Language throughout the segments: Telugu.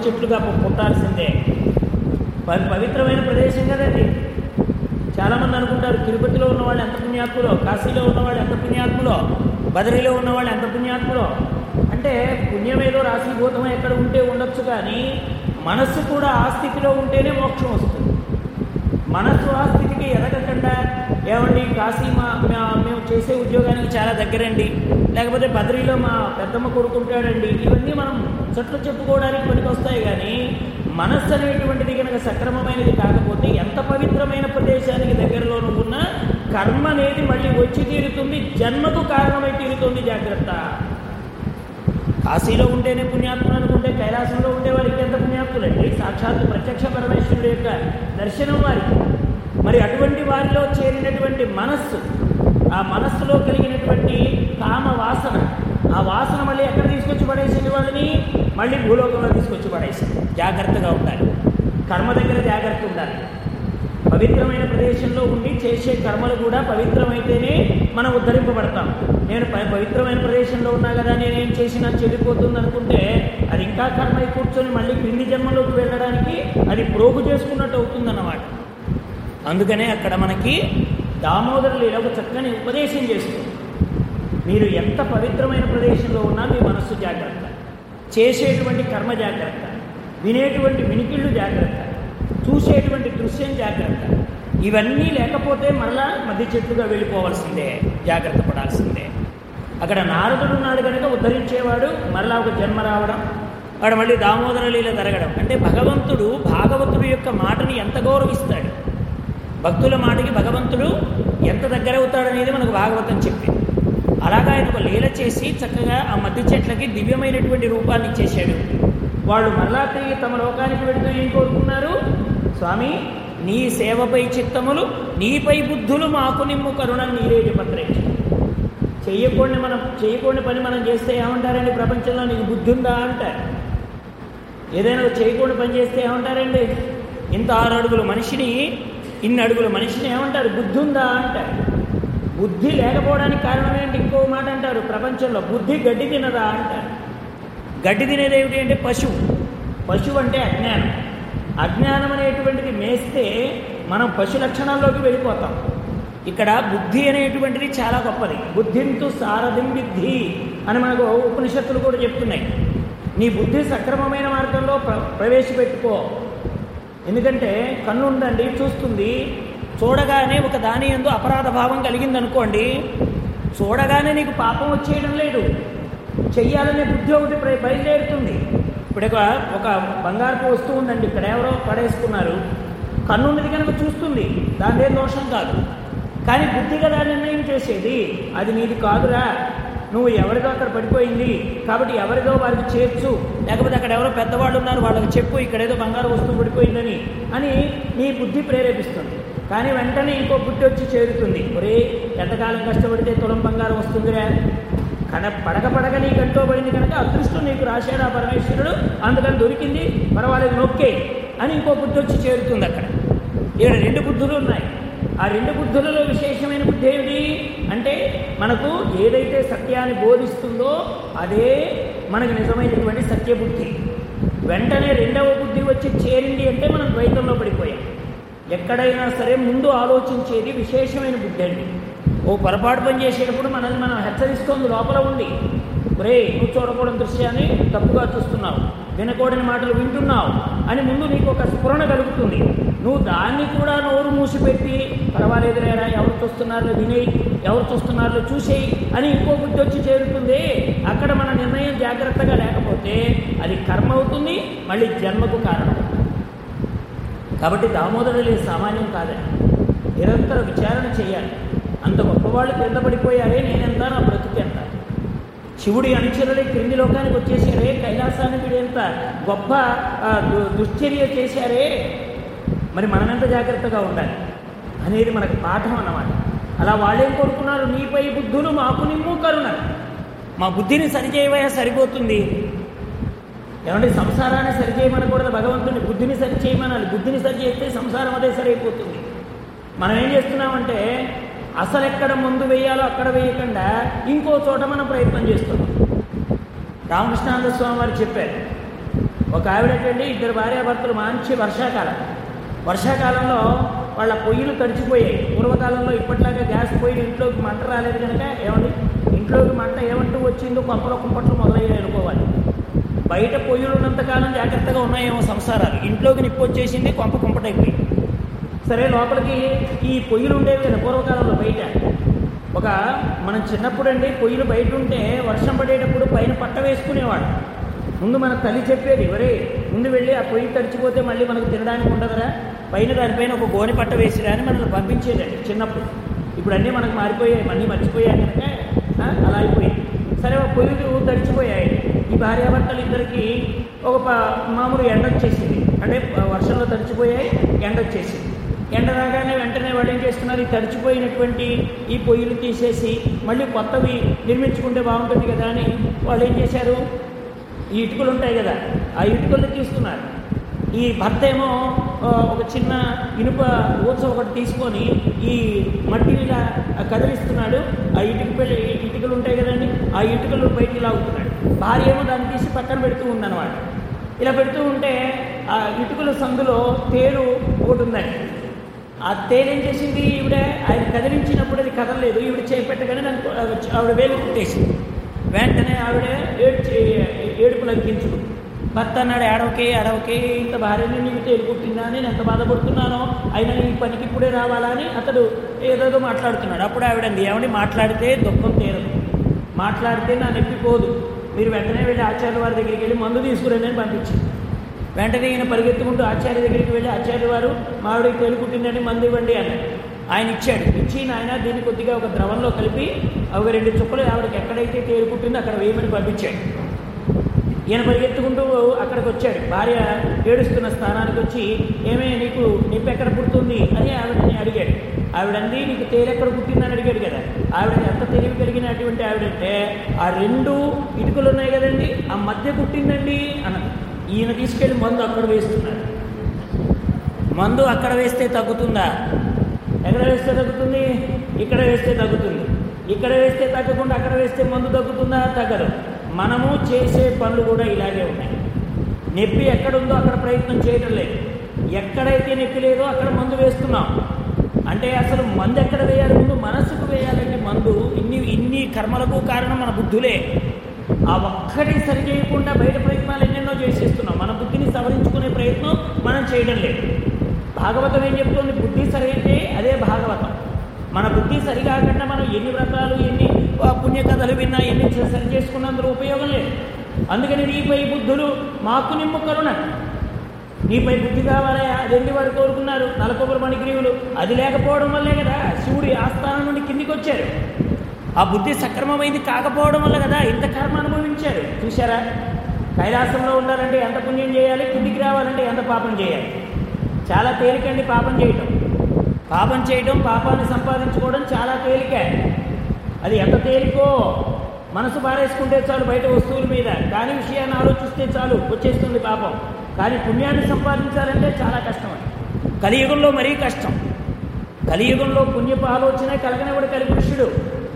చెట్లుగా పు- పుట్టాల్సిందే పవి- పవిత్రమైన ప్రదేశం కదండి చాలామంది అనుకుంటారు తిరుపతిలో ఉన్నవాళ్ళు ఎంత పుణ్యాత్ములో కాశీలో ఉన్నవాళ్ళు ఎంత పుణ్యాత్ములో బదరిలో ఉన్నవాళ్ళు ఎంత పుణ్యాత్ములో అంటే పుణ్యం ఏదో రాశీభూతం ఎక్కడ ఉంటే ఉండొచ్చు కానీ మనస్సు కూడా ఆ స్థితిలో ఉంటేనే మోక్షం వస్తుంది మనస్సు ఆ స్థితికి ఎదగకుండా ఏమండి కాశీ మా మా- మేము చేసే ఉద్యోగానికి చాలా దగ్గరండి లేకపోతే బద్రీలో మా పెద్దమ్మ కొడుకుంటాడండి ఇవన్నీ మనం చెట్లు చెప్పుకోవడానికి పనికి వస్తాయి కానీ మనస్సు అనేటువంటిది కనుక సక్రమమైనది కాకపోతే ఎంత పవిత్రమైన ప్రదేశానికి దగ్గరలో ఉన్న కర్మ అనేది మళ్ళీ వచ్చి తీరుతుంది జన్మకు కారణమై తీరుతుంది జాగ్రత్త కాశీలో ఉంటేనే పుణ్యాత్ములు అనుకుంటే కైలాసంలో ఉండే వారికి ఎంత పుణ్యాత్ములండి సాక్షాత్తు ప్రత్యక్ష పరమేశ్వరుడు యొక్క దర్శనం వారికి మరి అటువంటి వారిలో చేరినటువంటి మనస్సు ఆ మనస్సులో కలిగినటువంటి కామ వాసన ఆ వాసన మళ్ళీ ఎక్కడ తీసుకొచ్చి పడేసింది వాళ్ళని మళ్ళీ భూలోకంలో తీసుకొచ్చి పడేసింది జాగ్రత్తగా ఉండాలి కర్మ దగ్గర జాగ్రత్త ఉండాలి పవిత్రమైన ప్రదేశంలో ఉండి చేసే కర్మలు కూడా పవిత్రమైతేనే మనం ఉద్ధరింపబడతాం నేను ప- పవిత్రమైన ప్రదేశంలో ఉన్నా కదా నేనేం చేసినా చెడిపోతుంది అనుకుంటే అది ఇంకా కర్మ అయి కూర్చొని మళ్ళీ క్రింది జన్మలోకి వెళ్ళడానికి అది ప్రోగు చేసుకున్నట్టు అవుతుందన్నమాట అందుకనే అక్కడ మనకి దామోదర లీల ఒక చక్కని ఉపదేశం చేస్తుంది మీరు ఎంత పవిత్రమైన ప్రదేశంలో ఉన్నా మీ మనస్సు జాగ్రత్త చేసేటువంటి కర్మ జాగ్రత్త వినేటువంటి వినికిళ్ళు జాగ్రత్త చూసేటువంటి దృశ్యం జాగ్రత్త ఇవన్నీ లేకపోతే మరలా మధ్య చెట్టుగా వెళ్ళిపోవాల్సిందే జాగ్రత్త పడాల్సిందే అక్కడ నారదుడు ఉన్నాడు కనుక ఉద్ధరించేవాడు మరలా ఒక జన్మ రావడం వాడు మళ్ళీ దామోదర లీల జరగడం అంటే భగవంతుడు భాగవతుడు యొక్క మాటని ఎంత గౌరవిస్తాడు భక్తుల మాటకి భగవంతుడు ఎంత దగ్గర అవుతాడనేది మనకు భాగవతం చెప్పింది అలాగా ఆయన ఒక లీల చేసి చక్కగా ఆ మధ్య చెట్లకి దివ్యమైనటువంటి రూపాన్ని ఇచ్చేశాడు వాళ్ళు మరలా తిరిగి తమ లోకానికి వెళుతూ ఏం కోరుకున్నారు స్వామి నీ సేవపై చిత్తములు నీపై బుద్ధులు మాకు నిమ్ము కరుణ నీరేటి పత్రేక్ష చెయ్యకూడని మనం చేయకూడని పని మనం చేస్తే ఏమంటారండి ప్రపంచంలో నీకు బుద్ధి ఉందా అంటారు ఏదైనా ఒక చేయకూడని పని చేస్తే ఏమంటారండి ఇంత ఆరు అడుగుల మనిషిని ఇన్ని అడుగుల మనిషిని ఏమంటారు బుద్ధి ఉందా అంటారు బుద్ధి లేకపోవడానికి కారణం ఏంటి ఇంకో మాట అంటారు ప్రపంచంలో బుద్ధి గడ్డి తినదా అంటారు గడ్డి తినేది ఏమిటి అంటే పశువు పశువు అంటే అజ్ఞానం అజ్ఞానం అనేటువంటిది మేస్తే మనం పశు లక్షణాల్లోకి వెళ్ళిపోతాం ఇక్కడ బుద్ధి అనేటువంటిది చాలా గొప్పది బుద్ధింతు సారథిం విద్ధి అని మనకు ఉపనిషత్తులు కూడా చెప్తున్నాయి నీ బుద్ధి సక్రమమైన మార్గంలో ప్ర ప్రవేశపెట్టుకో ఎందుకంటే కన్ను ఉందండి చూస్తుంది చూడగానే ఒక దాని ఎందు అపరాధ భావం కలిగిందనుకోండి చూడగానే నీకు పాపం వచ్చేయడం లేదు చెయ్యాలనే బుద్ధి ఒకటి ప్ర- బయలుదేరుతుంది ఇప్పుడు ఒక ఒక బంగారపు వస్తువు ఉందండి ఇక్కడ ఎవరో పడేసుకున్నారు కన్ను ఉన్నది కనుక చూస్తుంది దాని ఏం దోషం కాదు కానీ బుద్ధి కదా నిర్ణయం చేసేది అది నీది కాదురా నువ్వు ఎవరిదో అక్కడ పడిపోయింది కాబట్టి ఎవరిదో వారికి చేర్చు లేకపోతే అక్కడ ఎవరో పెద్దవాళ్ళు ఉన్నారు వాళ్ళకి చెప్పు ఇక్కడ ఏదో బంగారు వస్తువు పడిపోయిందని అని నీ బుద్ధి ప్రేరేపిస్తుంది కానీ వెంటనే ఇంకో బుద్ధి వచ్చి చేరుతుంది ఒరే ఎంతకాలం కష్టపడితే తులం బంగారం వస్తుందిరా కన పడక పడక నీకు ఎంతో పడింది కనుక అదృష్టం నీకు రాశాడు ఆ పరమేశ్వరుడు అందుకని దొరికింది పర్వాలేదు నొక్కే అని ఇంకో బుద్ధి వచ్చి చేరుతుంది అక్కడ ఇక్కడ రెండు బుద్ధులు ఉన్నాయి ఆ రెండు బుద్ధులలో విశేషమైన బుద్ధి ఏమిటి అంటే మనకు ఏదైతే సత్యాన్ని బోధిస్తుందో అదే మనకు నిజమైనటువంటి సత్యబుద్ధి వెంటనే రెండవ బుద్ధి వచ్చి చేరింది అంటే మనం ద్వైతంలో పడిపోయాం ఎక్కడైనా సరే ముందు ఆలోచించేది విశేషమైన బుద్ధి అండి ఓ పొరపాటు పని చేసేటప్పుడు మనల్ని మనం హెచ్చరిస్తోంది లోపల ఉంది ఒరే నువ్వు చూడకూడని దృశ్యాన్ని తప్పుగా చూస్తున్నావు వినకూడని మాటలు వింటున్నావు అని ముందు నీకు ఒక స్ఫురణ కలుగుతుంది నువ్వు దాన్ని కూడా నోరు మూసిపెట్టి పర్వాలేదు లేరా ఎవరు చూస్తున్నారో వినేయి ఎవరు చూస్తున్నారో చూసేయి అని ఇంకో బుద్ధి వచ్చి చేరుతుంది అక్కడ మన నిర్ణయం జాగ్రత్తగా లేకపోతే అది కర్మ అవుతుంది మళ్ళీ జన్మకు కారణం కాబట్టి దామోదరులు సామాన్యం కాదండి నిరంతర విచారణ చేయాలి అంత గొప్పవాళ్ళు క్రింద పడిపోయారే నేనెంత నా బ్రతుకు ఎంత శివుడి అనుచరులే క్రింది లోకానికి వచ్చేసారే కైలాసాన్ని వీడు ఎంత గొప్ప ఆ, దు- దుశ్చర్య చేశారే మరి మనమెంత జాగ్రత్తగా ఉండాలి అనేది మనకు పాఠం అన్నమాట అలా వాళ్ళేం కోరుకున్నారు నీపై బుద్ధులు మాకు నిమ్ము కరుణ మా బుద్ధిని సరిచేయవయా సరిపోతుంది ఏమంటే సంసారాన్ని సరిచేయమనకూడదు భగవంతుని బుద్ధిని సరిచేయమనాలి బుద్ధిని సరిచేస్తే సంసారం అదే సరైపోతుంది మనం ఏం చేస్తున్నామంటే అసలు ఎక్కడ ముందు వేయాలో అక్కడ వేయకుండా ఇంకో చోట మనం ప్రయత్నం చేస్తున్నాం రామకృష్ణానంద స్వామి వారు చెప్పారు ఒక ఆవిడటండి ఇద్దరు భార్యాభర్తలు మంచి వర్షాకాలం వర్షాకాలంలో వాళ్ళ పొయ్యిలు తడిచిపోయాయి పూర్వకాలంలో ఇప్పట్లాగా గ్యాస్ పొయ్యి ఇంట్లోకి మంట రాలేదు కనుక ఏమండి ఇంట్లోకి మంట ఏమంటూ వచ్చిందో కొంపలో కుంపట్లు మొదలయ్యాయి అనుకోవాలి బయట పొయ్యిలు ఉన్నంతకాలం జాగ్రత్తగా ఉన్నాయేమో సంసారాలు ఇంట్లోకి నిప్పు వచ్చేసింది కొంప కుంపటైపోయింది సరే లోపలికి ఈ పొయ్యిలు ఉండేవి కదా పూర్వకాలంలో బయట ఒక మనం చిన్నప్పుడు అండి పొయ్యిలు బయట ఉంటే వర్షం పడేటప్పుడు పైన పట్ట వేసుకునేవాడు ముందు మన తల్లి చెప్పేది ఒరే ముందు వెళ్ళి ఆ పొయ్యి తడిచిపోతే మళ్ళీ మనకు తినడానికి ఉండదురా పైన దానిపైన ఒక గోనె పట్ట వేసిరా అని మనల్ని పంపించేదండి చిన్నప్పుడు ఇప్పుడు అన్నీ మనకు మారిపోయాయి మళ్ళీ మర్చిపోయాయి కనుక ఆ, అలా అయిపోయింది సరే ఒక పొయ్యిలు తడిచిపోయాయి ఈ భార్యాభర్తలు ఇద్దరికి ఒక ప- మామూలు ఎండ వచ్చేసింది అంటే వర్షంలో తడిచిపోయాయి ఎండ వచ్చేసింది ఎండ రాగానే వెంటనే వాళ్ళు ఏం చేస్తున్నారు ఈ తడిచిపోయినటువంటి ఈ పొయ్యిలు తీసేసి మళ్ళీ కొత్తవి నిర్మించుకుంటే బాగుంటుంది కదా అని వాళ్ళు ఏం చేశారు ఈ ఇటుకలు ఉంటాయి కదా ఆ ఇటుకలు తీసుకున్నారు ఈ భర్త ఏమో ఆ, ఒక చిన్న ఇనుప ఊచ ఒకటి తీసుకొని ఈ మట్టిని ఇలా కదిలిస్తున్నాడు ఆ ఇటుక పెళ్ళి ఇటుకలు ఉంటాయి కదండి ఆ ఇటుకలు బయటికి లాగుతున్నాడు భార్య ఏమో దాన్ని తీసి పక్కన పెడుతూ ఉందన్నమాట ఇలా పెడుతూ ఉంటే ఆ ఇటుకల సందులో తేలు ఒకటి ఉందండి ఆ తేలు ఏం చేసింది ఈవిడ ఆయన కదిలించినప్పుడు అది కదలలేదు ఈవిడ చేపెట్టగానే దానికి ఆవిడ వేలు కుట్టేసింది వెంటనే ఆవిడ ఏడ్చి ఏడుపు లగ్గించుడు భర్త అన్నాడు ఏడవకే ఏడవకే ఇంత భార్యని నీకు తేలు కుట్టిందా నేను ఎంత బాధపడుతున్నానో అయినా ఈ పనికి ఇప్పుడే రావాలా అని అతడు ఏదేదో మాట్లాడుతున్నాడు అప్పుడు ఆవిడ అంది ఏమని మాట్లాడితే దుఃఖం తీరదు మాట్లాడితే నా నొప్పి పోదు మీరు వెంటనే వెళ్ళి ఆచార్య వారి దగ్గరికి వెళ్ళి మందు తీసుకురండి అని పంపించింది వెంటనే ఈయన పరిగెత్తుకుంటూ ఆచార్య దగ్గరికి వెళ్ళి ఆచార్య వారు మావిడికి తేలుకుంటుందని మందు ఇవ్వండి అన్నాడు ఆయన ఇచ్చాడు ఇచ్చి ఆయన దీన్ని కొద్దిగా ఒక ద్రవంలో కలిపి ఒక రెండు చుక్కలు ఆవిడకి ఎక్కడైతే తేలుకుంటుందో అక్కడ వేయమని పంపించాడు ఈయన పరిగెత్తుకుంటూ అక్కడికి వచ్చాడు భార్య ఏడుస్తున్న స్థానానికి వచ్చి ఏమే నీకు నొప్పి ఎక్కడ పుడుతుంది అని ఆవిడని అడిగాడు ఆవిడంది నీకు తేలు ఎక్కడ పుట్టిందని అడిగాడు కదా ఆవిడ ఎంత తెలివి కలిగినటువంటి ఆవిడంటే ఆ రెండు ఇటుకలు ఉన్నాయి కదండి ఆ మధ్య పుట్టిందండి అన్నది ఈయన తీసుకెళ్ళి మందు అక్కడ వేస్తున్నాడు మందు అక్కడ వేస్తే తగ్గుతుందా ఎక్కడ వేస్తే తగ్గుతుంది ఇక్కడ వేస్తే తగ్గుతుంది ఇక్కడ వేస్తే తగ్గకుండా అక్కడ వేస్తే మందు తగ్గుతుందా తగ్గదు మనము చేసే పనులు కూడా ఇలాగే ఉన్నాయి నొప్పి ఎక్కడుందో అక్కడ ప్రయత్నం చేయడం లేదు ఎక్కడైతే నొప్పి లేదో అక్కడ మందు వేస్తున్నాం అంటే అసలు మందు ఎక్కడ వేయాలి ముందు మనసుకు వేయాలంటే మందు ఇన్ని ఇన్ని కర్మలకు కారణం మన బుద్ధులే ఆ ఒక్కటి సరి చేయకుండా బయట ప్రయత్నాలు ఎన్నెన్నో చేసేస్తున్నాం మన బుద్ధిని సవరించుకునే ప్రయత్నం మనం చేయడం లేదు భాగవతం ఏం చెప్తుంది బుద్ధి సరైతే అదే భాగవతం మన బుద్ధి సరికాకుండా మనం ఎన్ని వ్రతాలు ఎన్ని ఆ, పుణ్యకథలు విన్నా ఎన్ని చే- సరి చేసుకున్నందులో ఉపయోగం లేదు అందుకని నీపై బుద్ధులు మాకు నిమ్ము కరుణ నీపై బుద్ధి కావాలా అది ఎన్ని వారు కోరుకున్నారు నలకొబ్బరి మణిగ్రీవులు అది లేకపోవడం వల్లే కదా శివుడి ఆస్థానం నుండి కిందికి వచ్చారు ఆ బుద్ధి సక్రమమైంది కాకపోవడం వల్ల కదా ఇంత కర్మ అనుభవించారు చూశారా కైలాసంలో ఉండాలంటే ఎంత పుణ్యం చేయాలి కిందికి రావాలంటే ఎంత పాపం చేయాలి చాలా తేలికండి పాపం చేయటం పాపం చేయటం పాపాన్ని సంపాదించుకోవడం చాలా తేలిక అది ఎంత తేలికో మనసు పారేసుకుంటే చాలు బయట వస్తువుల మీద కాని విషయాన్ని ఆలోచిస్తే చాలు వచ్చేస్తుంది పాపం కానీ పుణ్యాన్ని సంపాదించాలంటే చాలా కష్టం అది కలియుగంలో మరీ కష్టం కలియుగంలో పుణ్యపు ఆలోచన కలగనివాడు కలిపురుషుడు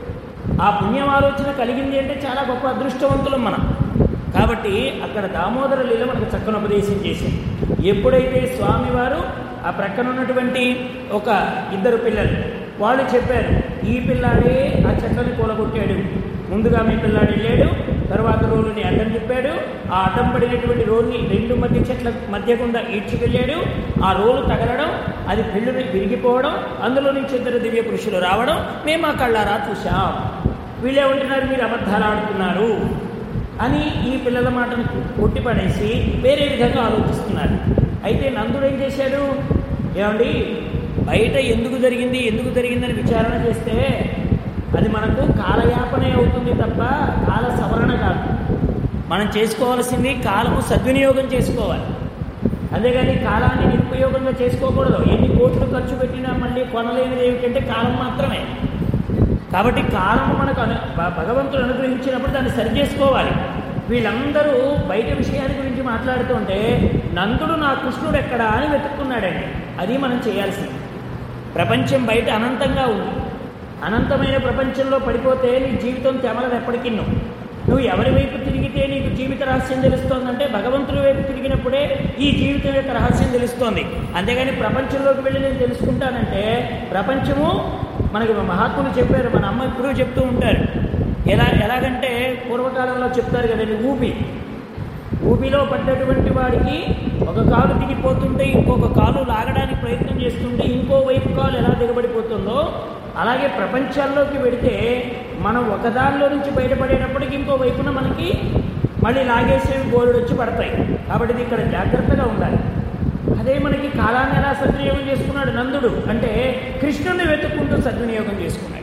ఆ పుణ్యం ఆలోచన కలిగింది అంటే చాలా గొప్ప అదృష్టవంతులం మనం కాబట్టి అక్కడ దామోదర లీల మనకు చక్కని ఉపదేశం చేసింది ఎప్పుడైతే స్వామివారు ఆ ప్రక్కన ఉన్నటువంటి ఒక ఇద్దరు పిల్లలు వాళ్ళు చెప్పారు ఈ పిల్లాడే ఆ చెట్లని కూలగొట్టాడు ముందుగా మీ పిల్లాడు వెళ్ళాడు తర్వాత రోలుని అడ్డం చెప్పాడు ఆ అడ్డం పడినటువంటి రోల్ని రెండు మధ్య చెట్ల మధ్య గుండా ఈడ్చుకెళ్ళాడు ఆ రోలు తగలడం అది పెళ్ళుని విరిగిపోవడం అందులో నుంచి ఇద్దరు దివ్య పురుషులు రావడం మేము ఆ కళ్ళారా చూశాం వీళ్ళే ఉంటున్నారు మీరు అబద్ధాలు ఆడుతున్నారు అని ఈ పిల్లల మాటను కొట్టిపడేసి వేరే విధంగా ఆలోచిస్తున్నారు అయితే నందుడు ఏం చేశాడు ఏమండి బయట ఎందుకు జరిగింది ఎందుకు జరిగిందని విచారణ చేస్తే అది మనకు కాలయాపనే అవుతుంది తప్ప కాల సవరణ కాదు మనం చేసుకోవాల్సింది కాలము సద్వినియోగం చేసుకోవాలి అంతేగాని కాలాన్ని నిరుపయోగంగా చేసుకోకూడదు ఎన్ని కోట్లు ఖర్చు పెట్టినా మళ్ళీ కొనలేనిది ఏమిటంటే కాలం మాత్రమే కాబట్టి కాలము మనకు అను భ- భగవంతుడు అనుగ్రహించినప్పుడు దాన్ని సరి చేసుకోవాలి వీళ్ళందరూ బయట విషయాల గురించి మాట్లాడుతుంటే నందుడు నా కృష్ణుడు ఎక్కడా అని వెతుక్కున్నాడండి అది మనం చేయాల్సింది ప్రపంచం బయట అనంతంగా ఉంది అనంతమైన ప్రపంచంలో పడిపోతే నీ జీవితం తెమలదు ఎప్పటికీ నువ్వు నువ్వు ఎవరి వైపు తిరిగితే నీకు జీవిత రహస్యం తెలుస్తోందంటే భగవంతుడి వైపు తిరిగిన తెలిసినప్పుడే ఈ జీవితం యొక్క రహస్యం తెలుస్తోంది అంతేగాని ప్రపంచంలోకి వెళ్ళి నేను తెలుసుకుంటానంటే ప్రపంచము మనకి మహాత్ములు చెప్పారు మన అమ్మ ఇప్పుడు చెప్తూ ఉంటారు ఎలా ఎలాగంటే పూర్వకాలంలో చెప్తారు కదండి ఊపి ఊపిలో పడ్డటువంటి వాడికి ఒక కాలు దిగిపోతుంటే ఇంకొక కాలు లాగడానికి ప్రయత్నం చేస్తుంటే ఇంకో వైపు కాలు ఎలా దిగబడిపోతుందో అలాగే ప్రపంచాల్లోకి వెడితే మనం ఒకదానిలో నుంచి బయటపడేటప్పటికి ఇంకో వైపున మనకి మళ్ళీ లాగేసేవి గోరుడు వచ్చి పడతాయి కాబట్టి ఇది ఇక్కడ జాగ్రత్తగా ఉండాలి అదే మనకి కాలాన్ని ఎలా సద్వినియోగం చేసుకున్నాడు నందుడు అంటే కృష్ణుని వెతుక్కుంటూ సద్వినియోగం చేసుకున్నాడు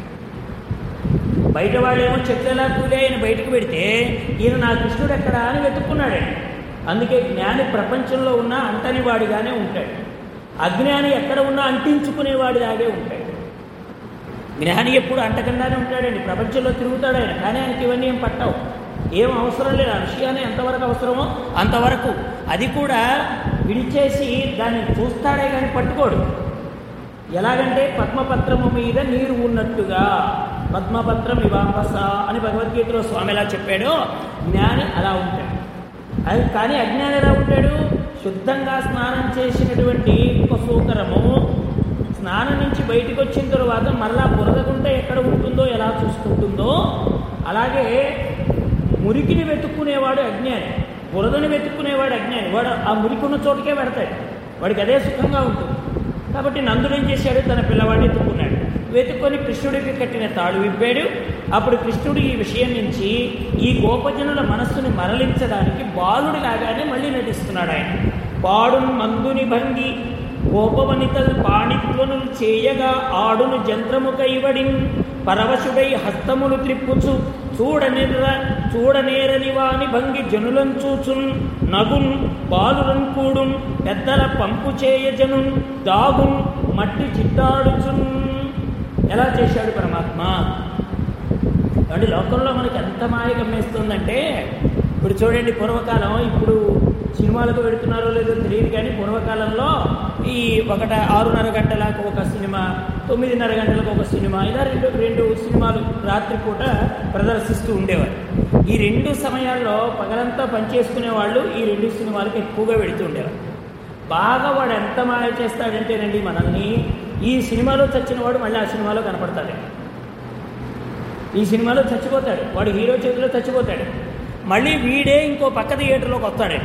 బయట వాళ్ళేమో చెట్లు ఎలా కూలి ఆయన బయటకు పెడితే ఈయన నా కృష్ణుడు ఎక్కడా అని వెతుక్కున్నాడు అందుకే జ్ఞాని ప్రపంచంలో ఉన్న అంటని వాడిగానే ఉంటాడు అజ్ఞాని ఎక్కడ ఉన్నా అంటించుకునేవాడిలాగే ఉంటాడు జ్ఞాని ఎప్పుడు అంటకుండానే ఉంటాడండి ప్రపంచంలో తిరుగుతాడు ఆయన కానీ ఆయనకి ఇవన్నీ ఏం పట్టవు ఏం అవసరం లేదు ఆ విషయాన్ని ఎంతవరకు అవసరమో అంతవరకు అది కూడా విడిచేసి దాన్ని చూస్తాడే కానీ పట్టుకోడు ఎలాగంటే పద్మపత్రము మీద నీరు ఉన్నట్టుగా పద్మపత్రం ఇవాంబస అని భగవద్గీతలో స్వామి ఎలా చెప్పాడో జ్ఞాని అలా ఉంటాడు అది కానీ అజ్ఞాని ఎలా ఉంటాడు శుద్ధంగా స్నానం చేసినటువంటి ఒక సూకరము స్నానం నుంచి బయటికి వచ్చిన తర్వాత మరలా బురదకుంటే ఎక్కడ ఉంటుందో ఎలా చూసుకుంటుందో అలాగే మురికిని వెతుక్కునేవాడు అజ్ఞాని బురదని వెతుక్కునేవాడు అజ్ఞాని వాడు ఆ మురికున్న చోటుకే పెడతాడు వాడికి అదే సుఖంగా ఉంటుంది కాబట్టి నందుడు ఏం చేశాడు తన పిల్లవాడిని ఎత్తుకున్నాడు వెతుక్కొని కృష్ణుడికి కట్టిన తాడు విప్పాడు అప్పుడు కృష్ణుడు ఈ విషయం నుంచి ఈ గోపజనుల మనస్సుని మరలించడానికి బాలుడి లాగానే మళ్ళీ నటిస్తున్నాడు ఆయన పాడును మందుని భంగి గోపవనితల్ పాణిత్వనులు చేయగా ఆడును జంత్రము కైవడిన్ పరవశుడై హస్తములు త్రిప్పుచు చూడనిర చూడనేరని వాని భంగి జనులం చూచున్ నగున్ బాలురన్ కూడున్ పెద్దల పంపు చేయ జనున్ దాగున్ మట్టి చిట్టాడుచున్ ఎలా చేశాడు పరమాత్మ అంటే లోకంలో మనకి ఎంత మాయ గమ్మేస్తుందంటే ఇప్పుడు చూడండి పూర్వకాలం ఇప్పుడు సినిమాలకు పెడుతున్నారో లేదో తెలియదు కానీ పూర్వకాలంలో ఈ ఒకట ఆరున్నర గంటలకు ఒక సినిమా తొమ్మిదిన్నర గంటలకు ఒక సినిమా ఇలా రెండు రెండు సినిమాలు రాత్రిపూట ప్రదర్శిస్తూ ఉండేవారు ఈ రెండు సమయాల్లో పగలంతా పనిచేసుకునే వాళ్ళు ఈ రెండు సినిమాలకు ఎక్కువగా వెళుతూ ఉండేవారు బాగా వాడు ఎంత మాయ చేస్తాడంటేనండి మనల్ని ఈ సినిమాలో చచ్చిన వాడు మళ్ళీ ఆ సినిమాలో కనపడతాడు ఈ సినిమాలో చచ్చిపోతాడు వాడు హీరో చేతిలో చచ్చిపోతాడు మళ్ళీ వీడే ఇంకో పక్క థియేటర్లోకి వస్తాడు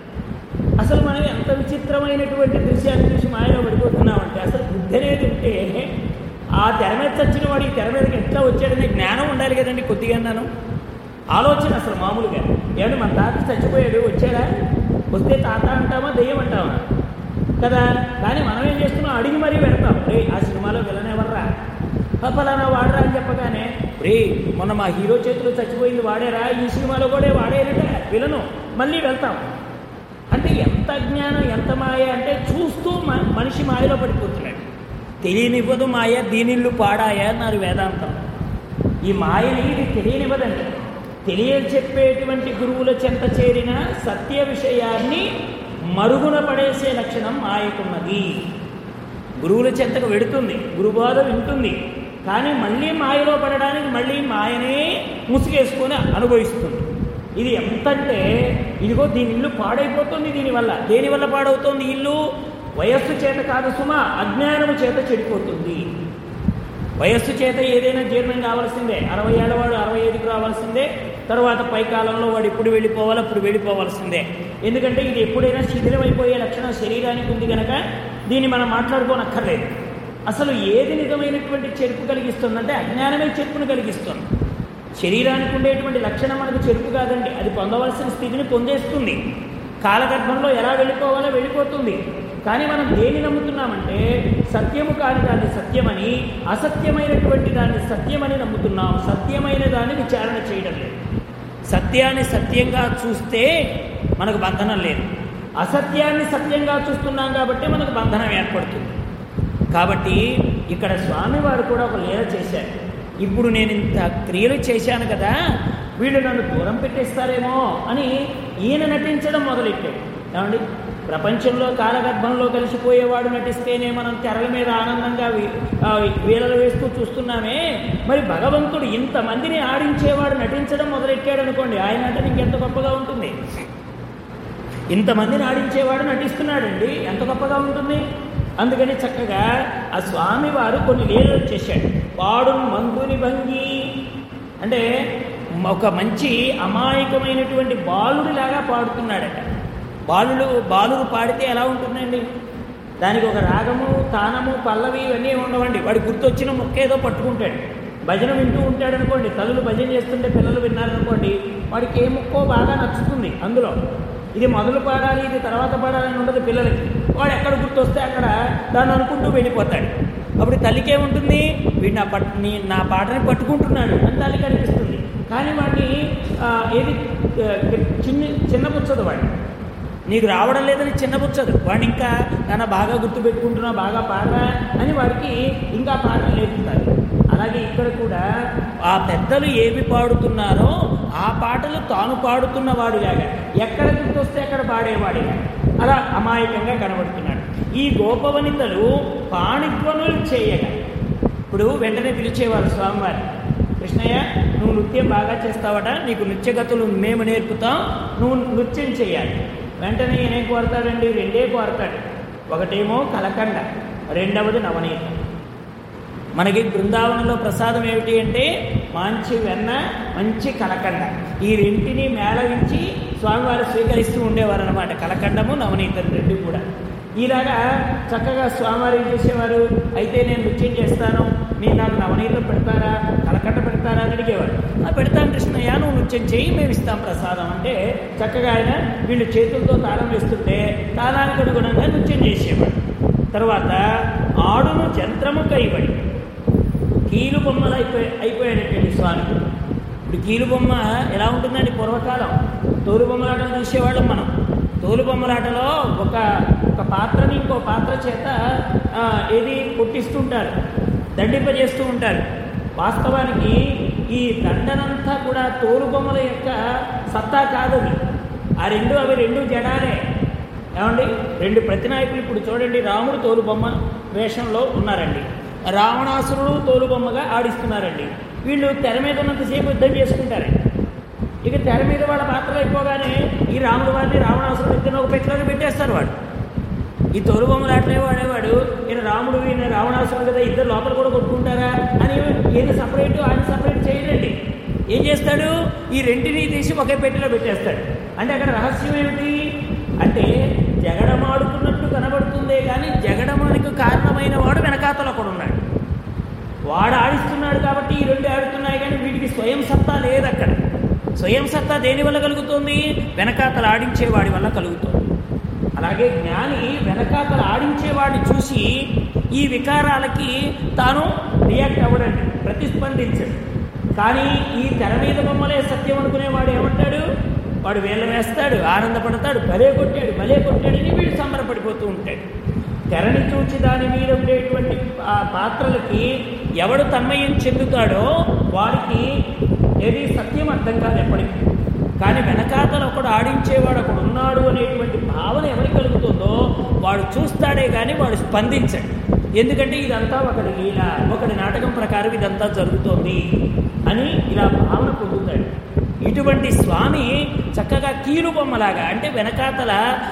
అసలు మనం ఎంత విచిత్రమైనటువంటి దృశ్యాన్ని చూసి మాయలో పడిపోతున్నామంటే అసలు బుద్ధి అనేది ఉంటే ఆ తెర మీద చచ్చిన వాడు ఈ తెర మీదకి ఎట్లా వచ్చాడనే జ్ఞానం ఉండాలి కదండి కొద్దిగా నాను ఆలోచన అసలు మామూలుగా ఏమంటే మన తాత చచ్చిపోయాడు వచ్చాడా వస్తే తాత అంటామా దెయ్యం అంటామా కదా కానీ మనం ఏం చేస్తున్నాం అడిగి మరీ పెడతాం రే ఆ సినిమాలో విలన్ ఎవర్రా పలానా వాడరా అని చెప్పగానే రే మొన్న మా హీరో చేతిలో చచ్చిపోయింది వాడేరా ఈ సినిమాలో కూడా వాడేరట విలను మళ్ళీ వెళ్తాం అంటే ఎంత అజ్ఞానం ఎంత మాయ అంటే చూస్తూ మ- మనిషి మాయలో పడిపోతున్నాడు తెలియనివ్వదు మాయ దీనిల్లు పాడాయ అన్నారు వేదాంతం ఈ మాయని ఇది తెలియనివ్వదండి తెలియ చెప్పేటువంటి గురువుల చెంత చేరిన సత్య విషయాన్ని మరుగున పడేసే లక్షణం మాయకున్నది గురువుల చెంతకు వెడుతుంది గురుబోధ వింటుంది కానీ మళ్ళీ మాయలో పడడానికి మళ్ళీ మాయనే ముసుగేసుకొని అనుభవిస్తుంది ఇది ఎంతంటే ఇదిగో దీని ఇల్లు పాడైపోతుంది దీనివల్ల దేనివల్ల పాడవుతోంది ఇల్లు వయస్సు చేత కాదు సుమా అజ్ఞానము చేత చెడిపోతుంది వయస్సు చేత ఏదైనా జీర్ణం కావాల్సిందే అరవై ఏళ్ళవాడు అరవై ఐదుకు రావాల్సిందే తర్వాత పై కాలంలో వాడు ఎప్పుడు వెళ్ళిపోవాలి అప్పుడు వెళ్ళిపోవాల్సిందే ఎందుకంటే ఇది ఎప్పుడైనా శిథిలమైపోయే లక్షణం శరీరానికి ఉంది కనుక దీన్ని మనం మాట్లాడుకోనక్కర్లేదు అసలు ఏది నిజమైనటువంటి చెరుపు కలిగిస్తుందంటే అజ్ఞానమే చెరుపును కలిగిస్తుంది శరీరానికి ఉండేటువంటి లక్షణం మనకు చెరుపు కాదండి అది పొందవలసిన స్థితిని పొందేస్తుంది కాలగర్భంలో ఎలా వెళ్ళిపోవాలో వెళ్ళిపోతుంది కానీ మనం దేని నమ్ముతున్నామంటే సత్యము కాని దాన్ని సత్యమని అసత్యమైనటువంటి దాన్ని సత్యమని నమ్ముతున్నాం సత్యమైన దాన్ని విచారణ చేయడం లేదు సత్యాన్ని సత్యంగా చూస్తే మనకు బంధనం లేదు అసత్యాన్ని సత్యంగా చూస్తున్నాం కాబట్టి మనకు బంధనం ఏర్పడుతుంది కాబట్టి ఇక్కడ స్వామివారు కూడా ఒక లీల చేశారు ఇప్పుడు నేను ఇంత క్రియలు చేశాను కదా వీళ్ళు నన్ను దూరం పెట్టేస్తారేమో అని ఈయన నటించడం మొదలెట్టాడు ఏమండి ప్రపంచంలో కాలగర్భంలో కలిసిపోయేవాడు నటిస్తేనే మనం తెరల మీద ఆనందంగా వీ- ఆ వీలలు వేస్తూ చూస్తున్నామే మరి భగవంతుడు ఇంతమందిని ఆడించేవాడు నటించడం మొదలెట్టాడు అనుకోండి ఆయన అంటే ఇంకెంత గొప్పగా ఉంటుంది ఇంతమందిని ఆడించేవాడు నటిస్తున్నాడండి ఎంత గొప్పగా ఉంటుంది అందుకని చక్కగా ఆ స్వామి వారు కొన్ని లీలలు చేశాడు వాడు మందుని భంగి అంటే ఒక మంచి అమాయకమైనటువంటి బాలుడిలాగా పాడుతున్నాడట బాలుడు బాలుడు పాడితే ఎలా ఉంటుందండి దానికి ఒక రాగము తానము పల్లవి ఇవన్నీ ఉండవండి వాడు గుర్తొచ్చిన మొక్క ఏదో పట్టుకుంటాడు భజన వింటూ ఉంటాడు అనుకోండి తల్లులు భజన చేస్తుంటే పిల్లలు విన్నారనుకోండి వాడికి ఏ ముక్కో బాగా నచ్చుతుంది అందులో ఇది మొదలు పాడాలి ఇది తర్వాత పాడాలని ఉండదు పిల్లలకి వాడు ఎక్కడ గుర్తొస్తే అక్కడ దాన్ని అనుకుంటూ వెళ్ళిపోతాడు అప్పుడు తల్లికి ఏముంటుంది వీడు నా పట్ నీ నా పాటని పట్టుకుంటున్నాడు అని తల్లికి అనిపిస్తుంది కానీ వాడిని ఆ, ఏది ఆ, చిన్న చిన్నపుచ్చదు వాడిని నీకు రావడం లేదని చిన్నపుచ్చదు వాడిని ఇంకా నాన్న బాగా గుర్తుపెట్టుకుంటున్నా బాగా పాడరా అని వాడికి ఇంకా పాటలు నేర్పుతారు అలాగే ఇక్కడ కూడా ఆ పెద్దలు ఏవి పాడుతున్నారో ఆ పాటలు తాను పాడుతున్న వాడిలాగా ఎక్కడ గుర్తొస్తే అక్కడ పాడేవాడిగా అలా అమాయకంగా కనబడుతున్నాడు ఈ గోపవనితలు పాణిధ్వనులు చేయగా ఇప్పుడు వెంటనే పిలిచేవారు స్వామివారి కృష్ణయ్య నువ్వు నృత్యం బాగా చేస్తావట నీకు నృత్యగతులు మేము నేర్పుతాం నువ్వు నృత్యం చేయాలి వెంటనే ఈయనేం కోరతాడండి రెండే కోరతాడు ఒకటేమో కలకండ రెండవది నవనీతం మనకి బృందావనంలో ప్రసాదం ఏమిటి అంటే మంచి వెన్న మంచి కలకండ ఈ రెంటిని మేళవించి స్వామివారు స్వీకరిస్తూ ఉండేవారు అనమాట కలకండము నవనీతం రెండు కూడా ఇలాగా చక్కగా స్వామివారు ఏం చేసేవారు అయితే నేను నృత్యం చేస్తాను మీరు నాకు నవనీతం పెడతారా కలకండ పెడతారా అని అడిగేవారు "ఆ, పెడతాను కృష్ణయ్య నువ్వు నృత్యం చేయి మేము ఇస్తాం ప్రసాదం అంటే చక్కగా ఆయన వీళ్ళు చేతులతో తాళం వేస్తుంటే తాళానికి అనుగుణంగా నృత్యం చేసేవాడు తర్వాత ఆడును జంత్రము కైబడి కీలు బొమ్మలు అయిపోయి అయిపోయాడటండి స్వామి ఇప్పుడు కీలు బొమ్మ ఎలా ఉంటుందండి పూర్వకాలం తోలు బొమ్మలాటలు చూసేవాళ్ళం మనం తోలు బొమ్మలాటలో ఒక ఒక పాత్రని ఇంకో పాత్ర చేత ఆ, ఏది కొట్టిస్తుంటారు దండింపజేస్తూ ఉంటారు వాస్తవానికి ఈ దండనంతా కూడా తోలు బొమ్మల యొక్క సత్తా కాదది ఆ రెండు అవి రెండు జడాలే ఏమండి రెండు ప్రతినాయకులు ఇప్పుడు చూడండి రాముడు తోలు బొమ్మ వేషంలో ఉన్నారండి రావణాసురుడు తోలు బొమ్మగా ఆడిస్తున్నారండి వీళ్ళు తెర మీద ఉన్నంతసేపు యుద్ధం చేసుకుంటారండి ఇక తెర మీద వాళ్ళ పాత్రలు అయిపోగానే ఈ రాముడు వారిని రావణాసురుడు ఇద్దరు ఒక పెట్టిలో పెట్టేస్తారు వాడు ఈ తోలు బొమ్మలు ఆటలే వాడేవాడు ఈయన రాముడు ఈయన రావణాసురుడు కదా ఇద్దరు లోపల కూడా కొట్టుకుంటారా అని ఈయన సపరేట్ ఆయన సపరేట్ చేయడండి ఏం చేస్తాడు ఈ రెంటిని తీసి ఒకే పెట్టెలో పెట్టేస్తాడు అంటే అక్కడ రహస్యం ఏమిటి అంటే జగడమాడుతున్నట్టు కనబడుతుందే కానీ జగడమానికి కారణమైన వాడు వెనకాతల కూడా ఉన్నాడు వాడు ఆడిస్తున్నాడు కాబట్టి ఈ రెండు ఆడుతున్నాయి కానీ వీటికి స్వయం సత్తా లేదు అక్కడ స్వయం సత్తా దేని వల్ల కలుగుతుంది వెనకాతల ఆడించేవాడి వల్ల కలుగుతుంది అలాగే జ్ఞాని వెనకాతల ఆడించేవాడిని చూసి ఈ వికారాలకి తాను రియాక్ట్ అవ్వడండి ప్రతిస్పందించడు కానీ ఈ తెర మీద బొమ్మలే సత్యం అనుకునేవాడు ఏమంటాడు వాడు వేళ్ళ వేస్తాడు ఆనందపడతాడు భలే కొట్టాడు భలే కొట్టాడని వీడు సంబరపడిపోతూ ఉంటాడు తెరని చూచి దాని మీద ఉండేటువంటి ఆ పాత్రలకి ఎవడు తన్మయం చెందుతాడో వాడికి ఏది సత్యం అర్థం కాదు ఎప్పటికీ కానీ వెనకాతల ఒకడు ఆడించేవాడు ఒకడు ఉన్నాడు అనేటువంటి భావన ఎవరికి కలుగుతుందో వాడు చూస్తాడే కానీ వాడు స్పందించడు ఎందుకంటే ఇదంతా ఒకటి లీల ఒకటి నాటకం ప్రకారం ఇదంతా జరుగుతోంది అని ఇలా భావన పొందుతాడు ఇటువంటి స్వామి చక్కగా కీలు బొమ్మలాగా అంటే వెనకాతల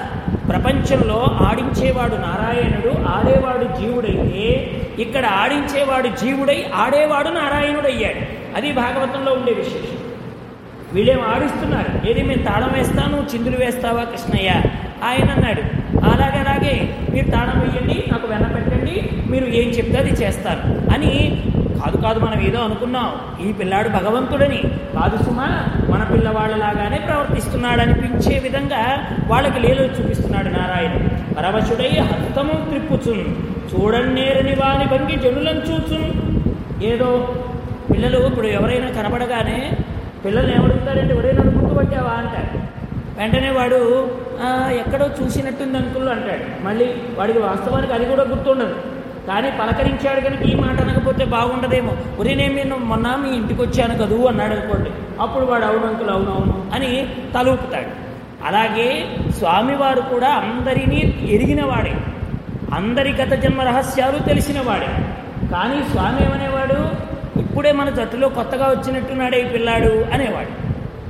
ప్రపంచంలో ఆడించేవాడు నారాయణుడు ఆడేవాడు జీవుడైతే ఇక్కడ ఆడించేవాడు జీవుడై ఆడేవాడు నారాయణుడు అయ్యాడు అది భాగవతంలో ఉండే విశేషం వీళ్ళేం ఆడిస్తున్నారు ఏది మేము తాళం వేస్తాను చిందులు వేస్తావా కృష్ణయ్య ఆయన అన్నాడు అలాగే అలాగే మీరు తాళం వేయండి నాకు వెన్న పెట్టండి మీరు ఏం చెప్తే అది చేస్తాను అని కాదు కాదు మనం ఏదో అనుకున్నాం ఈ పిల్లాడు భగవంతుడని కాదు సుమా మన పిల్లవాళ్ళలాగానే ప్రవర్తిస్తున్నాడు అనిపించే విధంగా వాళ్ళకి లీలలు చూపిస్తున్నాడు నారాయణ పరవశుడై హస్తము త్రిప్పుచున్ చూడన్నేరని వాని భంగి జనులను చూచున్ ఏదో పిల్లలు ఇప్పుడు ఎవరైనా కనబడగానే పిల్లల్ని ఏమడుగుతారంటే ఎవరైనా గుర్తుపట్టావా అంటారు వెంటనే వాడు "ఆ, ఎక్కడో చూసినట్టుంది అంకుల్ అంటాడు మళ్ళీ వాడికి వాస్తవానికి అది కూడా గుర్తుండదు కానీ పలకరించాడు కనుక ఈ మాట అనకపోతే బాగుండదేమో ఒరే నేను మీరు మొన్న మీ ఇంటికి వచ్చాను కదూ అన్నాడు అనుకోండి అప్పుడు వాడు అవును అంకుల్ అవును అవును అని తలూపుతాడు అలాగే స్వామివారు కూడా అందరినీ ఎరిగినవాడే అందరి గత జన్మ రహస్యాలు తెలిసినవాడే కానీ స్వామి ఏమనేవాడు ఇప్పుడే మన జట్టులో కొత్తగా వచ్చినట్టున్నాడే ఈ పిల్లాడు అనేవాడు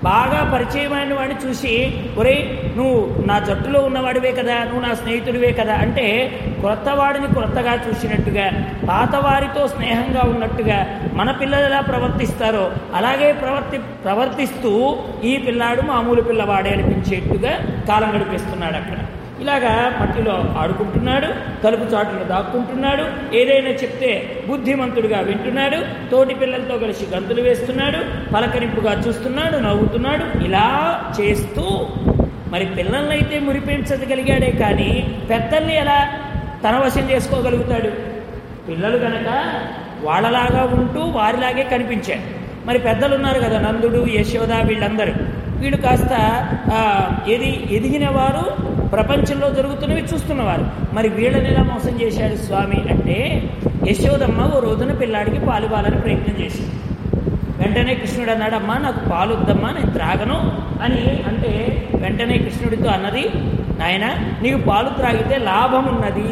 బాగా పరిచయమైన వాడిని చూసి ఒరే నువ్వు నా జట్టులో ఉన్నవాడివే కదా నువ్వు నా స్నేహితుడివే కదా అంటే క్రొత్త వాడిని క్రొత్తగా చూసినట్టుగా పాతవారితో స్నేహంగా ఉన్నట్టుగా మన పిల్లలు ఎలా ప్రవర్తిస్తారో అలాగే ప్రవర్తి ప్రవర్తిస్తూ ఈ పిల్లాడు మామూలు పిల్లవాడే అనిపించేట్టుగా కాలం గడిపిస్తున్నాడు అక్కడ ఇలాగా మట్టిలో ఆడుకుంటున్నాడు తలుపు చాటును దాక్కుంటున్నాడు ఏదైనా చెప్తే బుద్ధిమంతుడిగా వింటున్నాడు తోటి పిల్లలతో కలిసి గంతులు వేస్తున్నాడు పలకరింపుగా చూస్తున్నాడు నవ్వుతున్నాడు ఇలా చేస్తూ మరి పిల్లలనైతే మురిపించగలిగాడే కానీ పెద్దల్ని ఎలా తన వశం చేసుకోగలుగుతాడు పిల్లలు కనుక వాళ్ళలాగా ఉంటూ వారిలాగే కనిపించాడు మరి పెద్దలు ఉన్నారు కదా నందుడు యశోద వీళ్ళందరూ వీళ్ళు కాస్త ఆ, ఎది ఎదిగిన వారు ప్రపంచంలో జరుగుతున్నవి చూస్తున్నవారు మరి వీళ్ళని ఎలా మోసం చేశాడు స్వామి అంటే యశోదమ్మ ఓ రోజున పిల్లాడికి పాలు పాలని ప్రయత్నం చేసింది వెంటనే కృష్ణుడు అన్నాడు అమ్మా నాకు పాలు వద్దమ్మా నేను త్రాగను అని అంటే వెంటనే కృష్ణుడితో అన్నది నాయన నీకు పాలు త్రాగితే లాభం ఉన్నది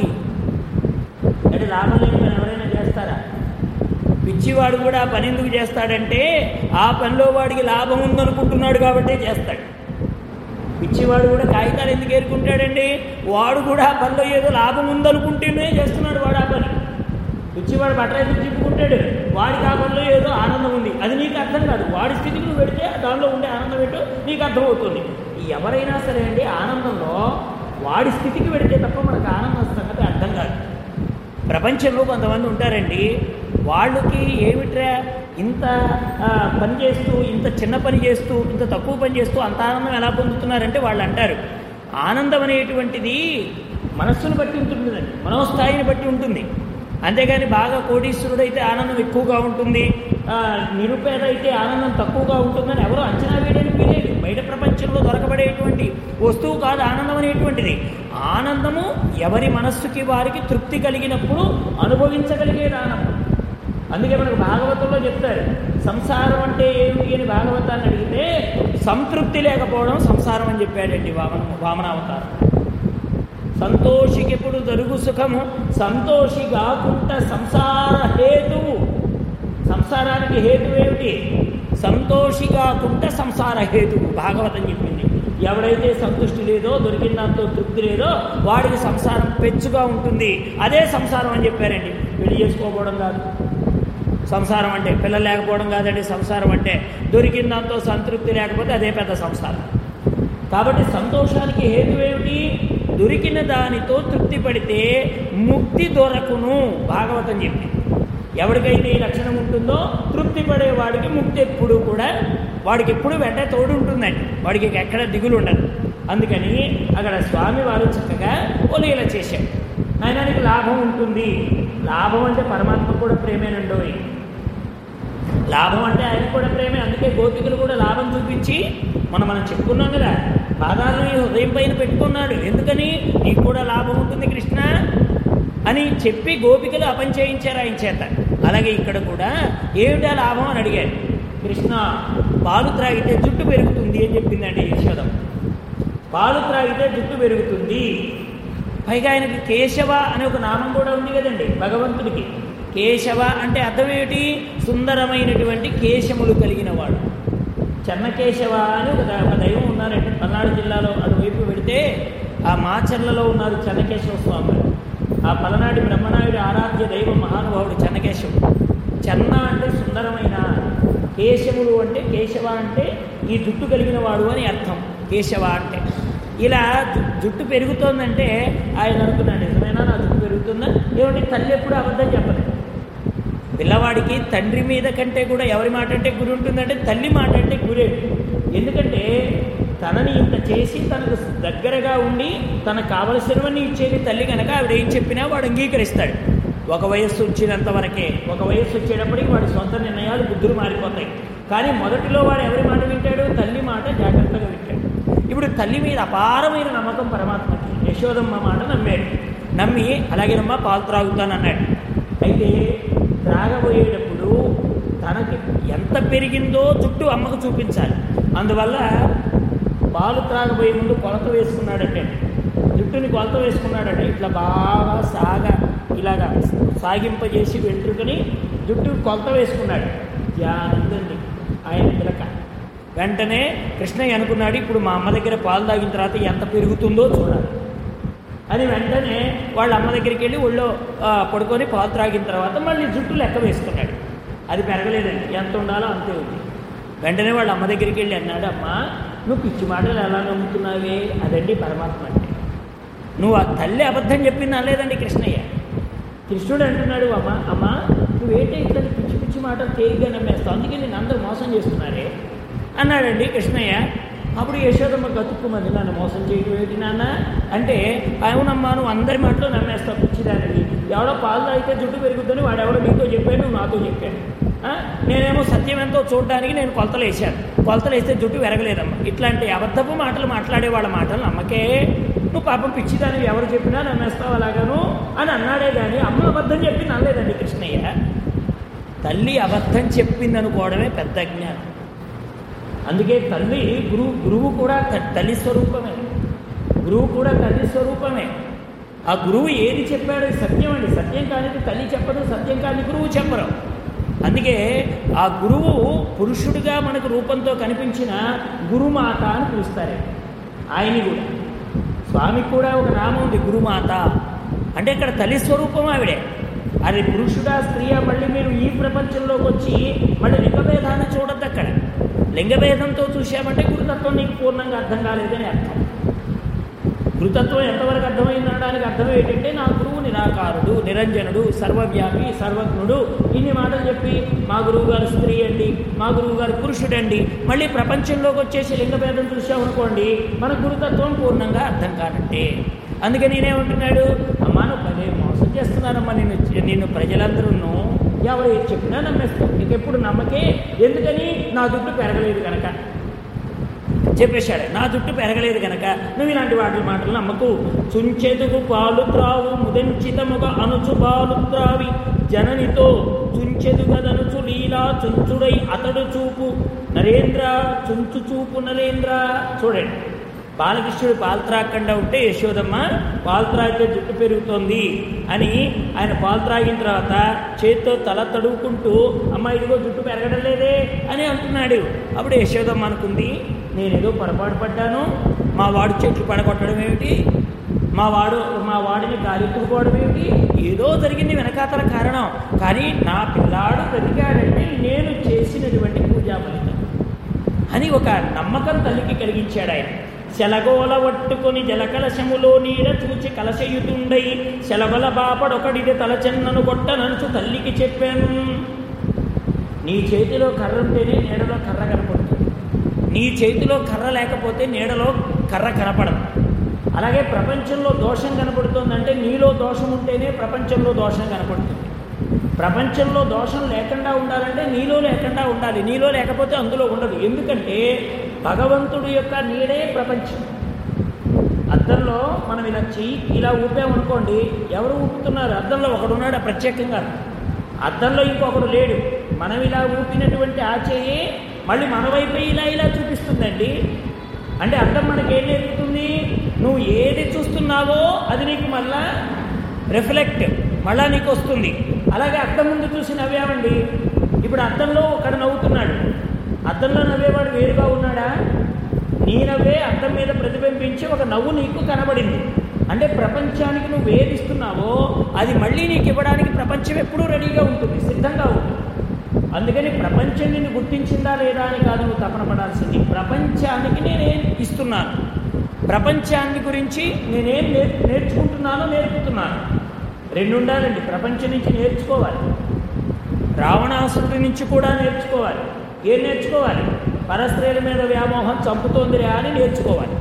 అంటే లాభం లేని పని ఎవరైనా చేస్తారా పిచ్చివాడు కూడా ఆ పని ఎందుకు చేస్తాడంటే ఆ పనిలో వాడికి లాభం ఉందనుకుంటున్నాడు కాబట్టే చేస్తాడు పిచ్చివాడు కూడా కాగితాలు ఎందుకు ఏరుకుంటాడండి వాడు కూడా ఆ పనిలో ఏదో లాభం ఉందనుకుంటేనే చేస్తున్నాడు వాడు ఆ పని పిచ్చివాడు బట్టలు ఎందుకు తిప్పుకుంటాడు వాడికి ఆ పనిలో ఏదో ఆనందం ఉంది అది నీకు అర్థం కాదు వాడి స్థితికి నువ్వు పెడితే దానిలో ఉండే ఆనందం ఏంటో నీకు అర్థమవుతుంది ఎవరైనా సరే అండి ఆనందంలో వాడి స్థితికి పెడితే తప్ప మనకు ఆనందం సంగతి అర్థం కాదు ప్రపంచంలో కొంతమంది ఉంటారండి వాళ్ళకి ఏమిట్రా ఇంత ఆ, పని చేస్తూ ఇంత చిన్న పని చేస్తూ ఇంత తక్కువ పని చేస్తూ అంత ఆనందం ఎలా పొందుతున్నారంటే వాళ్ళు అంటారు ఆనందం అనేటువంటిది మనస్సును బట్టి ఉంటుందండి మనోస్థాయిని బట్టి ఉంటుంది అంతేగాని బాగా కోటీశ్వరుడైతే ఆనందం ఎక్కువగా ఉంటుంది ఆ, నిరుపేద అయితే ఆనందం తక్కువగా ఉంటుందని ఎవరు అంచనా వేయడానికి వీలేదు బయట ప్రపంచంలో దొరకబడేటువంటి వస్తువు కాదు ఆనందం అనేటువంటిది ఆనందము ఎవరి మనస్సుకి వారికి తృప్తి కలిగినప్పుడు అనుభవించగలిగేది ఆనందం అందుకే మనకు భాగవతంలో చెప్తారు సంసారం అంటే ఏమిటి అని భాగవతాన్ని అడిగితే సంతృప్తి లేకపోవడం సంసారం అని చెప్పాడండి వామన వామనావతారం సంతోషికెప్పుడు జరుగు సుఖము సంతోషి కాకుంట సంసార హేతువు సంసారానికి హేతు ఏమిటి సంతోషి కాకుంట సంసార హేతువు భాగవతం చెప్పింది ఎవడైతే సంతృష్టి లేదో దొరికిన దాంతో తృప్తి లేదో వాడికి సంసారం పెచ్చుగా ఉంటుంది అదే సంసారం అని చెప్పారండి పెళ్లి చేసుకోకపోవడం కాదు సంసారం అంటే పిల్లలు లేకపోవడం కాదండి సంసారం అంటే దొరికిన దాంతో సంతృప్తి లేకపోతే అదే పెద్ద సంసారం కాబట్టి సంతోషానికి హేతు ఏమిటి దొరికిన దానితో తృప్తి పడితే ముక్తి దొరకును భాగవతం చెప్పి ఎవరికైతే ఈ లక్షణం ఉంటుందో తృప్తి పడేవాడికి ముక్తి ఎప్పుడు కూడా వాడికి ఎప్పుడు వెంట తోడు ఉంటుందండి వాడికి ఎక్కడ దిగులు ఉండదు అందుకని అక్కడ స్వామి వారు చక్కగా ఒలీల చేశాడు ఆయనకి లాభం ఉంటుంది లాభం అంటే పరమాత్మ కూడా ప్రేమేనండోయ్ లాభం అంటే ఆయన కూడా ప్రేమే అందుకే గోపికలు కూడా లాభం చూపించి మనం మనం చెప్పుకున్నాం కదా పాదాలను ఈ హృదయం పైన పెట్టుకున్నాడు ఎందుకని నీకు కూడా లాభం ఉంటుంది కృష్ణ అని చెప్పి గోపికలు అపని చేయించారు ఆయన చేత అలాగే ఇక్కడ కూడా ఏమిటా లాభం అని అడిగాడు కృష్ణ పాలు త్రాగితే జుట్టు పెరుగుతుంది అని చెప్పిందండి యశోదం పాలు త్రాగితే జుట్టు పెరుగుతుంది పైగా ఆయనకి కేశవ అనే ఒక నామం కూడా ఉంది కదండి భగవంతుడికి కేశవ అంటే అర్థం ఏమిటి సుందరమైనటువంటి కేశములు కలిగిన వాడు చెన్నకేశవ అని ఒక ద- ఒక దైవం ఉన్నారండి పల్నాడు జిల్లాలో అటువైపు వెడితే ఆ మాచర్లలో ఉన్నారు చెన్నకేశవ స్వామి ఆ పలనాటి బ్రహ్మనాయుడు ఆరాధ్య దైవం మహానుభావుడు చెన్నకేశవుడు చెన్న అంటే సుందరమైన కేశములు అంటే కేశవ అంటే ఈ జుట్టు కలిగిన వాడు అని అర్థం కేశవ అంటే ఇలా జు- జుట్టు పెరుగుతోందంటే ఆయన అనుకున్నాడు నిజమైనా నా జుట్టు పెరుగుతుందా ఏమంటే తల్లి ఎప్పుడు అబద్ధం చెప్పలేదు పిల్లవాడికి తండ్రి మీద కంటే కూడా ఎవరి మాట అంటే గురి ఉంటుందంటే తల్లి మాట అంటే గురే ఎందుకంటే తనని ఇంత చేసి తనకు దగ్గరగా ఉండి తనకు కావలసినవన్నీ ఇచ్చేది తల్లి కనుక ఆవిడ ఏం చెప్పినా వాడు అంగీకరిస్తాడు ఒక వయస్సు వచ్చినంత వరకే ఒక వయస్సు వచ్చేటప్పటికి వాడి సొంత నిర్ణయాలు బుద్ధులు మారిపోతాయి కానీ మొదటిలో వాడు ఎవరి మాట వింటాడు తల్లి మాట జాగ్రత్తగా వింటాడు ఇప్పుడు తల్లి మీద అపారమైన నమ్మకం పరమాత్మకి యశోదమ్మ మాట నమ్మాడు నమ్మి అలాగేనమ్మా పాలు త్రాగుతానన్నాడు అయితే త్రాగబోయేటప్పుడు తనకి ఎంత పెరిగిందో జుట్టు అమ్మకు చూపించాలి అందువల్ల పాలు త్రాగబోయే ముందు కొలత వేసుకున్నాడంటే జుట్టుని కొలత వేసుకున్నాడంటే ఇట్లా బాగా సాగ ఇలాగా సాగింపజేసి వెంట్రుకని జుట్టు కొలత వేసుకున్నాడు జానందండి ఆయన పిలక వెంటనే కృష్ణయ్య అనుకున్నాడు ఇప్పుడు మా అమ్మ దగ్గర పాలు తాగిన తర్వాత ఎంత పెరుగుతుందో చూడాలి అని వెంటనే వాళ్ళ అమ్మ దగ్గరికి వెళ్ళి ఒళ్ళో ఆ, పడుకొని పాలు త్రాగిన తర్వాత మళ్ళీ జుట్టు లెక్క వేసుకున్నాడు అది పెరగలేదండి ఎంత ఉండాలో అంతే ఉంది వెంటనే వాళ్ళ అమ్మ దగ్గరికి వెళ్ళి అన్నాడు అమ్మ నువ్వు పిచ్చి మాటలు ఎలా నమ్ముతున్నావే అదండి పరమాత్మ అంటే నువ్వు ఆ తల్లి అబద్ధం చెప్పింది అనలేదండి కృష్ణయ్య కృష్ణుడు అంటున్నాడు అమ్మ అమ్మ నువ్వేంటి ఇట్లా పిచ్చి పిచ్చి మాటలు తేలిగ్గా నమ్మేస్తావు అందుకే నేను అందరూ మోసం చేస్తున్నారే అన్నాడండి కృష్ణయ్య అప్పుడు యశోదమ్మ గతుక్కుమంది నన్ను మోసం చేయడం ఏంటి నాన్న అంటే అవునమ్మా నువ్వు అందరి మాటలు నమ్మేస్తావు పిచ్చిదానివి ఎవడో పాలు తాగితే జుట్టు పెరుగుద్దని వాడెవడో నీతో చెప్పాడు నువ్వు నాతో చెప్పాడు ఆ? నేనేమో సత్యం ఎంతో చూడడానికి నేను కొలతలు వేసాను కొలతలు వేస్తే జుట్టు పెరగలేదమ్మా ఇట్లాంటి అబద్ధపు మాటలు మాట్లాడే వాళ్ళ మాటలు నమ్మకే నువ్వు పాపం పిచ్చిదానివి ఎవరు చెప్పినా నమ్మేస్తావు అలాగాను అని అన్నాడే కానీ అమ్మ అబద్ధం చెప్పింది అనలేదండి కృష్ణయ్య తల్లి అబద్ధం చెప్పింది అనుకోవడమే పెద్ద జ్ఞానం అందుకే తల్లి గురువు గురువు కూడా త- తల్లి స్వరూపమే గురువు కూడా తల్లి స్వరూపమే ఆ గురువు ఏది చెప్పాడో అది సత్యం అండి సత్యం కానిది తల్లి చెప్పదు సత్యం కాని గురువు చెప్పరు అందుకే ఆ గురువు పురుషుడిగా మనకు రూపంతో కనిపించిన గురుమాత అని పిలుస్తారు ఆయన్ని కూడా స్వామికి కూడా ఒక నామం ఉంది గురుమాత అంటే ఇక్కడ తల్లి స్వరూపం ఆవిడే అది పురుషుడా స్త్రీయా మళ్ళీ మీరు ఈ ప్రపంచంలోకి వచ్చి మళ్ళీ లింగభేదాన్ని చూడద్దు అక్కడ లింగభేదంతో చూసామంటే గురుతత్వం నీకు పూర్ణంగా అర్థం కాలేదని అర్థం గురుతత్వం ఎంతవరకు అర్థమైంది అనడానికి అర్థం ఏంటంటే నా గురువు నిరాకారుడు నిరంజనుడు సర్వవ్యాపి సర్వజ్ఞుడు ఇన్ని మాటలు చెప్పి మా గురువు గారు స్త్రీ అండి మా గురువు గారు పురుషుడండి మళ్ళీ ప్రపంచంలోకి వచ్చేసి లింగభేదం చూసామనుకోండి మన గురుతత్వం పూర్ణంగా అర్థం కానంటే అందుకే నేనేమంటున్నాడు అమ్మా నువ్వు పదే మోసం చేస్తున్నానమ్మా నిన్ను నిన్ను ప్రజలందరూ ఎవరు ఏది చెప్పినా నమ్మేస్తావు నీకు ఎప్పుడు నమ్మకే ఎందుకని నా దుడ్డు పెరగలేదు కనుక చెప్పేశాడు నా జుట్టు పెరగలేదు గనక నువ్వు ఇలాంటి వాటి మాటలు నమ్మకు చుంచెదుగు పాలు త్రావు ముదంచితముగా అనుచు పాలు త్రావి జననితో చుంచెదుగదనుచు లీలా చుంచుడై అతడు చూపు నరేంద్ర చుంచు చూపు నరేంద్ర చూడండి బాలకృష్ణుడు పాలు త్రాగకుండా ఉంటే యశోదమ్మ పాలు త్రాగితే జుట్టు పెరుగుతోంది అని ఆయన పాలు త్రాగిన తర్వాత చేతితో తల తడువుకుంటూ అమ్మ ఇదిగో జుట్టు పెరగడం లేదే అని అంటున్నాడు అప్పుడు యశోదమ్మ అనుకుంది నేనేదో పొరపాటు పడ్డాను మా వాడు చెట్లు పడగొట్టడం ఏమిటి మా వాడు మా వాడిని గాలిట్టుకోవడం ఏమిటి ఏదో జరిగింది వెనకాతల కారణం కానీ నా పిల్లాడు బ్రతికాడంటే నేను చేసినటువంటి పూజా ఫలితం అని ఒక నమ్మకం తల్లికి కలిగించాడు ఆయన శలగోల పట్టుకొని జలకలశములో నీడ చూచి కలశయుతుండై శలగల బాపడొకడిది తలచెన్నను కొట్టననుచు తల్లికి చెప్పాను నీ చేతిలో కర్ర ఉంటేనే నీడలో కర్ర కనపడుతుంది నీ చేతిలో కర్ర లేకపోతే నీడలో కర్ర కనపడదు అలాగే ప్రపంచంలో దోషం కనపడుతుందంటే నీలో దోషం ఉంటేనే ప్రపంచంలో దోషం కనపడుతుంది ప్రపంచంలో దోషం లేకుండా ఉండాలంటే నీలో లేకుండా ఉండాలి నీలో లేకపోతే అందులో ఉండదు ఎందుకంటే భగవంతుడి యొక్క నీడే ప్రపంచం అద్దంలో మనం ఇలా చెయ్యి ఇలా ఊపామనుకోండి ఎవరు ఊపుతున్నారు అద్దంలో ఒకడు ఉన్నాడు ప్రత్యేకంగా అద్దంలో ఇంకొకడు లేడు మనం ఇలా ఊపినటువంటి ఆ చెయ్యి మళ్ళీ మన వైపు ఇలా ఇలా చూపిస్తుందండి అంటే అద్దం మనకేం నేర్పుతుంది నువ్వు ఏది చూస్తున్నావో అది నీకు మళ్ళా రిఫ్లెక్ట్ మళ్ళా నీకు వస్తుంది అలాగే అద్దం ముందు చూసి నవ్వామండి ఇప్పుడు అద్దంలో ఒకడు నవ్వుతున్నాడు అద్దంలో నవ్వేవాడు వేరుగా ఉన్నాడా నీ నవ్వే అద్దం మీద ప్రతిబింబించి ఒక నవ్వు నీకు కనబడింది అంటే ప్రపంచానికి నువ్వు వేధిస్తున్నావో అది మళ్ళీ నీకు ఇవ్వడానికి ప్రపంచం ఎప్పుడూ రెడీగా ఉంటుంది సిద్ధంగా ఉంటుంది అందుకని ప్రపంచం నిన్ను గుర్తించిందా లేదా అని కాదు నువ్వు తపన పడాల్సింది ప్రపంచానికి నేనేం ఇస్తున్నాను ప్రపంచాన్ని గురించి నేనేం నేర్ నేర్చుకుంటున్నానో నేర్పుతున్నాను రెండు ఉండాలండి ప్రపంచం నుంచి నేర్చుకోవాలి రావణాసురుడి నుంచి కూడా నేర్చుకోవాలి ఏం నేర్చుకోవాలి పరస్త్రీల మీద వ్యామోహం చంపుతోందిరా అని నేర్చుకోవాలి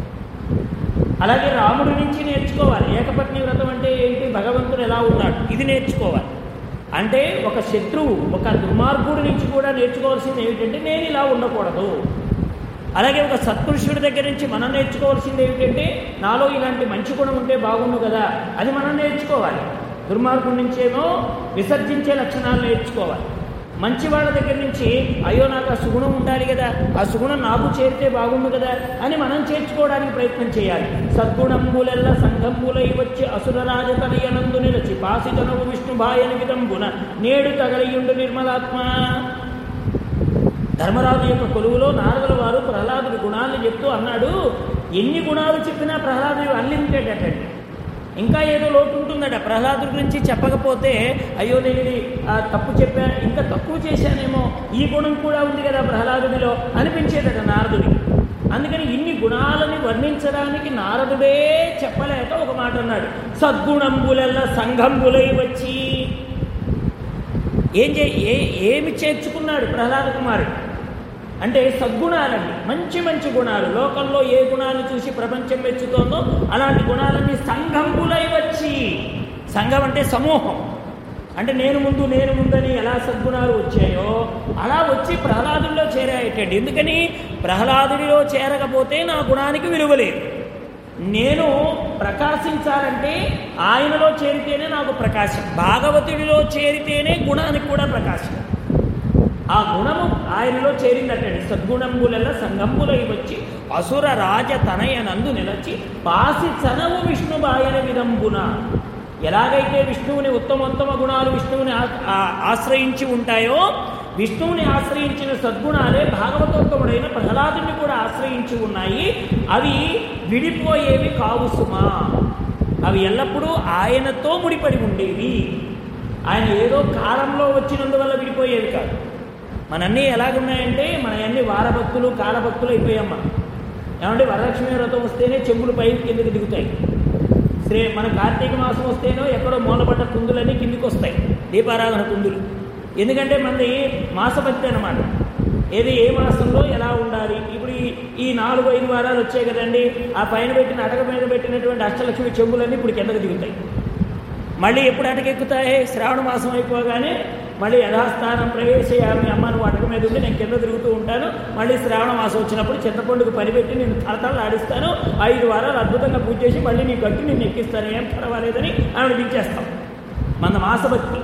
అలాగే రాముడి నుంచి నేర్చుకోవాలి ఏకపత్ని వ్రతం అంటే ఏంటి భగవంతుడు ఎలా ఉన్నాడు ఇది నేర్చుకోవాలి అంటే ఒక శత్రువు ఒక దుర్మార్గుడి నుంచి కూడా నేర్చుకోవాల్సింది ఏమిటంటే నేను ఇలా ఉండకూడదు అలాగే ఒక సత్పురుషుడి దగ్గర నుంచి మనం నేర్చుకోవాల్సింది ఏమిటంటే నాలో ఇలాంటి మంచి గుణం ఉంటే బాగుండు కదా అది మనం నేర్చుకోవాలి దుర్మార్గుడి నుంచేమో విసర్జించే లక్షణాలు నేర్చుకోవాలి మంచి వాళ్ళ దగ్గర నుంచి అయ్యో నాకు ఆ సుగుణం ఉండాలి కదా ఆ సుగుణం నాకు చేరితే బాగుండు కదా అని మనం చేర్చుకోవడానికి ప్రయత్నం చేయాలి సద్గుణంబులెల్ల సంఘంబులై వచ్చి అసురరాజతనయనందు నిలచి పాసితనవు విష్ణుభాయని విధంబున నేడు తగలియుండు నిర్మలాత్మ ధర్మరాజు యొక్క కొలువులో నారదుల వారు ప్రహ్లాదుడి గుణాలను చెప్తూ అన్నాడు ఎన్ని గుణాలు చెప్పినా ప్రహ్లాదుడు అన్లిమిటెడ్ అటండి ఇంకా ఏదో లోటు ఉంటుందట ప్రహ్లాదుడి గురించి చెప్పకపోతే అయ్యో నేను ఇది ఆ, తప్పు చెప్పా ఇంకా తక్కువ చేశానేమో ఈ గుణం కూడా ఉంది కదా ప్రహ్లాదుడిలో అనిపించేదట నారదుడికి అందుకని ఇన్ని గుణాలని వర్ణించడానికి నారదుడే చెప్పలేక ఒక మాట అన్నాడు సద్గుణంబులల్ల సంఘంబులై వచ్చి ఏం చే ఏ ఏమి చేర్చుకున్నాడు ప్రహ్లాద కుమారుడు అంటే సద్గుణాలండి మంచి మంచి గుణాలు లోకంలో ఏ గుణాలు చూసి ప్రపంచం మెచ్చుతోందో అలాంటి గుణాలన్నీ సంఘంబులై వచ్చి సంఘం అంటే సమూహం అంటే నేను ముందు నేను ముందని ఎలా సద్గుణాలు వచ్చాయో అలా వచ్చి ప్రహ్లాదుడిలో చేరాయటండి ఎందుకని ప్రహ్లాదుడిలో చేరకపోతే నా గుణానికి విలువ లేదు నేను ప్రకాశించాలంటే ఆయనలో చేరితేనే నాకు ప్రకాశం భాగవతుడిలో చేరితేనే గుణానికి కూడా ప్రకాశం ఆ గుణము ఆయనలో చేరిందటండి సద్గుణంబుల సంగంబులై వచ్చి అసుర రాజ తనయనందు నిలచి పాసి చనవు విష్ణుబాయన విదంబున ఎలాగైతే విష్ణువుని ఉత్తమోత్తమ గుణాలు విష్ణువుని ఆ- ఆ- ఆశ్రయించి ఉంటాయో విష్ణువుని ఆశ్రయించిన సద్గుణాలే భాగవతోత్తముడైన ప్రహ్లాదుని కూడా ఆశ్రయించి ఉన్నాయి అవి విడిపోయేవి కావు సుమా అవి ఎల్లప్పుడూ ఆయనతో ముడిపడి ఉండేవి ఆయన ఏదో కాలంలో వచ్చినందువల్ల విడిపోయేవి కాదు మనన్నీ ఎలాగున్నాయంటే మన అన్ని వారభక్తులు కాలభక్తులు అయిపోయాం మనం ఏమంటే వరలక్ష్మి వ్రతం వస్తేనే చెంబులు పై కిందకి దిగుతాయి శ్రీ మన కార్తీక మాసం వస్తేనో ఎక్కడో మూలపడ్డ కుందులన్నీ కిందికి వస్తాయి దీపారాధన కుందులు ఎందుకంటే మనది మాసభక్తి అనమాట ఏది ఏ మాసంలో ఎలా ఉండాలి ఇప్పుడు ఈ ఈ నాలుగు ఐదు వారాలు వచ్చాయి కదండి ఆ పైన పెట్టిన అటక మీద పెట్టినటువంటి అష్టలక్ష్మి చెంబులన్నీ ఇప్పుడు కిందకి దిగుతాయి మళ్ళీ ఎప్పుడు అటకెక్కుతాయి శ్రావణ మాసం అయిపోగానే మళ్ళీ యథాస్థానం ప్రవేశయామి అమ్మ నువ్వు అటక మీద ఉండి నేను కింద తిరుగుతూ ఉంటాను మళ్ళీ శ్రావణ మాసం వచ్చినప్పుడు చింతపండుకు పనిపెట్టి నేను తలతలు ఆడిస్తాను ఐదు వారాలు అద్భుతంగా పూజ చేసి మళ్ళీ నీ గట్టి నేను ఎక్కిస్తాను ఏం పర్వాలేదని ఆమె దించేస్తాం మన మాసభక్తి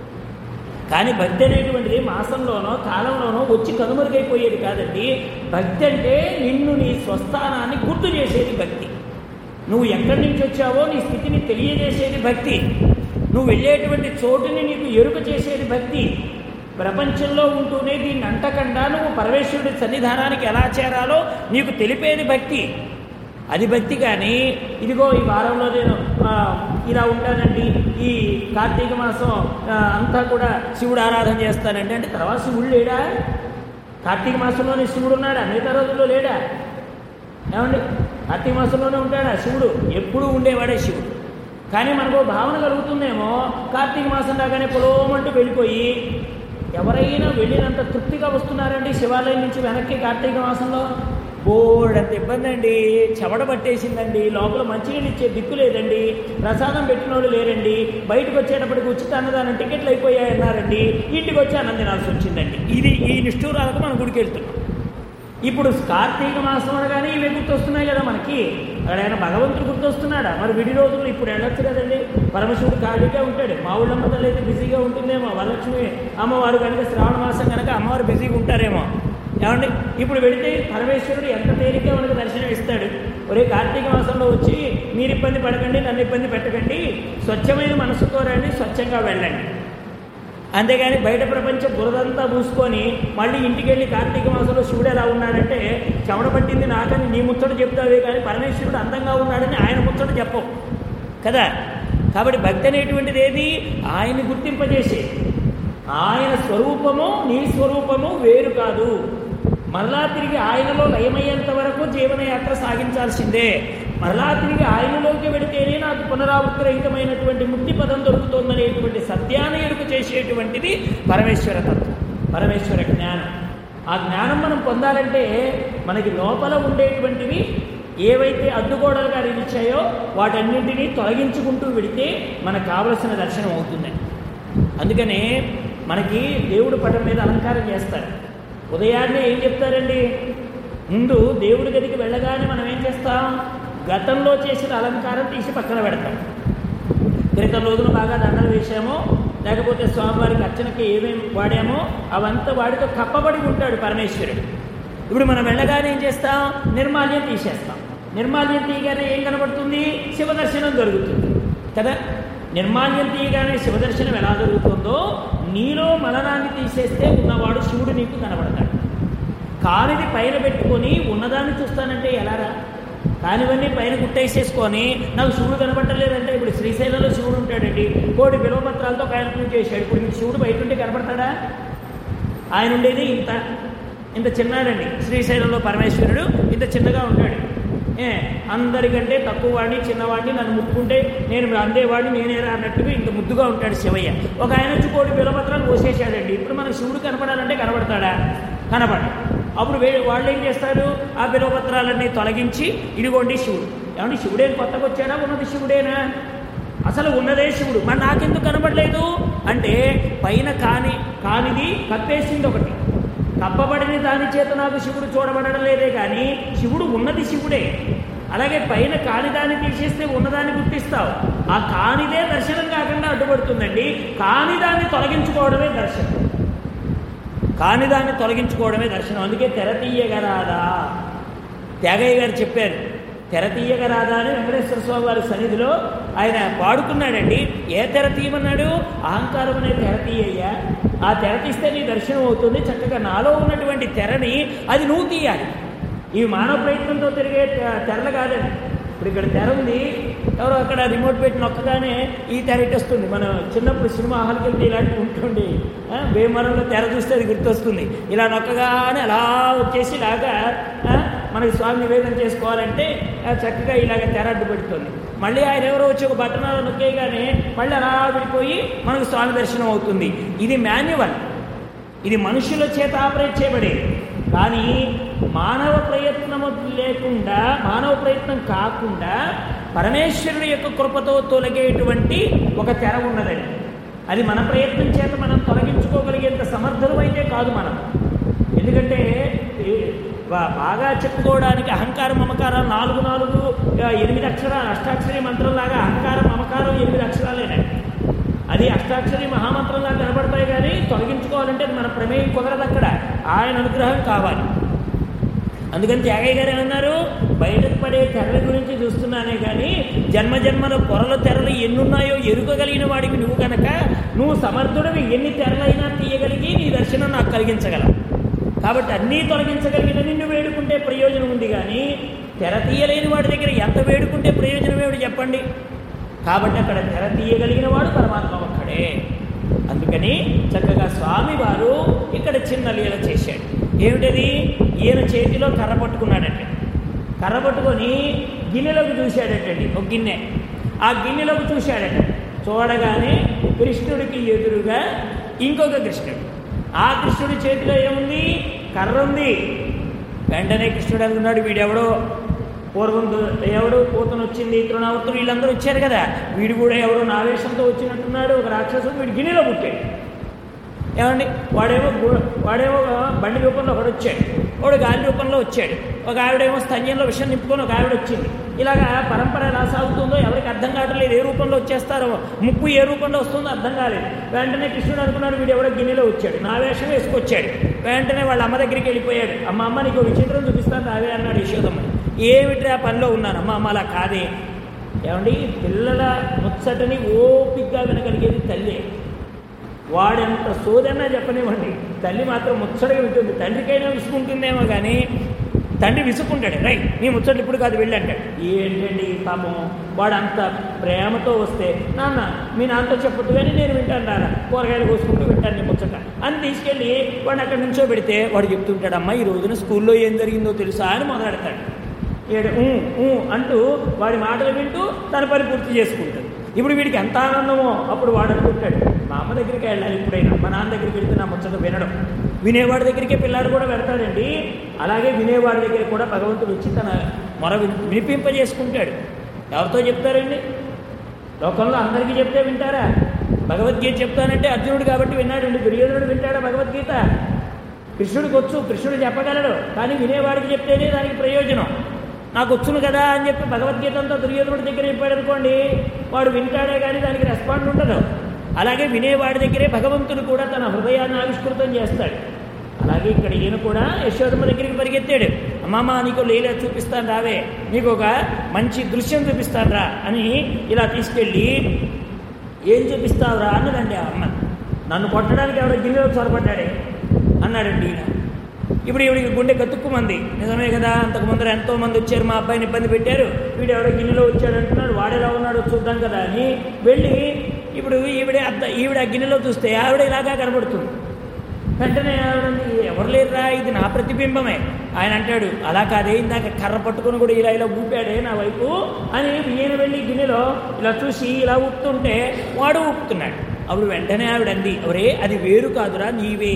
కానీ భక్తి అనేటువంటిది మాసంలోనో కాలంలోనో వచ్చి కనుమరుగైపోయేది కాదండి భక్తి అంటే నిన్ను నీ స్వస్థానాన్ని గుర్తు చేసేది భక్తి నువ్వు ఎక్కడి నుంచి వచ్చావో నీ స్థితిని తెలియజేసేది భక్తి నువ్వు వెళ్ళేటువంటి చోటుని నీకు ఎరుక చేసేది భక్తి ప్రపంచంలో ఉంటూనే దీన్ని అంటకుండా నువ్వు పరమేశ్వరుడి సన్నిధానానికి ఎలా చేరాలో నీకు తెలిపేది భక్తి అది భక్తి కానీ ఇదిగో ఈ వారంలో నేను ఆ, ఇలా ఉంటానండి ఈ కార్తీక మాసం ఆ, అంతా కూడా శివుడు ఆరాధన చేస్తానండి అంటే తర్వాత శివుడు లేడా కార్తీక మాసంలోనే శివుడు ఉన్నాడా మిగతా రోజుల్లో లేడా ఏమండి కార్తీక మాసంలోనే ఉంటాడా శివుడు ఎప్పుడూ ఉండేవాడే శివుడు కానీ మనకు భావన కలుగుతుందేమో కార్తీక మాసం రాగానే పొలోమంటూ వెళ్ళిపోయి ఎవరైనా వెళ్ళినంత తృప్తిగా వస్తున్నారండి శివాలయం నుంచి వెనక్కి కార్తీక మాసంలో బోర్డ్ అంత ఇబ్బంది అండి చెమట పట్టేసిందండి లోపల మంచినీళ్ళు ఇచ్చే దిక్కు లేదండి ప్రసాదం పెట్టిన వాళ్ళు లేరండి బయటకు వచ్చేటప్పటికి ఉచిత అన్నదానం టికెట్లు అయిపోయాయన్నారండి ఇంటికి వచ్చి అన్నం తినాల్సి వచ్చిందండి ఇది ఈ నిష్ఠూరాలకు మనం గుడికి వెళ్తున్నాం ఇప్పుడు కార్తీక మాసం అనగానే ఇవే గుర్తొస్తున్నాయి కదా మనకి అక్కడ ఆయన భగవంతుడు గుర్తొస్తున్నాడా మరి విడి రోజులు ఇప్పుడు వెళ్ళొచ్చు కదండి పరమశివుడు ఖాళీగా ఉంటాడు మా ఊళ్ళమ్మ తల్లి అయితే బిజీగా ఉంటుందేమో వరలక్ష్మి అమ్మవారు కనుక శ్రావణ మాసం కనుక అమ్మవారు బిజీగా ఉంటారేమో ఏమండి ఇప్పుడు వెళితే పరమేశ్వరుడు ఎంత తేలిక మనకు దర్శనం ఇస్తాడు ఒరే కార్తీక మాసంలో వచ్చి మీరు ఇబ్బంది పడకండి నన్ను ఇబ్బంది పెట్టకండి స్వచ్ఛమైన మనసుతో రండి స్వచ్ఛంగా వెళ్ళండి అంతేగాని బయట ప్రపంచం బురదంతా పూసుకొని మళ్ళీ ఇంటికి వెళ్ళి కార్తీక మాసంలో శివుడు ఎలా ఉన్నాడంటే చెమట పట్టింది నాకని నీ ముచ్చట చెప్తావే కానీ పరమేశ్వరుడు అందంగా ఉన్నాడని ఆయన ముచ్చట చెప్పవు కదా కాబట్టి భక్తి అనేటువంటిది ఏది ఆయన్ని గుర్తింపజేసే ఆయన స్వరూపము నీ స్వరూపము వేరు కాదు మరలా తిరిగి ఆయనలో లయమయ్యేంత వరకు జీవనయాత్ర సాగించాల్సిందే మరలా తిరిగి ఆయనలోకి వెళితేనే నాకు పునరావృత్తి రహితమైనటువంటి ముక్తి పదం దొరుకుతుందనేటువంటి సత్యాన్ని ఎరుక చేసేటువంటిది పరమేశ్వర తత్వం పరమేశ్వర జ్ఞానం ఆ జ్ఞానం మనం పొందాలంటే మనకి లోపల ఉండేటువంటివి ఏవైతే అడ్డుగోడలుగా నిలిచాయో వాటన్నింటినీ తొలగించుకుంటూ వెడితే మనకు కావలసిన దర్శనం అవుతుందండి అందుకనే మనకి దేవుడు పటం మీద అలంకారం చేస్తారు ఉదయాన్నే ఏం చెప్తారండి ముందు దేవుడి గదికి వెళ్ళగానే మనం ఏం చేస్తాం గతంలో చేసిన అలంకారం తీసి పక్కన పెడతాం క్రితం రోజున బాగా దండలు వేసామో లేకపోతే స్వామివారికి అర్చనకి ఏమేమి వాడామో అవంతా వాడితో కప్పబడి ఉంటాడు పరమేశ్వరుడు ఇప్పుడు మనం వెళ్ళగానే ఏం చేస్తాం నిర్మాల్యం తీసేస్తాం నిర్మాల్యం తీయగానే ఏం కనబడుతుంది శివదర్శనం జరుగుతుంది కదా నిర్మాల్యం తీయగానే శివదర్శనం ఎలా జరుగుతుందో నీలో మలనాన్ని తీసేస్తే ఉన్నవాడు శివుడు నీకు కనబడతాడు కానిది పైన పెట్టుకొని ఉన్నదాన్ని చూస్తానంటే ఎలారా కానివన్నీ పైన గుట్టేసేసుకొని నాకు శివుడు కనపడలేదంటే ఇప్పుడు శ్రీశైలంలో శివుడు ఉంటాడండి కోటి బిలవపత్రాలతో ఒక ఆయన పూజ చేశాడు ఇప్పుడు మీకు శివుడు బయట ఉంటే కనపడతాడా ఆయన ఉండేది ఇంత ఇంత చిన్నాడండి శ్రీశైలంలో పరమేశ్వరుడు ఇంత చిన్నగా ఉంటాడు ఏ అందరికంటే తక్కువ వాడిని చిన్నవాడిని నన్ను ముట్టుకుంటే నేను అందేవాడిని నేనేరా అన్నట్టుగా ఇంత ముద్దుగా ఉంటాడు శివయ్య ఒక ఆయన వచ్చి కోటి బిలపత్రాలు పోసేసాడండి ఇప్పుడు మనకు శివుడు కనపడాలంటే కనపడతాడా కనపడ అప్పుడు వే వాళ్ళు ఏం చేస్తారు ఆ బిలపత్రాలన్నీ తొలగించి ఇదిగోండి శివుడు ఏమంటే శివుడేం కొత్తగా వచ్చాడా ఉన్నది శివుడేనా అసలు ఉన్నదే శివుడు మరి నాకెందుకు కనబడలేదు అంటే పైన కాని కానిది కప్పేసింది ఒకటి కప్పబడిన దాని చేత నాకు శివుడు చూడబడడం లేదే కానీ శివుడు ఉన్నది శివుడే అలాగే పైన కానిదాన్ని తీసేస్తే ఉన్నదాన్ని గుర్తిస్తావు ఆ కానిదే దర్శనం కాకుండా అడ్డుపడుతుందండి కానిదాన్ని తొలగించుకోవడమే దర్శనం కానిదాన్ని తొలగించుకోవడమే దర్శనం అందుకే తెర తీయగరాదా త్యాగయ్య గారు చెప్పారు తెర తీయగరాదా అని వెంకటేశ్వర స్వామి వారి సన్నిధిలో ఆయన పాడుకున్నాడండి ఏ తెర తీయమన్నాడు అహంకారం అనే తెర తీయ్యా ఆ తెర తీస్తే నీ దర్శనం అవుతుంది చక్కగా నాలో ఉన్నటువంటి తెరని అది నువ్వు తీయాలి ఈ మానవ ప్రయత్నంతో తిరిగే తె- తెరలు కాదండి ఇప్పుడు ఇక్కడ తెర ఉంది ఎవరో అక్కడ రిమోట్ పెట్టి నొక్కగానే ఈ తెర ఇట్టొస్తుంది మనం చిన్నప్పుడు సినిమా హాల్కి వెళ్తే ఇలాంటి ఉంటుండి ఆ, భీమవరంలో తెర చూస్తే అది గుర్తొస్తుంది ఇలా నొక్కగానే అలా వచ్చేసి ఇలాగా ఆ, మనకి స్వామి నివేదన చేసుకోవాలంటే ఆ, చక్కగా ఇలాగ తెర అడ్డు పెడుతుంది మళ్ళీ ఆయన ఎవరో వచ్చి ఒక బట్టనాలు నొక్కేయగానే మళ్ళీ అలా విడిపోయి మనకు స్వామి దర్శనం అవుతుంది ఇది మాన్యువల్ ఇది మనుషుల చేత ఆపరేట్ చేయబడేది కానీ మానవ ప్రయత్నము లేకుండా మానవ ప్రయత్నం కాకుండా పరమేశ్వరుడి యొక్క కృపతో తొలగేటువంటి ఒక తెర ఉన్నదండి అది మన ప్రయత్నం చేత మనం తొలగించుకోగలిగేంత సమర్థులం అయితే కాదు మనం ఎందుకంటే ఈ బా- బాగా చెప్పుకోవడానికి అహంకారం మమకారం నాలుగు నాలుగు ఆ, ఎనిమిది అక్షరాలు అష్టాక్షరి మంత్రంలాగా అహంకారం మమకారం ఎనిమిది అక్షరాలేనండి అది అష్టాక్షరి మహామంత్రంలా కనబడతాయి కానీ తొలగించుకోవాలంటే అది మన ప్రమేయం కుదరదు అక్కడ ఆయన అనుగ్రహం కావాలి అందుకని త్యాగయ్య గారు ఏమన్నారు బయటకు పడే తెరల గురించి చూస్తున్నానే కానీ జన్మ జన్మల పొరల తెరలు ఎన్నున్నాయో ఎరుకగలిగిన వాడికి నువ్వు కనుక నువ్వు సమర్థుడివి ఎన్ని తెరలైనా తీయగలిగి నీ దర్శనం నాకు కలిగించగలవు కాబట్టి అన్నీ తొలగించగలిగిన నిన్ను వేడుకుంటే ప్రయోజనం ఉంది కానీ తెర తీయలేని వాడి దగ్గర ఎంత వేడుకుంటే ప్రయోజనం ఏమిటి చెప్పండి కాబట్టి అక్కడ తెర తీయగలిగిన వాడు పరమాత్మ ఒక్కడే అందుకని చక్కగా స్వామి వారు ఇక్కడ చిన్న లీల చేశాడు ఏమిటది ఈయన చేతిలో కర్ర పట్టుకున్నాడంటే కర్ర పట్టుకొని గిన్నెలోకి చూశాడటండి ఒక గిన్నె ఆ గిన్నెలోకి చూశాడట చూడగానే కృష్ణుడికి ఎదురుగా ఇంకొక కృష్ణుడు ఆ కృష్ణుడి చేతిలో ఏముంది కర్ర ఉంది వెంటనే కృష్ణుడు అనుకున్నాడు వీడెవడో పూర్వం దు- ఎవడు పూతను వచ్చింది తృణావర్తులు వీళ్ళందరూ వచ్చారు కదా వీడు కూడా ఎవడో నావేశంతో వచ్చినట్టున్నాడు ఒక రాక్షసుడు వీడు గిన్నెలో పుట్టాడు ఏమండి వాడేమో గు- వాడేమో బండి రూపంలో ఒకడు వచ్చాడు వాడు గాలి రూపంలో వచ్చాడు ఒక ఆవిడేమో స్తన్యంలో విషం నింపుకొని ఒక ఆవిడ వచ్చింది ఇలాగా పరంపర ఎలా సాగుతుందో ఎవరికి అర్థం కావట్లేదు ఏ రూపంలో వచ్చేస్తారో ముప్పు ఏ రూపంలో వస్తుందో అర్థం కాలేదు వెంటనే కృష్ణుడు అనుకున్నాడు వీడు ఎవడో గిన్నెలో వచ్చాడు నా వేషం వేసుకొచ్చాడు వెంటనే వాళ్ళ అమ్మ దగ్గరికి వెళ్ళిపోయాడు అమ్మ అమ్మ నీకు విచిత్రం చూపిస్తాను రావే అన్నాడు యశోదమ్మ ఏమిట్రా పనిలో ఉన్నాను అమ్మ అమ్మ అలా కాదే ఏమండి పిల్లల ముచ్చటని ఓపిగ్గా వినగలిగేది తల్లి వాడెంత సోదన్నా చెప్పనివ్వండి తల్లి మాత్రం ముచ్చటగా ఉంటుంది తండ్రికైనా విసుకుంటుందేమో కానీ తండ్రి విసుకుంటాడు రై నీ ముచ్చట్లు ఇప్పుడు కాదు వెళ్ళి అంటాడు ఏంటండి పాపం వాడు అంత ప్రేమతో వస్తే నాన్న మీ నాన్నతో చెప్పొద్దు కానీ నేను వింటాను నాన్న కూరగాయలు కోసుకుంటూ వింటాను నీ ముచ్చట అని తీసుకెళ్ళి వాడిని అక్కడ నుంచో పెడితే వాడు చెప్తుంటాడు అమ్మ ఈ రోజున స్కూల్లో ఏం జరిగిందో తెలుసా అని మొదలెడతాడు ఏడు ఊ, ఊ అంటూ వాడి మాటలు వింటూ తన పని పూర్తి చేసుకుంటాడు ఇప్పుడు వీడికి ఎంత ఆనందమో అప్పుడు వాడు అనుకుంటాడు మా అమ్మ దగ్గరికి వెళ్ళాలి ఇప్పుడైనా మా నాన్న దగ్గరికి వెళ్తే నా ముచ్చట వినడం వినేవాడి దగ్గరికే పిల్లాడు కూడా వెళ్తాడండి అలాగే వినేవాడి దగ్గర కూడా భగవంతుడు వచ్చి తన మొర విని- వినిపింపజేసుకుంటాడు ఎవరితో చెప్తారండి లోకంలో అందరికీ చెప్తే వింటారా భగవద్గీత చెప్తానంటే అర్జునుడు కాబట్టి విన్నాడండి దుర్యోధనుడు వింటాడా భగవద్గీత కృష్ణుడికి వచ్చు కృష్ణుడు చెప్పగలడు కానీ వినేవాడికి చెప్తేనే దానికి ప్రయోజనం నాకు వచ్చును కదా అని చెప్పి భగవద్గీత అంతా దుర్యోధనుడి దగ్గర చెప్పాడు అనుకోండి వాడు వింటాడే కానీ దానికి రెస్పాండ్ ఉండదు అలాగే వినేవాడి దగ్గరే భగవంతుడు కూడా తన హృదయాన్ని ఆవిష్కృతం చేస్తాడు అలాగే ఇక్కడ ఈయన కూడా యశోదమ్మ దగ్గరికి పరిగెత్తాడు అమ్మమ్మ నీకు లీల చూపిస్తాను రావే నీకు ఒక మంచి దృశ్యం చూపిస్తాను రా అని ఇలా తీసుకెళ్ళి ఏం చూపిస్తావురా అన్నదండి ఆ అమ్మ నన్ను కొట్టడానికి ఎవడో గిన్నెలో చొరబడ్డాడే అన్నాడండి ఈయన ఇప్పుడు ఈవిడికి గుండె గతుక్కుమంది నిజమే కదా అంతకు ముందర ఎంతో మంది వచ్చారు మా అబ్బాయిని ఇబ్బంది పెట్టారు వీడు ఎవడో గిన్నెలో వచ్చాడు అంటున్నాడు వాడెలా ఉన్నాడో చూద్దాం కదా అని వెళ్ళి ఇప్పుడు ఈవిడే అద్ద ఈవిడ ఆ గిన్నెలో చూస్తే ఆవిడ ఇలాగా కనబడుతుంది వెంటనే ఆవిడంది ఎవరు లేరురా ఇది నా ప్రతిబింబమే ఆయన అంటాడు అలా కాదే ఇందాక కర్ర పట్టుకొని కూడా ఇలా ఇలా ఊపాడే నా వైపు అని ఈయన వెళ్ళి గిన్నెలో ఇలా చూసి ఇలా ఊపుతుంటే వాడు ఊపుతున్నాడు అప్పుడు వెంటనే ఆవిడంది ఒరే అది వేరు కాదురా నీవే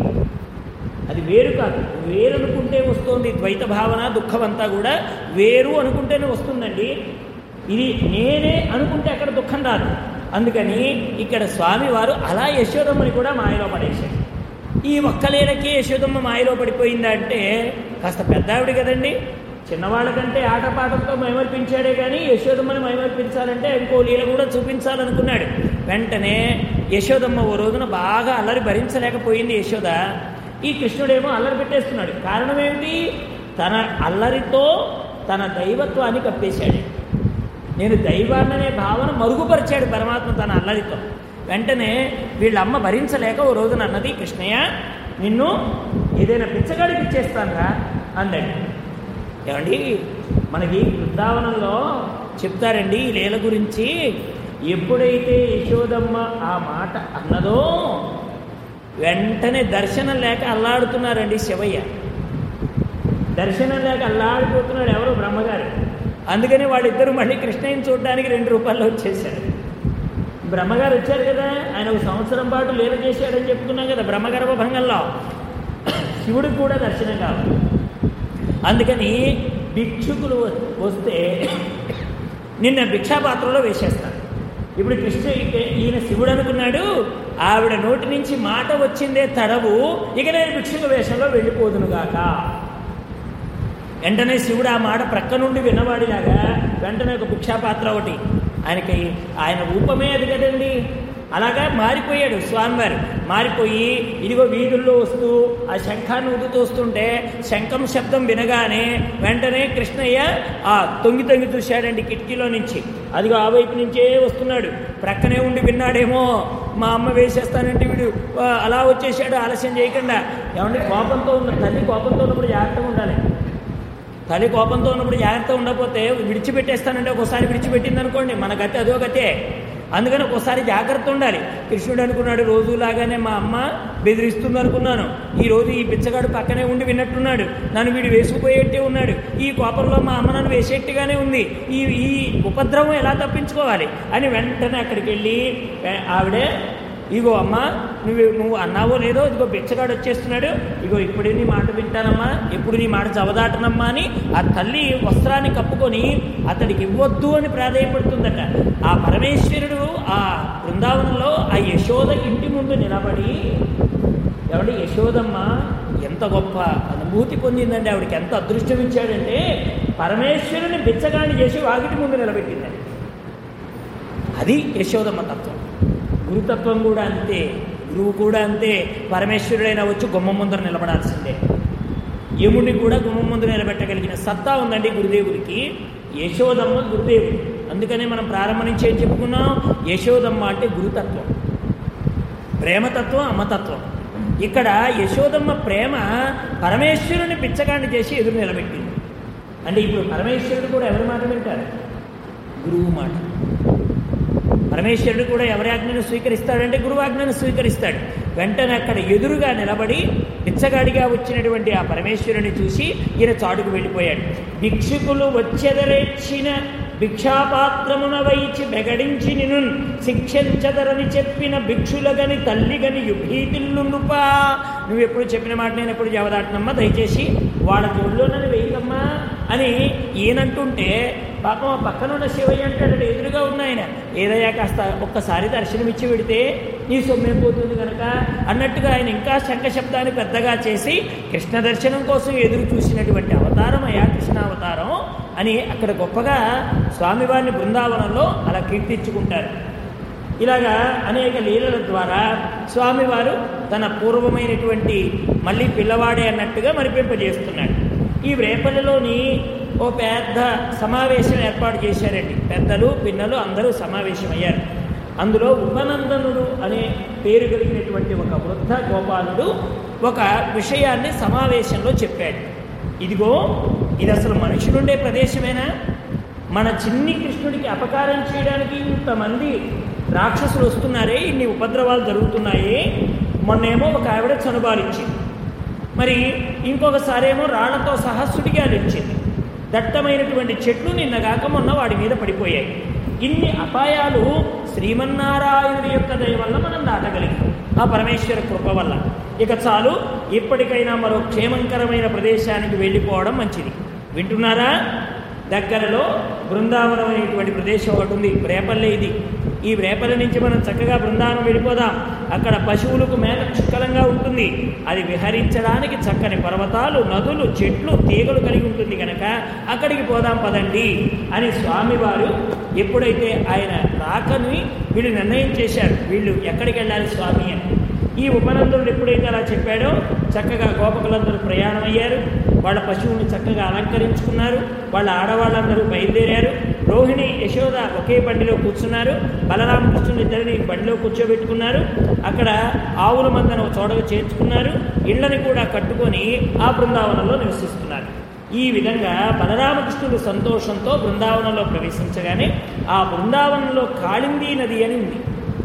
అది వేరు కాదు వేరు అనుకుంటే వస్తుంది ద్వైత భావన దుఃఖం అంతా కూడా వేరు అనుకుంటేనే వస్తుందండి ఇది నేనే అనుకుంటే అక్కడ దుఃఖం రాదు అందుకని ఇక్కడ స్వామివారు అలా యశోదమ్మని కూడా మాయలో పడేశాడు ఈ ఒక్కలేలకే యశోదమ్మ మాయలో పడిపోయిందా అంటే కాస్త పెద్దావిడ కదండి చిన్నవాళ్ళకంటే ఆటపాటలతో మైమర్పించాడే కానీ యశోదమ్మని మైమర్పించాలంటే ఇంకో లీల కూడా చూపించాలనుకున్నాడు వెంటనే యశోదమ్మ ఓ రోజున బాగా అల్లరి భరించలేకపోయింది యశోద ఈ కృష్ణుడేమో అల్లరి పెట్టేస్తున్నాడు కారణం ఏమిటి తన అల్లరితో తన దైవత్వాన్ని కప్పేశాడు నేను దైవాన్ననే భావన మరుగుపరిచాడు పరమాత్మ తన అల్లరితో వెంటనే వీళ్ళ అమ్మ భరించలేక ఓ రోజున అన్నది కృష్ణయ్య నిన్ను ఏదైనా పిచ్చగాడికి ఇచ్చేస్తానరా అందండి ఏమండి మనకి బృందావనంలో చెప్తారండి ఈ లీల గురించి ఎప్పుడైతే యశోదమ్మ ఆ మాట అన్నదో వెంటనే దర్శనం లేక అల్లాడుతున్నారండి శివయ్య దర్శనం లేక అల్లాడిపోతున్నాడు ఎవరు బ్రహ్మగారు అందుకని వాళ్ళిద్దరూ మళ్ళీ కృష్ణయ్యని చూడడానికి రెండు రూపాయలు వచ్చేసాడు బ్రహ్మగారు వచ్చారు కదా ఆయన ఒక సంవత్సరం పాటు లీల చేశాడని చెప్పుకున్నాం కదా బ్రహ్మగర్భ భంగంలో శివుడికి కూడా దర్శనం కావాలి అందుకని భిక్షుకులు వస్తే నిన్న భిక్షాపాత్రలో వేసేస్తాడు ఇప్పుడు కృష్ణ ఈయన శివుడు అనుకున్నాడు ఆవిడ నోటి నుంచి మాట వచ్చిందే తడవు ఇక నేను భిక్షుక వేషంలో వెళ్ళిపోదునుగాక వెంటనే శివుడు ఆ మాట ప్రక్క నుండి విన్నవాడిలాగా వెంటనే ఒక భిక్షాపాత్ర ఒకటి ఆయనకి ఆయన రూపమే అది కదండి అలాగా మారిపోయాడు స్వామివారు మారిపోయి ఇదిగో వీధుల్లో వస్తూ ఆ శంఖాన్ని ఊదుతూ వస్తుంటే శంఖం శబ్దం వినగానే వెంటనే కృష్ణయ్య ఆ తొంగి తొంగి చూశాడండి కిటికీలో నుంచి అదిగో ఆ వైపు నుంచే వస్తున్నాడు ప్రక్కనే ఉండి విన్నాడేమో మా అమ్మ వేసేస్తానంటే వీడు ఆ, అలా వచ్చేసాడు ఆలస్యం చేయకుండా ఏమంటే కోపంతో ఉన్న తల్లి కోపంతో ఉన్నప్పుడు జాగ్రత్తగా ఉండాలి తల్లి కోపంతో ఉన్నప్పుడు జాగ్రత్త ఉండకపోతే విడిచిపెట్టేస్తానంటే ఒకసారి విడిచిపెట్టింది అనుకోండి మన గతి అదో గతే అందుకని ఒకసారి జాగ్రత్త ఉండాలి కృష్ణుడు అనుకున్నాడు రోజులాగానే మా అమ్మ బెదిరిస్తుంది అనుకున్నాను ఈ రోజు ఈ బిచ్చగాడు పక్కనే ఉండి విన్నట్టున్నాడు నన్ను వీడు వేసుకుపోయేట్టే ఉన్నాడు ఈ కోపంలో మా అమ్మ నన్ను వేసేట్టుగానే ఉంది ఈ ఈ ఉపద్రవం ఎలా తప్పించుకోవాలి అని వెంటనే అక్కడికి వెళ్ళి వె- ఆవిడే ఇగో అమ్మా నువ్వు నువ్వు అన్నావో లేదో ఇదిగో బిచ్చగాడు వచ్చేస్తున్నాడు ఇగో ఇప్పుడే నీ మాట వింటానమ్మా ఎప్పుడు నీ మాట చవదాటనమ్మా అని ఆ తల్లి వస్త్రాన్ని కప్పుకొని అతడికి ఇవ్వద్దు అని ప్రాధాయపడుతుందట ఆ పరమేశ్వరుడు ఆ బృందావనంలో ఆ యశోద ఇంటి ముందు నిలబడి ఎవడి యశోదమ్మ ఎంత గొప్ప అనుభూతి పొందిందండి ఆవిడకి ఎంత అదృష్టం ఇచ్చాడంటే పరమేశ్వరుని బిచ్చగాన్ని చేసి వాకిటి ముందు నిలబెట్టిందండి అది యశోదమ్మ తత్వం గురుతత్వం కూడా అంతే గురువు కూడా అంతే పరమేశ్వరుడైనా వచ్చి గుమ్మం ముందర నిలబడాల్సిందే యముడిని కూడా గుమ్మం ముందు నిలబెట్టగలిగిన సత్తా ఉందండి గురుదేవుడికి యశోదమ్మ గురుదేవుడు అందుకనే మనం ప్రారంభం నుంచి ఏం చెప్పుకున్నాం యశోదమ్మ అంటే గురుతత్వం ప్రేమతత్వం అమ్మతత్వం ఇక్కడ యశోదమ్మ ప్రేమ పరమేశ్వరుని పిచ్చగాండి చేసి ఎదురు నిలబెట్టింది అంటే ఇప్పుడు పరమేశ్వరుడు కూడా ఎవరి మాట వింటారు గురువు మాట పరమేశ్వరుడు కూడా ఎవరి ఆజ్ఞను స్వీకరిస్తాడంటే గురువు ఆజ్ఞను స్వీకరిస్తాడు వెంటనే అక్కడ ఎదురుగా నిలబడి బిచ్చగాడిగా వచ్చినటువంటి ఆ పరమేశ్వరుని చూసి ఈయన చాటుకు వెళ్ళిపోయాడు భిక్షుకులు వచ్చెదరెచ్చిన భిక్షాపాత్రమున వైచి బెగడించి నిను శిక్షించదరని చెప్పిన భిక్షులగని తల్లిగని యుభీతిల్లుండుపా నువ్వు ఎప్పుడు చెప్పిన మాట నేను ఎప్పుడు జవదాటనమ్మా దయచేసి వాళ్ళ జోడులో నన్ను వేయకమ్మా అని ఈయనంటుంటే పాపం ఆ పక్కన ఉన్న శివయ్య అంటాడు ఎదురుగా ఉన్న ఆయన ఏదయ్యా కాస్త ఒక్కసారి దర్శనమిచ్చి పెడితే నీ సొమ్మేం పోతుంది కనుక అన్నట్టుగా ఆయన ఇంకా శంఖ శబ్దాన్ని పెద్దగా చేసి కృష్ణ దర్శనం కోసం ఎదురు చూసినటువంటి అవతారం అయ్యా కృష్ణావతారం అని అక్కడ గొప్పగా స్వామివారిని బృందావనంలో అలా కీర్తించుకుంటారు ఇలాగా అనేక లీలల ద్వారా స్వామివారు తన పూర్వమైనటువంటి మళ్ళీ పిల్లవాడే అన్నట్టుగా మరిపింపజేస్తున్నాడు ఈ రేపల్లిలోని ఓ పెద్ద సమావేశం ఏర్పాటు చేశారండి పెద్దలు పిన్నలు అందరూ సమావేశమయ్యారు అందులో ఉపనందనుడు అనే పేరు కలిగినటువంటి ఒక వృద్ధ గోపాలుడు ఒక విషయాన్ని సమావేశంలో చెప్పాడు ఇదిగో ఇది అసలు మనుషులుండే ప్రదేశమేనా మన చిన్ని కృష్ణుడికి అపకారం చేయడానికి ఇంతమంది రాక్షసులు వస్తున్నారే ఇన్ని ఉపద్రవాలు జరుగుతున్నాయే మొన్నేమో ఒక ఆవిడ చనుబాలించింది మరి ఇంకొకసారేమో రాళ్లతో సహస్రుడిగా నిలిచింది దట్టమైనటువంటి చెట్లు నిన్నగాక మొన్న వాడి మీద పడిపోయాయి ఇన్ని అపాయాలు శ్రీమన్నారాయణుడి యొక్క దయ వల్ల మనం దాటగలిగాం ఆ పరమేశ్వర కృప వల్ల ఇక చాలు ఇప్పటికైనా మరో క్షేమంకరమైన ప్రదేశానికి వెళ్ళిపోవడం మంచిది వింటున్నారా దగ్గరలో బృందావనం అనేటువంటి ప్రదేశం ఒకటి ఉంది రేపల్లె ఇది ఈ రేపల్లె నుంచి మనం చక్కగా బృందావనం వెళ్ళిపోదాం అక్కడ పశువులకు మేత పుష్కలంగా ఉంటుంది అది విహరించడానికి చక్కని పర్వతాలు నదులు చెట్లు తీగలు కలిగి ఉంటుంది కనుక అక్కడికి పోదాం పదండి అని స్వామివారు ఎప్పుడైతే ఆయన రాకని వీళ్ళు నిర్ణయం చేశారు వీళ్ళు ఎక్కడికి వెళ్ళాలి స్వామి అని ఈ ఉపనందుడు ఎప్పుడైతే అలా చెప్పాడో చక్కగా గోపకులందరూ ప్రయాణం అయ్యారు వాళ్ళ పశువుని చక్కగా అలంకరించుకున్నారు వాళ్ళ ఆడవాళ్ళందరూ బయలుదేరారు రోహిణి యశోద ఒకే బండిలో కూర్చున్నారు బలరామకృష్ణుని ఇద్దరిని బండిలో కూర్చోబెట్టుకున్నారు అక్కడ ఆవుల మందను ఒక చోటకు చేర్చుకున్నారు ఇళ్ళని కూడా కట్టుకొని ఆ బృందావనంలో నివసిస్తున్నారు ఈ విధంగా బలరామకృష్ణుడు సంతోషంతో బృందావనంలో ప్రవేశించగానే ఆ బృందావనంలో కాళిందీ నది అని ఉంది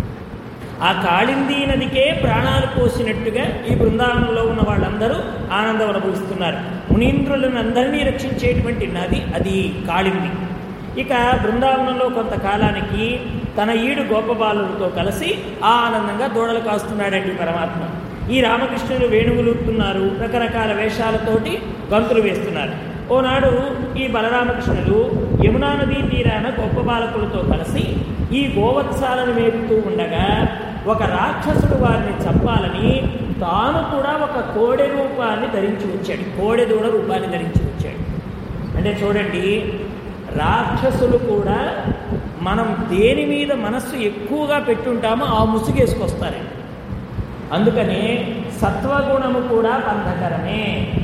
ఆ కాళిందీ నదికే ప్రాణాలు పోసినట్టుగా ఈ బృందావనంలో ఉన్న వాళ్ళందరూ ఆనందం అనుభవిస్తున్నారు మునీంద్రులను అందరినీ రక్షించేటువంటి నది అది కాళింది ఇక బృందావనంలో కొంతకాలానికి తన ఈడు గోపబాలులతో కలిసి ఆనందంగా దూడలు కాస్తున్నాడండి పరమాత్మ ఈ రామకృష్ణులు వేణువులుతున్నారు రకరకాల వేషాలతోటి గంతులు వేస్తున్నారు ఓనాడు ఈ బలరామకృష్ణులు యమునా నదీ తీరాన గొప్ప బాలకులతో కలిసి ఈ గోవత్సాలను మేపుతూ ఉండగా ఒక రాక్షసుడు వారిని చంపాలని తాను కూడా ఒక కోడె రూపాన్ని ధరించి వచ్చాడు కోడె దూడ రూపాన్ని ధరించి వచ్చాడు అంటే చూడండి రాక్షసులు కూడా మనం దేని మీద మనస్సు ఎక్కువగా పెట్టుంటామో ఆ ముసుగేసుకొస్తారండి అందుకనే సత్వగుణము కూడా బంధకరమే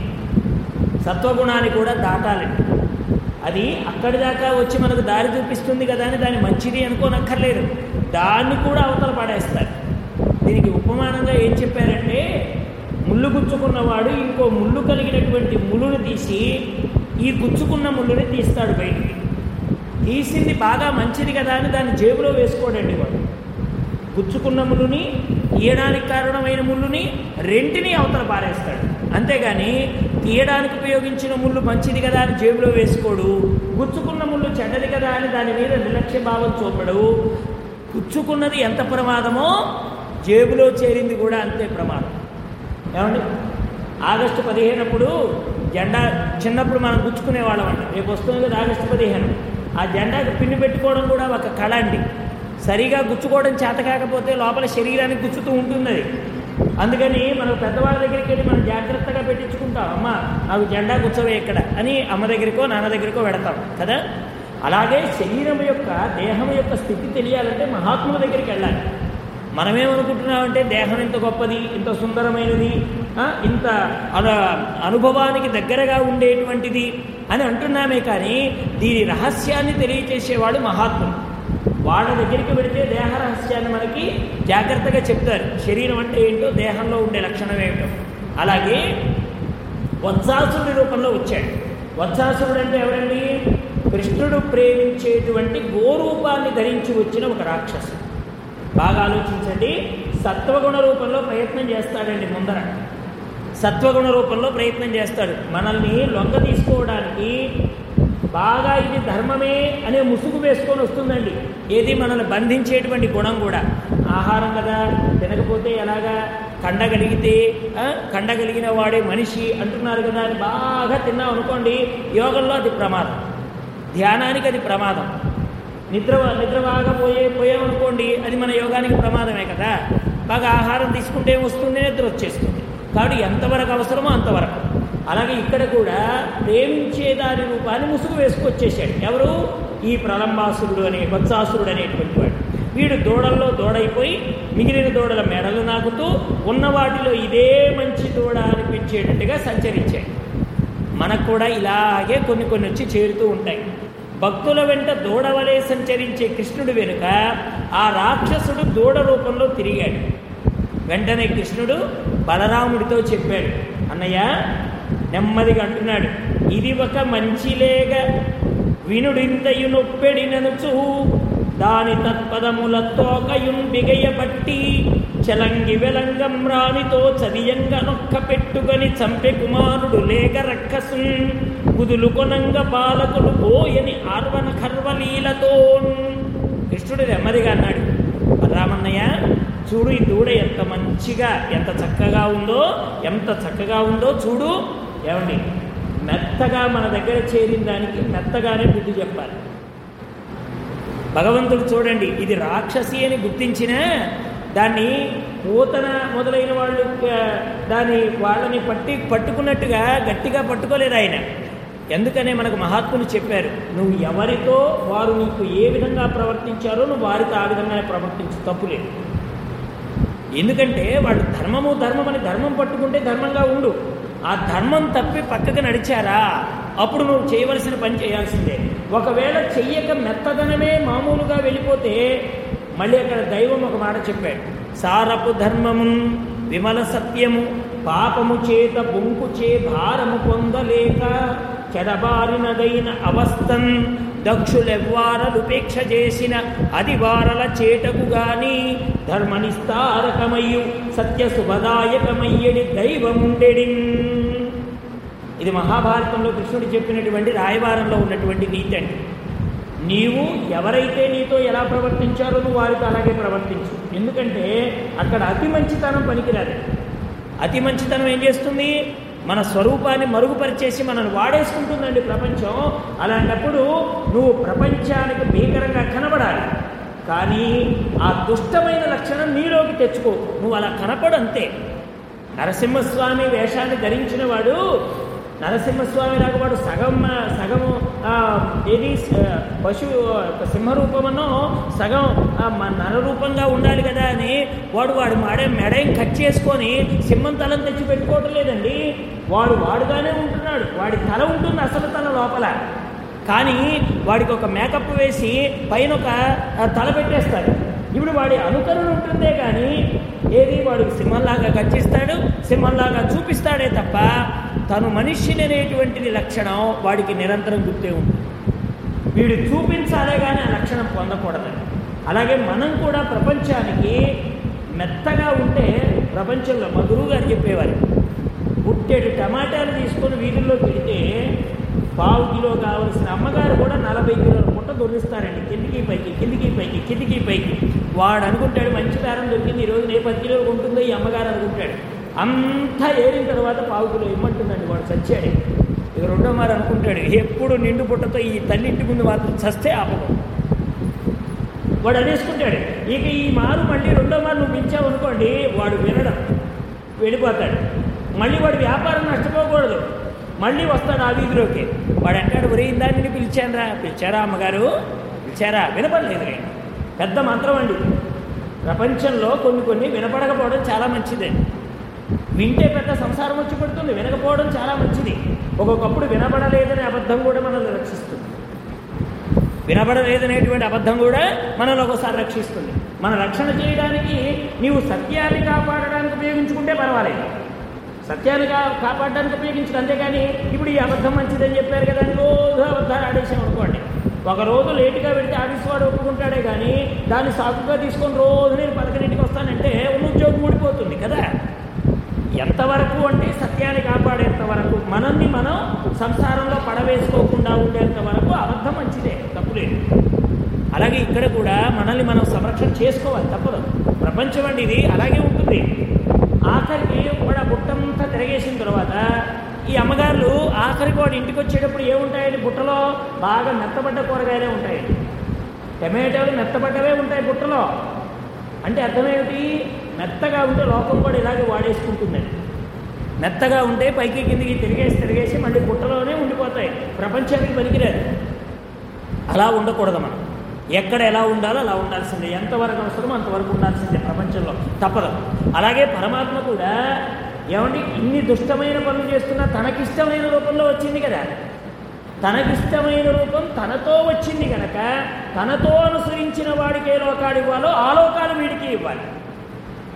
సత్వగుణాన్ని కూడా దాటాలండి అది అక్కడి దాకా వచ్చి మనకు దారి చూపిస్తుంది కదా అని దాన్ని మంచిది అనుకోనక్కర్లేదు దాన్ని కూడా అవతల పడేస్తారు దీనికి ఉపమానంగా ఏం చెప్పారంటే ముళ్ళు గుచ్చుకున్నవాడు ఇంకో ముళ్ళు కలిగినటువంటి ముళ్ళును తీసి ఈ గుచ్చుకున్న ముళ్ళుని తీస్తాడు బయటికి తీసింది బాగా మంచిది కదా అని దాన్ని జేబులో వేసుకోడండి వాడు గుచ్చుకున్న ముళ్ళుని తీయడానికి కారణమైన ముళ్ళుని రెంటిని అవతల పారేస్తాడు అంతేగాని తీయడానికి ఉపయోగించిన ముళ్ళు మంచిది కదా అని జేబులో వేసుకోడు గుచ్చుకున్న ముళ్ళు చెడ్డది కదా అని దాని మీద నిర్లక్ష్య భావం చూపడు గుచ్చుకున్నది ఎంత ప్రమాదమో జేబులో చేరింది కూడా అంతే ప్రమాదం ఏమండి ఆగస్టు పదిహేనప్పుడు జెండా చిన్నప్పుడు మనం గుచ్చుకునేవాళ్ళం అండి రేపు వస్తుంది కదా ఆగస్టు పదిహేను ఆ జెండాకి పిన్ను పెట్టుకోవడం కూడా ఒక కళ అండి సరిగా గుచ్చుకోవడం చేత కాకపోతే లోపల శరీరానికి గుచ్చుతూ ఉంటుంది అది అందుకని మనం పెద్దవాళ్ళ దగ్గరికి వెళ్ళి మనం జాగ్రత్తగా పెట్టించుకుంటాం అమ్మ నాకు జెండా గుచ్చవే ఇక్కడ అని అమ్మ దగ్గరికో నాన్న దగ్గరికో పెడతాం కదా అలాగే శరీరం యొక్క దేహం యొక్క స్థితి తెలియాలంటే మహాత్ముల దగ్గరికి వెళ్ళాలి మనమేమనుకుంటున్నామంటే దేహం ఇంత గొప్పది ఇంత సుందరమైనది ఆ, ఇంత అను అనుభవానికి దగ్గరగా ఉండేటువంటిది అని అంటున్నామే కానీ దీని రహస్యాన్ని తెలియచేసేవాడు మహాత్ములు వాళ్ళ దగ్గరికి వెళితే దేహ రహస్యాన్ని మనకి జాగ్రత్తగా చెప్తారు శరీరం అంటే ఏంటో దేహంలో ఉండే లక్షణం ఏమిటో అలాగే వత్సాసురుడి రూపంలో వచ్చాడు వత్సాసురుడు అంటే ఎవరండి కృష్ణుడు ప్రేమించేటువంటి గోరూపాన్ని ధరించి వచ్చిన ఒక రాక్షసు బాగా ఆలోచించండి సత్వగుణ రూపంలో ప్రయత్నం చేస్తాడండి ముందర సత్వగుణ రూపంలో ప్రయత్నం చేస్తాడు మనల్ని లొంగ తీసుకోవడానికి బాగా ఇది ధర్మమే అనే ముసుగు వేసుకొని వస్తుందండి ఏది మనల్ని బంధించేటువంటి గుణం కూడా ఆహారం కదా తినకపోతే ఎలాగా కండగలిగితే ఆ, కండగలిగిన వాడే మనిషి అంటున్నారు కదా అని బాగా తిన్నాం అనుకోండి యోగంలో అది ప్రమాదం ధ్యానానికి అది ప్రమాదం నిద్ర నిద్ర బాగా పోయే పోయామనుకోండి అది మన యోగానికి ప్రమాదమే కదా బాగా ఆహారం తీసుకుంటే వస్తుంది నిద్ర వచ్చేస్తుంది కాబట్టి ఎంతవరకు అవసరమో అంతవరకు అలాగే ఇక్కడ కూడా ప్రేమించే దాని రూపాన్ని ముసుగు వేసుకొచ్చేసాడు ఎవరు ఈ ప్రలంబాసురుడు అనే వత్సాసురుడు అనేటువంటి వాడు వీడు దూడల్లో దూడైపోయి మిగిలిన దూడల మెడలు నాకుతూ ఉన్న వాటిలో ఇదే మంచి దూడ అనిపించేటట్టుగా సంచరించాడు మనకు కూడా ఇలాగే కొన్ని కొన్ని వచ్చి చేరుతూ ఉంటాయి భక్తుల వెంట దూడవలే సంచరించే కృష్ణుడు వెనుక ఆ రాక్షసుడు దూడ రూపంలో తిరిగాడు వెంటనే కృష్ణుడు బలరాముడితో చెప్పాడు అన్నయ్య నెమ్మదిగా అంటున్నాడు ఇది ఒక మంచిలేగ వినుడింతయు నొప్పెడిననుచు దాని తత్పదముల తోకయున్ బిగయబట్టి చలంగి వెలంగం రాణితో చదియంగ నొక్క పెట్టుకొని చంపె కుమారుడు లేక రక్కసున్ కుదులు కొనంగ బాలకుడు పోయని ఆర్వన కర్వలీలతో కృష్ణుడు నెమ్మదిగా అన్నాడు రామన్నయ్య చూడు ఈ దూడ ఎంత మంచిగా ఎంత చక్కగా ఉందో ఎంత చక్కగా ఉందో చూడు ఏమండి మెత్తగా మన దగ్గర చేరిన దానికి మెత్తగానే బుద్ధి చెప్పాలి భగవంతుడు చూడండి ఇది రాక్షసి అని గుర్తించిన దాన్ని పూతన మొదలైన వాళ్ళు ఆ, దాని వాళ్ళని పట్టి పట్టుకున్నట్టుగా గట్టిగా పట్టుకోలేదు ఆయన ఎందుకనే మనకు మహాత్ములు చెప్పారు నువ్వు ఎవరితో వారు నీకు ఏ విధంగా ప్రవర్తించారో నువ్వు వారితో ఆ విధంగానే ప్రవర్తించు తప్పులేదు ఎందుకంటే వాళ్ళు ధర్మము ధర్మం అని ధర్మం పట్టుకుంటే ధర్మంగా ఉండు ఆ ధర్మం తప్పి పక్కకు నడిచారా అప్పుడు నువ్వు చేయవలసిన పని చేయాల్సిందే ఒకవేళ చెయ్యక మెత్తదనమే మామూలుగా వెళ్ళిపోతే మళ్ళీ అక్కడ దైవం ఒక మాట చెప్పాడు సారపు ధర్మము విమల సత్యము పాపము చేత బొంకు చే భారము పొందలేక చెడబారినదైన అవస్థన్ దక్షులెవ్వారలుపేక్ష చేసిన అది వారల చేటకు గాని ధర్మనిస్తారకమయ్యు సత్య శుభదాయకమయ్యడి దైవముండెడి ఇది మహాభారతంలో కృష్ణుడు చెప్పినటువంటి రాయవారంలో ఉన్నటువంటి నీతి అండి నీవు ఎవరైతే నీతో ఎలా ప్రవర్తించారో నువ్వు వారితో అలాగే ప్రవర్తించు ఎందుకంటే అక్కడ అతి మంచితనం పనికిరాదు అతి మంచితనం ఏం చేస్తుంది మన స్వరూపాన్ని మరుగుపరిచేసి మనల్ని వాడేసుకుంటుందండి ప్రపంచం అలాంటప్పుడు నువ్వు ప్రపంచానికి భీకరంగా కనబడాలి కానీ ఆ దుష్టమైన లక్షణం నీలోకి తెచ్చుకో నువ్వు అలా కనపడు అంతే నరసింహస్వామి వేషాన్ని ధరించిన వాడు నరసింహస్వామి లాగా వాడు సగం సగం ఆ, ఏది ఆ, పశు సింహరూపమనో సగం ఆ, మ- నరరూపంగా ఉండాలి కదా అని వాడు వాడు మాడే మెడయం కట్ చేసుకొని సింహం తలం తెచ్చి పెట్టుకోవటం లేదండి వాడు వాడుగానే ఉంటున్నాడు వాడి తల ఉంటుంది అసలు తల లోపల కానీ వాడికి ఒక మేకప్ వేసి పైన ఒక ఆ, తల పెట్టేస్తాడు ఇప్పుడు వాడి అనుకరణ ఉంటుందే కానీ ఏది వాడు సింహంలాగా గర్జిస్తాడు సింహంలాగా చూపిస్తాడే తప్ప తను మనిషిని అనేటువంటిది లక్షణం వాడికి నిరంతరం గుర్తే ఉంటుంది వీడు చూపించాలే కానీ ఆ లక్షణం పొందకూడదని అలాగే మనం కూడా ప్రపంచానికి మెత్తగా ఉంటే ప్రపంచంలో మా గురువు గారు చెప్పేవారు పుట్టేడు టమాటాలు తీసుకొని వీధుల్లో పెడితే పావు కిలో కావలసిన అమ్మగారు కూడా నలభై కిలోల పుట్ట దొరికిస్తారండి కిందికి పైకి కిందికి పైకి కిందికి పైకి వాడు అనుకుంటాడు మంచి బేరం దొరికింది ఈరోజు ఏ పది కిలోలు ఉంటుందో ఈ అమ్మగారు అనుకుంటాడు అంతా ఏరిన తర్వాత పావు కిలో ఇమ్మంటుందండి వాడు చచ్చాడు ఇక రెండో మారు అనుకుంటాడు ఎప్పుడు నిండు పుట్టతో ఈ తల్లింటి ముందు మాత్రం చస్తే ఆపదు వాడు అనేసుకుంటాడు ఇక ఈ మారు మళ్ళీ రెండో మారు నువ్వు పిలిచావు అనుకోండి వాడు వినడం వెళ్ళిపోతాడు మళ్ళీ వాడు వ్యాపారం నష్టపోకూడదు మళ్ళీ వస్తాడు ఆ వీధిలోకి వాడు అంటాడు ఒరే ఇందాన్ని పిలిచానరా పిలిచారా అమ్మగారు పిలిచారా వినపడలేదు రే పెద్ద మంత్రం అండి ప్రపంచంలో కొన్ని కొన్ని వినపడకపోవడం చాలా మంచిదండి వింటే పెద్ద సంసారం వచ్చి పడుతుంది వినకపోవడం చాలా మంచిది ఒక్కొక్కప్పుడు వినపడలేదనే అబద్ధం కూడా మనల్ని రక్షిస్తుంది వినపడలేదనేటువంటి అబద్ధం కూడా మనల్ని ఒకసారి రక్షిస్తుంది మన రక్షణ చేయడానికి నీవు సత్యాన్ని కాపాడడానికి ఉపయోగించుకుంటే పర్వాలేదు సత్యాన్ని కా కాపాడడానికి ఉపయోగించడం అంతేగాని ఇప్పుడు ఈ అబద్ధం మంచిదని చెప్పారు కదా అని రోజు అబద్ధాలు ఆడేసాం అనుకోండి ఒక రోజు లేటుగా పెడితే ఆఫీస్ వాడు ఒప్పుకుంటాడే కానీ దాన్ని సాకుగా తీసుకొని రోజు నేను పదకొండింటికి వస్తానంటే ఉన్న ఉద్యోగం ఊడిపోతుంది కదా ఎంతవరకు అంటే సత్యాన్ని కాపాడేంత వరకు మనల్ని మనం సంసారంలో పడవేసుకోకుండా ఉండేంత వరకు అబద్ధం మంచిదే తప్పులేదు అలాగే ఇక్కడ కూడా మనల్ని మనం సంరక్షణ చేసుకోవాలి తప్పదు ప్రపంచం అండి ఇది అలాగే ఉంటుంది ఆఖరికి కూడా బుట్టంతా తిరగేసిన తర్వాత ఈ అమ్మగారులు ఆఖరికి వాడు ఇంటికి వచ్చేటప్పుడు ఏముంటాయండి బుట్టలో బాగా మెత్తబడ్డ కూరగాయలే ఉంటాయి టమాటోలు మెత్తబడ్డవే ఉంటాయి బుట్టలో అంటే అర్థమేమిటి మెత్తగా ఉంటే లోకం కూడా ఇలాగే వాడేసుకుంటుందండి మెత్తగా ఉంటే పైకి కిందికి తిరిగేసి తిరిగేసి మళ్ళీ బుట్టలోనే ఉండిపోతాయి ప్రపంచానికి పనికిరాదు అలా ఉండకూడదు మనం ఎక్కడ ఎలా ఉండాలో అలా ఉండాల్సిందే ఎంతవరకు అవసరమో అంతవరకు ఉండాల్సిందే ప్రపంచంలో తప్పదు అలాగే పరమాత్మ కూడా ఏమండి ఇన్ని దుష్టమైన పనులు చేస్తున్నా తనకిష్టమైన రూపంలో వచ్చింది కదా తనకిష్టమైన రూపం తనతో వచ్చింది కనుక తనతో అనుసరించిన వాడికి ఏ లోకాలు ఇవ్వాలో ఆ లోకాలు వీడికి ఇవ్వాలి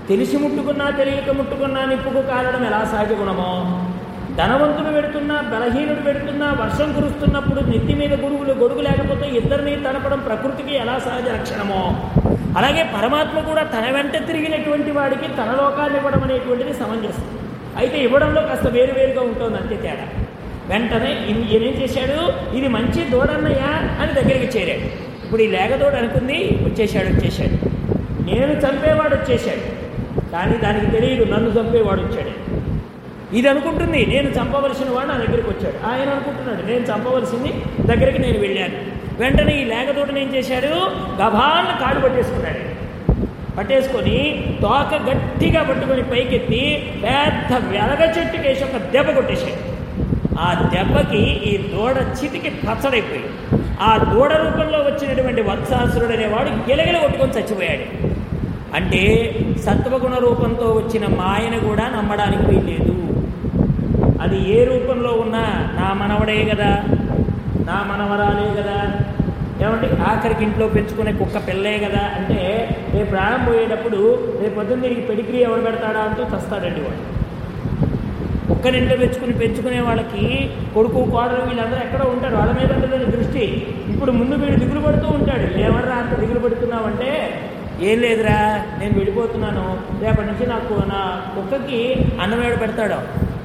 తెలిసి ముట్టుకున్నా తెలియక ముట్టుకున్నా నిప్పుకు కారణం ఎలా సహజ గుణమో ధనవంతుడు పెడుతున్నా బలహీనుడు పెడుతున్నా వర్షం కురుస్తున్నప్పుడు నెత్తి మీద గొడుగులు గొడుగు లేకపోతే ఇద్దరిని తడపడం ప్రకృతికి ఎలా సహజ లక్షణమో అలాగే పరమాత్మ కూడా తన వెంట తిరిగినటువంటి వాడికి తన లోకాన్ని ఇవ్వడం అనేటువంటిది సమంజసం అయితే ఇవ్వడంలో కాస్త వేరువేరుగా ఉంటుంది అంతే తేడా వెంటనే ఇన్- ఈయన ఏం చేశాడు ఇది మంచి దూడన్నయ్యా అని దగ్గరికి చేరాడు ఇప్పుడు ఈ లేగదోడు అనుకుంది వచ్చేసాడు వచ్చేసాడు నేను చంపేవాడు వచ్చేసాడు కానీ దానికి తెలియదు నన్ను చంపేవాడు వచ్చాడు ఇది అనుకుంటుంది నేను చంపవలసిన వాడు నా దగ్గరికి వచ్చాడు ఆయన అనుకుంటున్నాడు నేను చంపవలసింది దగ్గరికి నేను వెళ్ళాను వెంటనే ఈ లేగదోటని ఏం చేశాడు గభాన్ని కాడు పట్టేసుకున్నాడు పట్టేసుకొని తోక గట్టిగా పట్టుకొని పైకెత్తి పెద్ద వెలగ చెట్టుకేసి ఒక దెబ్బ కొట్టేశాడు ఆ దెబ్బకి ఈ దూడ చితికి పచ్చడైపోయి ఆ దూడ రూపంలో వచ్చినటువంటి వత్సాసురుడు అనేవాడు గిలగిల కొట్టుకొని చచ్చిపోయాడు అంటే సత్వగుణ రూపంతో వచ్చిన మాయను కూడా నమ్మడానికి వీల్లేదు అది ఏ రూపంలో ఉన్నా నా మనవడే కదా నా మనవరాలే కదా ఏమంటే ఆఖరికి ఇంట్లో పెంచుకునే కుక్క పిల్లే కదా అంటే రేపు ప్రాణం పోయేటప్పుడు రేపు పొద్దున్న దీనికి పెడిగ్రీ ఎవరు పెడతాడా అంటూ చస్తాడండి వాడు కుక్కనింట్లో పెంచుకుని పెంచుకునే వాళ్ళకి కొడుకు కోడలు వీళ్ళందరూ ఎక్కడో ఉంటారు వాళ్ళ మీద ఉంటుంది దృష్టి ఇప్పుడు ముందు వీడు దిగులు పడుతూ ఉంటాడు ఏమన్నా అంత దిగులు పడుతున్నావంటే ఏం లేదురా నేను వెళ్ళిపోతున్నాను రేపటి నుంచి నాకు నా కుక్కకి అన్నమేడు పెడతాడు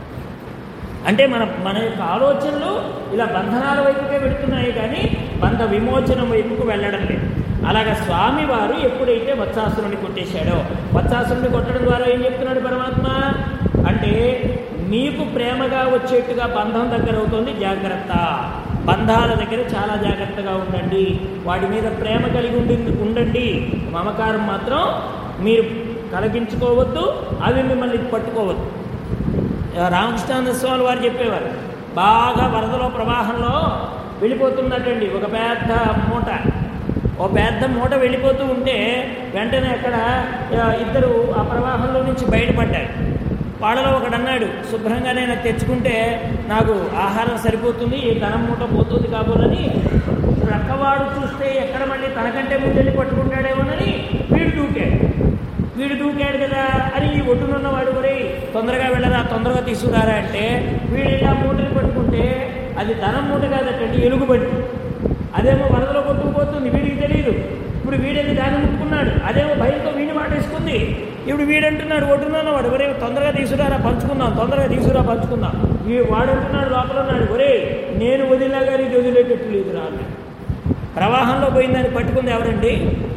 అంటే మన మన యొక్క ఆలోచనలు ఇలా బంధనాల వైపుకే పెడుతున్నాయి కానీ బంధ విమోచనం వైపుకు వెళ్ళడం లేదు అలాగా స్వామివారు ఎప్పుడైతే వత్సాసురుని కొట్టేశాడో వత్సాసురుని కొట్టడం ద్వారా ఏం చెప్తున్నాడు పరమాత్మ అంటే నీకు ప్రేమగా వచ్చేట్టుగా బంధం దగ్గర అవుతుంది జాగ్రత్త బంధాల దగ్గర చాలా జాగ్రత్తగా ఉండండి వాటి మీద ప్రేమ కలిగి ఉండి ఉండండి మమకారం మాత్రం మీరు కలిగించుకోవద్దు అవి మిమ్మల్ని పట్టుకోవద్దు రామకృష్ణానంద స్వామి వారు చెప్పేవారు బాగా వరదలో ప్రవాహంలో వెళ్ళిపోతున్నట్టండి ఒక పెద్ద మూట ఓ పెద్ద మూట వెళ్ళిపోతూ ఉంటే వెంటనే అక్కడ ఆ, ఇద్దరు ఆ ప్రవాహంలో నుంచి బయటపడ్డారు వాళ్ళలో ఒకడు అన్నాడు శుభ్రంగా నేను అది తెచ్చుకుంటే నాకు ఆహారం సరిపోతుంది ఈ ధనం మూట పోతుంది కాబోలని రక్కవాడు చూస్తే ఎక్కడ మళ్ళీ తనకంటే ముందెళ్ళి పట్టుకుంటాడేమోనని వీడు దూకాడు వీడు దూకాడు కదా అని ఈ ఒడ్డునున్న వాడు కూడా తొందరగా వెళ్ళరా తొందరగా తీసుకురారా అంటే వీడు ఇలా మూటని పట్టుకుంటే అది ధనం మూట కాదటండి ఎలుగుబంటి అదేమో వరదలో కొట్టుకుపోతుంది వీడికి తెలియదు ఇప్పుడు వీడెళ్ళి దాన్ని ముట్టుకున్నాడు అదేమో భయంతో వీడిని మాటేసుకుంది ఇప్పుడు వీడంటున్నాడు ఒడ్డునున్న వాడు ఒరే తొందరగా తీసుకురారా పంచుకుందాం తొందరగా తీసుకురా పంచుకుందాం ఈ వాడు అంటున్నాడు లోపల ఉన్నాడు ఒరే నేను వదిలినా కానీ ఇది వదిలేటట్టు లేదు రా అన్నాడు. ప్రవాహంలో పోయిందని పట్టుకుంది ఎవరండి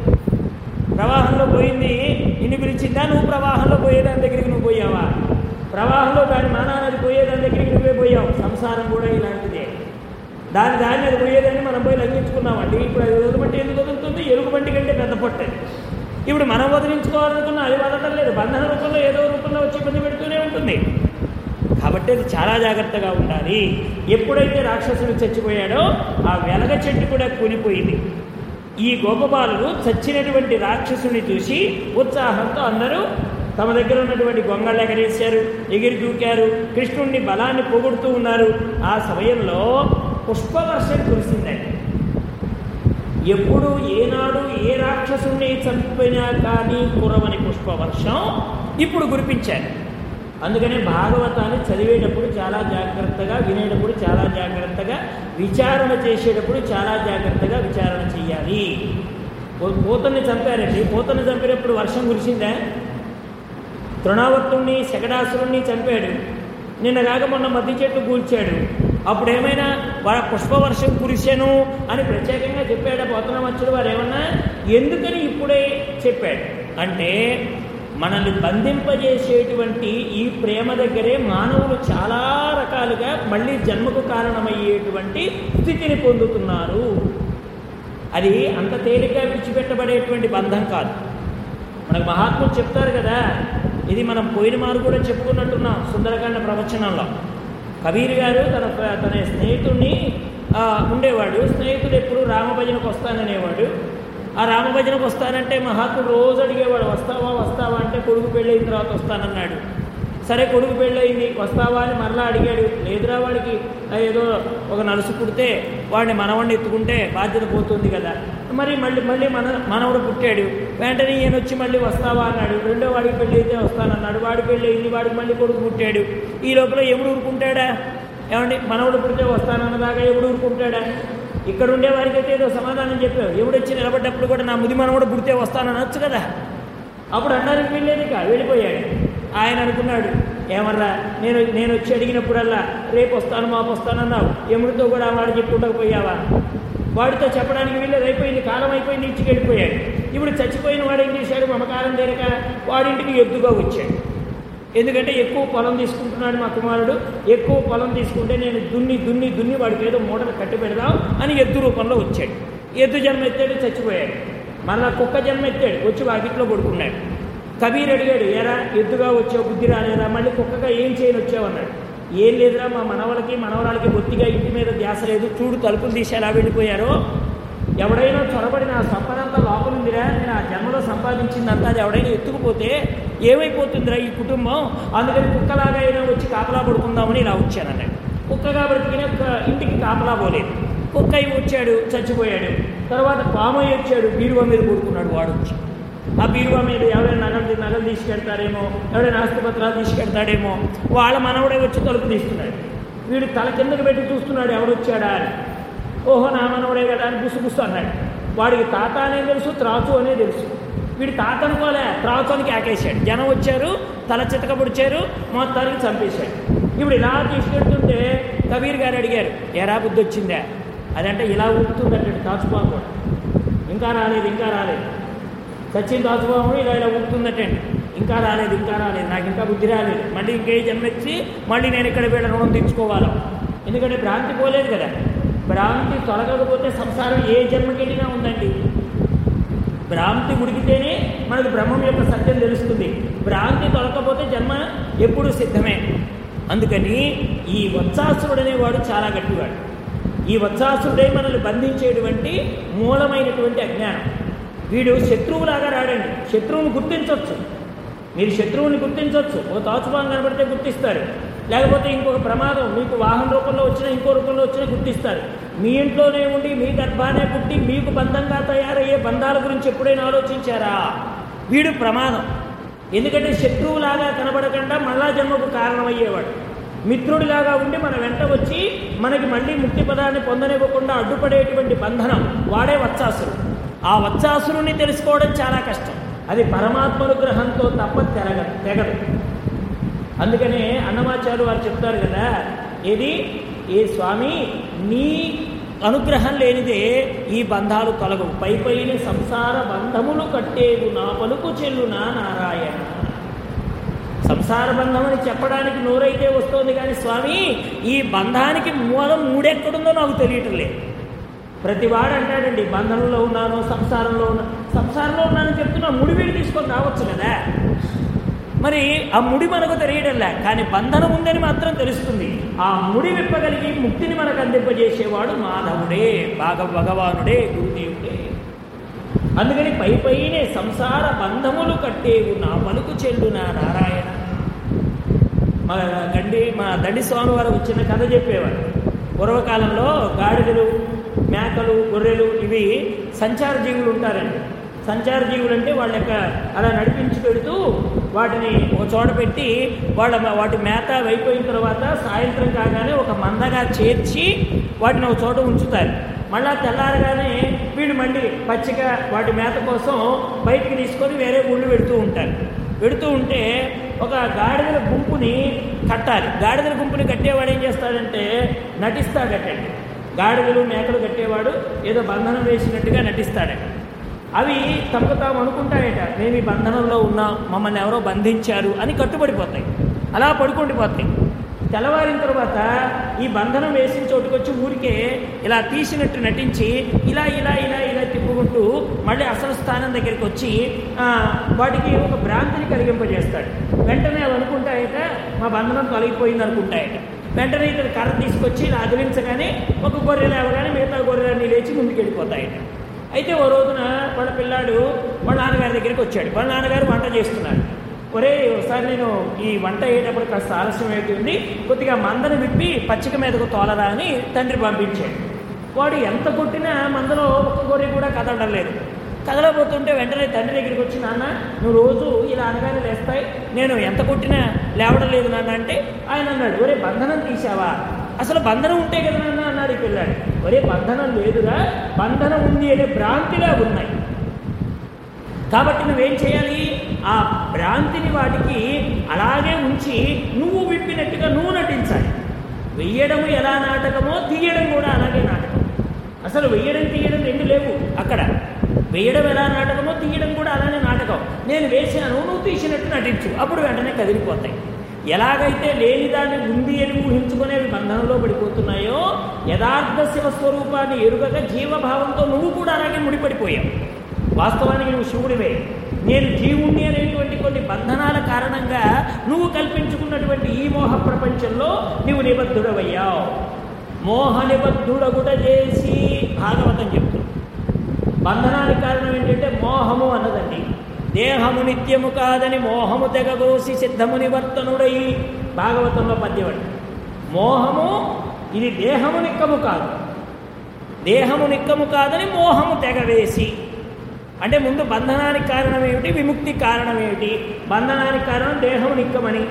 ప్రవాహంలో పోయింది నిన్ను పిలిచిందా నువ్వు ప్రవాహంలో పోయేదాని దగ్గరికి నువ్వు పోయావా ప్రవాహంలో దాని మానానది పోయేదాని దగ్గరికి నువ్వే పోయావు సంసారం కూడా ఇలాంటిదే దాని దాన్ని అది పోయేదాన్ని మనం పోయి లంఘించుకున్నామండి ఇప్పుడు అది వదలమంటే ఎందుకు వదులుతుంది ఎలుగు బంటి కంటే పెద్ద పొట్టది ఇప్పుడు మనం వదిలించుకోవాలనుకున్నా అది వదలడం లేదు బంధన రూపంలో ఏదో రూపంలో వచ్చి ఇబ్బంది పెడుతూనే ఉంటుంది కాబట్టి అది చాలా జాగ్రత్తగా ఉండాలి ఎప్పుడైతే రాక్షసుడు చచ్చిపోయాడో ఆ వెలగ చెట్టు కూడా కూలిపోయింది ఈ గోపబాలుడు చచ్చినటువంటి రాక్షసుని చూసి ఉత్సాహంతో అందరూ తమ దగ్గర ఉన్నటువంటి గొంగళ్ళు ఎగరేశారు ఎగిరి దూకారు కృష్ణుణ్ణి బలాన్ని పొగుడుతూ ఉన్నారు ఆ సమయంలో పుష్పవర్షం కురిసిందండి ఎప్పుడు ఏనాడు ఏ రాక్షసుని చంపినా కానీ కురవని పుష్పవర్షం ఇప్పుడు కురిపించారు అందుకనే భాగవతాన్ని చదివేటప్పుడు చాలా జాగ్రత్తగా వినేటప్పుడు చాలా జాగ్రత్తగా విచారణ చేసేటప్పుడు చాలా జాగ్రత్తగా విచారణ చేయాలి పూ- పూతన్ని చంపారండి పూతన్ని చంపినప్పుడు వర్షం కురిసిందా తృణావర్తుణ్ణి శకటాసురుణ్ణి చంపాడు నిన్న కాక మొన్న మద్ది చెట్టు కూల్చాడు అప్పుడు ఏమైనా వా పుష్పవర్షం కురిసెను అని ప్రత్యేకంగా చెప్పాడు పోతనమచ్చుడు వారు ఏమన్నా ఎందుకని ఇప్పుడే చెప్పాడు అంటే మనల్ని బంధింపజేసేటువంటి ఈ ప్రేమ దగ్గరే మానవులు చాలా రకాలుగా మళ్ళీ జన్మకు కారణమయ్యేటువంటి స్థితిని పొందుతున్నారు అది అంత తేలిగ్గా విడిచిపెట్టబడేటువంటి బంధం కాదు మనకు మహాత్ములు చెప్తారు కదా ఇది మనం పోయిన మారు కూడా చెప్పుకున్నట్టున్నాం సుందరకాండ ప్రవచనంలో కబీర్ గారు తన తన స్నేహితుడిని ఆ, ఉండేవాడు స్నేహితుడు ఎప్పుడు రామభజనకు వస్తాననేవాడు ఆ రామభజనకు వస్తానంటే మహాత్ముడు రోజు అడిగేవాడు వస్తావా వస్తావా అంటే కొడుకు పెళ్ళైన తర్వాత వస్తానన్నాడు సరే కొడుకు పెళ్ళయింది వస్తావా అని మరలా అడిగాడు లేదురా వాడికి ఆ, ఏదో ఒక నలుసు పుడితే వాడిని మనవాడిని ఎత్తుకుంటే బాధ్యత పోతుంది కదా మరి మళ్ళీ మళ్ళీ మన మనవడు పుట్టాడు వెంటనే ఈయన వచ్చి మళ్ళీ వస్తావా అన్నాడు రెండో వాడికి పెళ్ళి అయితే వస్తానన్నాడు వాడి పెళ్ళి అయింది వాడికి మళ్ళీ కొడుకు పుట్టాడు ఈ లోపల ఎప్పుడు ఊరుకుంటాడా ఏమండి మనవడు పుడితే వస్తానన్నదాకా ఎప్పుడు ఊరుకుంటాడా ఇక్కడ ఉండే వారికి అయితే ఏదో సమాధానం చెప్పావు ఎవడు వచ్చి నిలబడ్డప్పుడు కూడా నా ముది మనవడు పుడితే వస్తాననొచ్చు కదా అప్పుడు అన్నానికి వెళ్ళేది కా వెళ్ళిపోయాడు ఆయన అనుకున్నాడు ఏమర్రా నేను నేను వచ్చి అడిగినప్పుడల్లా రేపు వస్తాను మాపు వస్తానన్నావు ఎముడితో కూడా వాడు చెప్పుకుంటకపోయావా వాడితో చెప్పడానికి వీళ్ళది అయిపోయింది కాలం అయిపోయింది ఇచ్చికి వెళ్ళిపోయాడు ఇప్పుడు చచ్చిపోయిన వాడు ఏం చేశాడు మమకారం తీరక వాడింటికి ఎద్దుగా వచ్చాడు ఎందుకంటే ఎక్కువ పొలం తీసుకుంటున్నాడు మా కుమారుడు ఎక్కువ పొలం తీసుకుంటే నేను దున్ని దున్ని దున్ని వాడికి ఏదో మూటలు కట్టి పెడదాం అని ఎద్దు రూపంలో వచ్చాడు ఎద్దు జన్మ ఎత్తాడు చచ్చిపోయాడు మరలా కుక్క జన్మ ఎత్తాడు వచ్చి వాకిట్లో పడుకున్నాడు కబీర్ అడిగాడు ఎరా ఎద్దుగా వచ్చావు బుద్ధి రాలేదా మళ్ళీ కుక్కగా ఏం చేయని వచ్చావన్నాడు ఏం లేదురా మా మనవలకి మనవరాలకి బొత్తిగా ఇంటి మీద ధ్యాస లేదు చూడు తలుపులు తీసి ఎలా వెళ్ళిపోయారో ఎవడైనా చొరబడి నా సంపదంతా లోపలుందిరా నేను ఆ జన్మలో సంపాదించిందంతా అది ఎవడైనా ఎత్తుకుపోతే ఏమైపోతుందిరా ఈ కుటుంబం అందుకని కుక్కలాగా అయినా వచ్చి కాపలా పడుకుందామని ఇలా వచ్చానన్నాడు కుక్కగా బ్రతికిన క- ఇంటికి కాపలా పోలేదు కుక్క అయి వచ్చాడు చచ్చిపోయాడు తర్వాత పామయ్య వచ్చాడు బీరువా మీద పడుకున్నాడు వాడు వచ్చి ఆ బీరువా మీద ఎవరైనా నగలు నగలు తీసుకెళ్తారేమో ఎవరైనా ఆస్తిపత్రాలు తీసుకెళ్తాడేమో వాళ్ళ మనవడే వచ్చి తలుపు తీస్తున్నాడు వీడు తల కిందకి పెట్టి చూస్తున్నాడు ఎవడొచ్చాడా అని ఓహో నా మనవడే కదా అని గుసుగుసు అన్నాడు వాడికి తాత అనే తెలుసు త్రాచు అనే తెలుసు వీడు తాత అనుకోలే త్రాచు అని కేకేశాడు జనం వచ్చారు తల చితక పొడిచారు మొత్తానికి చంపేశాడు ఇప్పుడు ఇలా తీసుకెళ్తుంటే కబీర్ గారు అడిగారు ఎరా బుద్ధి వచ్చిందా అదంటే ఇలా ఊపుతుందంటాడు తాచుపాము కూడా ఇంకా రాలేదు ఇంకా రాలేదు సచిన్ దాచుబాబు ఇలా ఇలా ఊపుతుందటండి ఇంకా రాలేదు ఇంకా రాలేదు నాకు ఇంకా బుద్ధి రాలేదు మళ్ళీ ఇంకే జన్మెచ్చి మళ్ళీ నేను ఇక్కడ వీళ్ళ రుణం తెచ్చుకోవాలి ఎందుకంటే భ్రాంతి పోలేదు కదా భ్రాంతి తొలగకపోతే సంసారం ఏ జన్మకెళ్ళినా ఉందండి భ్రాంతి ఉడికితేనే మనకు బ్రహ్మం యొక్క సత్యం తెలుస్తుంది భ్రాంతి తొలకపోతే జన్మ ఎప్పుడు సిద్ధమే అందుకని ఈ వత్సాసురుడు అనేవాడు చాలా గట్టివాడు ఈ వత్సాసురుడే మనల్ని బంధించేటువంటి మూలమైనటువంటి అజ్ఞానం వీడు శత్రువులాగా రాడండి శత్రువుని గుర్తించవచ్చు మీరు శత్రువుని గుర్తించవచ్చు ఓ తాచుపాం కనబడితే గుర్తిస్తారు లేకపోతే ఇంకొక ప్రమాదం మీకు వాహన రూపంలో వచ్చినా ఇంకో రూపంలో వచ్చినా గుర్తిస్తారు మీ ఇంట్లోనే ఉండి మీ గర్భానే పుట్టి మీకు బంధంగా తయారయ్యే బంధాల గురించి ఎప్పుడైనా ఆలోచించారా వీడు ప్రమాదం ఎందుకంటే శత్రువులాగా కనబడకుండా మళ్ళా జన్మకు కారణమయ్యేవాడు మిత్రుడిలాగా ఉండి మన వెంట వచ్చి మనకి మళ్ళీ ముక్తి పదాన్ని పొందనివ్వకుండా అడ్డుపడేటువంటి బంధనం వాడే వత్సాసురుడు ఆ వత్సాసురుని తెలుసుకోవడం చాలా కష్టం అది పరమాత్మనుగ్రహంతో తప్ప తెరగ తెగదు అందుకనే అన్నమాచార్య వారు చెప్తారు కదా ఏది ఏ స్వామి నీ అనుగ్రహం లేనిదే ఈ బంధాలు తొలగవు పై పైన సంసార బంధములు కట్టేవు నా పలుకు చెల్లునా నారాయణ సంసార బంధం అని చెప్పడానికి నోరైతే వస్తోంది కానీ స్వామి ఈ బంధానికి మూలం మూడెక్కడుందో నాకు తెలియటం లేదు ప్రతివాడు అంటాడండి బంధనంలో ఉన్నాను సంసారంలో ఉన్నా సంసారంలో ఉన్నానని చెప్తున్నా ముడి వీడి తీసుకొని రావచ్చు కదా మరి ఆ ముడి మనకు తెలియడంలే కానీ బంధనం ఉందని మాత్రం తెలుస్తుంది ఆ ముడి విప్పగలిగి ముక్తిని మనకు అందింపజేసేవాడు మాధవుడే భాగ భగవానుడే గురుదేవుడే అందుకని పై పైనే సంసార బంధములు కట్టేవు నా పలుకు చెల్లు నా నారాయణ మా గండి మా దండి స్వామి వారు వచ్చిన కథ చెప్పేవారు పూర్వకాలంలో గాడిదలు మేకలు గొర్రెలు ఇవి సంచార జీవులు ఉంటారండి సంచార జీవులు అంటే వాళ్ళ యొక్క అలా నడిపించి పెడుతూ వాటిని ఒక చోట పెట్టి వాళ్ళ వాటి మేత అయిపోయిన తర్వాత సాయంత్రం కాగానే ఒక మందగా చేర్చి వాటిని ఒక చోట ఉంచుతారు మళ్ళా తెల్లారగానే వీళ్ళు మళ్ళీ పచ్చిక వాటి మేత కోసం బయటికి తీసుకొని వేరే ఊళ్ళు పెడుతూ ఉంటారు పెడుతూ ఉంటే ఒక గాడిదల గుంపుని కట్టాలి గాడిదల గుంపుని కట్టేవాడు ఏం చేస్తాడంటే నటిస్తాడటండి గాడిదలు మేకలు కట్టేవాడు ఏదో బంధనం వేసినట్టుగా నటిస్తాడట అవి తమకు తాము అనుకుంటాయట మేము ఈ బంధనంలో ఉన్నాం మమ్మల్ని ఎవరో బంధించారు అని కట్టుబడిపోతాయి అలా పడుకుండిపోతాయి తెల్లవారిన తర్వాత ఈ బంధనం వేసిన చోటుకొచ్చి ఊరికే ఇలా తీసినట్టు నటించి ఇలా ఇలా ఇలా ఇలా తిప్పుకుంటూ మళ్ళీ అసలు స్థానం దగ్గరికి వచ్చి ఆ, వాటికి ఒక భ్రాంతిని కలిగింపజేస్తాడు వెంటనే అవి అనుకుంటాయట మా బంధనం తొలగిపోయింది అనుకుంటాయట వెంటనే ఇతను కర్ర తీసుకొచ్చి ఇలా అదిలించగానే ఒక గొర్రె లేవగానే మిగతా గొర్రెలన్నీ లేచి ముందుకు వెళ్ళిపోతాయట అయితే ఓ రోజున వాళ్ళ పిల్లాడు వాళ్ళ నాన్నగారి దగ్గరికి వచ్చాడు వాళ్ళ నాన్నగారు వంట చేస్తున్నారు ఒరే ఒకసారి నేను ఈ వంట అయ్యేటప్పుడు కాస్త ఆలస్యం అవుతుంది కొద్దిగా మందను విప్పి పచ్చిక మీదకు తోలరా అని తండ్రి పంపించాడు వాడు ఎంత కొట్టినా మందలో ఒక్క గొర్రె కూడా కదలడం లేదు కదలబోతుంటే వెంటనే తండ్రి దగ్గరికి వచ్చి నాన్న నువ్వు రోజు ఇలా అనగానే లేస్తాయి నేను ఎంత కొట్టినా లేవడం లేదు నాన్న అంటే ఆయన అన్నాడు ఒరే బంధనం తీసావా అసలు బంధనం ఉంటే కదా నాన్న అన్నాడు ఈ పిల్లాడు ఒరే బంధనం లేదురా బంధనం ఉంది అనే భ్రాంతిలా ఉన్నాయి కాబట్టి నువ్వేం చేయాలి ఆ భ్రాంతిని వాటికి అలాగే ఉంచి నువ్వు విప్పినట్టుగా నువ్వు నటించాలి వెయ్యడము ఎలా నాటకమో తీయడం కూడా అలాగే నాటకం అసలు వెయ్యడం తీయడం రెండు లేవు అక్కడ వేయడం ఎలా నాటకమో తీయడం కూడా అలానే నాటకం నేను వేశాను నువ్వు తీసినట్టు నటించు అప్పుడు వెంటనే కదిలిపోతాయి ఎలాగైతే లేని దాన్ని ఉంది అని ఊహించుకునేవి బంధనంలో పడిపోతున్నాయో యథార్థ శివస్వరూపాన్ని ఎరుగక జీవభావంతో నువ్వు కూడా అలాగే ముడిపడిపోయావు వాస్తవానికి నువ్వు శివుడివే నేను జీవుణ్ణి అనేటువంటి కొన్ని బంధనాల కారణంగా నువ్వు కల్పించుకున్నటువంటి ఈ మోహ ప్రపంచంలో నువ్వు నిబద్ధుడవయ్యావు మోహ నిబద్ధుడగుట చేసి భాగవతం చెప్తుంది బంధనానికి కారణం ఏంటంటే మోహము అన్నదండి దేహము నిత్యము కాదని మోహము తెగగోసి సిద్ధము నివర్తనుడై భాగవతంలో పద్యం అండి మోహము ఇది దేహము నిక్కము కాదు దేహము నిక్కము కాదని మోహము తెగవేసి అంటే ముందు బంధనానికి కారణం ఏమిటి విముక్తి కారణం ఏమిటి బంధనానికి కారణం దేహము నిక్కమని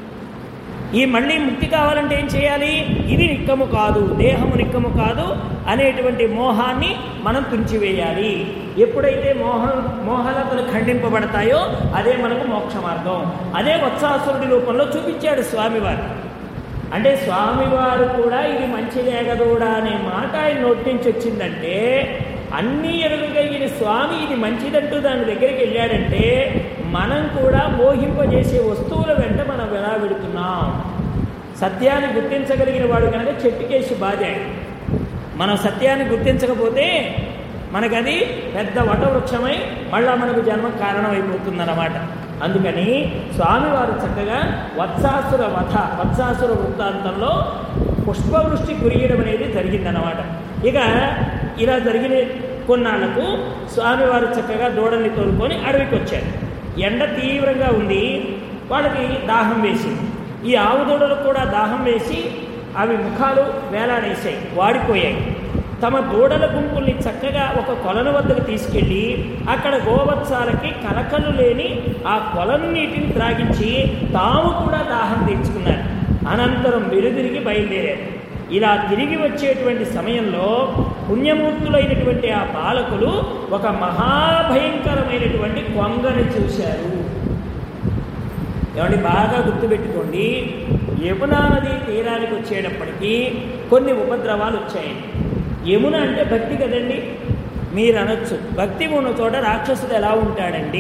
ఈ మళ్ళీ ముక్తి కావాలంటే ఏం చేయాలి ఇది నిక్కము కాదు దేహము నిక్కము కాదు అనేటువంటి మోహాన్ని మనం తుంచివేయాలి ఎప్పుడైతే మోహ మోహలతలు ఖండింపబడతాయో అదే మనకు మోక్ష మార్గం అదే వత్సాసురుడి రూపంలో చూపించాడు స్వామివారు అంటే స్వామివారు కూడా ఇది మంచిదే కదోడా అనే మాట ఆయన నోటి నుంచి వచ్చిందంటే అన్నీ ఎరుగలిగిన స్వామి ఇది మంచిదంటూ దాని దగ్గరికి వెళ్ళాడంటే మనం కూడా మోహింపజేసే వస్తువుల వెంట మనం ఎలా వెళుతున్నాం సత్యాన్ని గుర్తించగలిగిన వాడు కనుక చెట్టుకేసి బాధాడు మనం సత్యాన్ని గుర్తించకపోతే మనకది పెద్ద వటవృక్షమై మళ్ళా మనకు జన్మ కారణమైపోతుందన్నమాట అందుకని స్వామివారు చక్కగా వత్సాసుర వధ వత్సాసుర వృత్తాంతంలో పుష్పవృష్టి కురియడం అనేది జరిగిందన్నమాట ఇక ఇలా జరిగిన కొన్నాళ్లకు స్వామివారు చక్కగా దూడల్ని తోలుకొని అడవికి వచ్చారు ఎండ తీవ్రంగా ఉంది వాళ్ళకి దాహం వేసింది ఈ ఆవు దూడలకు కూడా దాహం వేసి అవి ముఖాలు వేలాడేసాయి వాడిపోయాయి తమ దూడల గుంపుల్ని చక్కగా ఒక కొలను వద్దకు తీసుకెళ్ళి అక్కడ గోవత్సాలకి కలకలు లేని ఆ కొలను నీటిని త్రాగించి తాము కూడా దాహం తీర్చుకున్నారు అనంతరం వెనుదిరిగి బయలుదేరారు ఇలా తిరిగి వచ్చేటువంటి సమయంలో పుణ్యమూర్తులైనటువంటి ఆ పాలకులు ఒక మహాభయంకరమైనటువంటి కొంగని చూశారు ఏమండి బాగా గుర్తుపెట్టుకోండి యమునా నది తీరానికి వచ్చేటప్పటికీ కొన్ని ఉపద్రవాలు వచ్చాయి యమున అంటే భక్తి కదండి మీరు అనొచ్చు భక్తి ఉన్న చోట రాక్షసుడు ఎలా ఉంటాడండి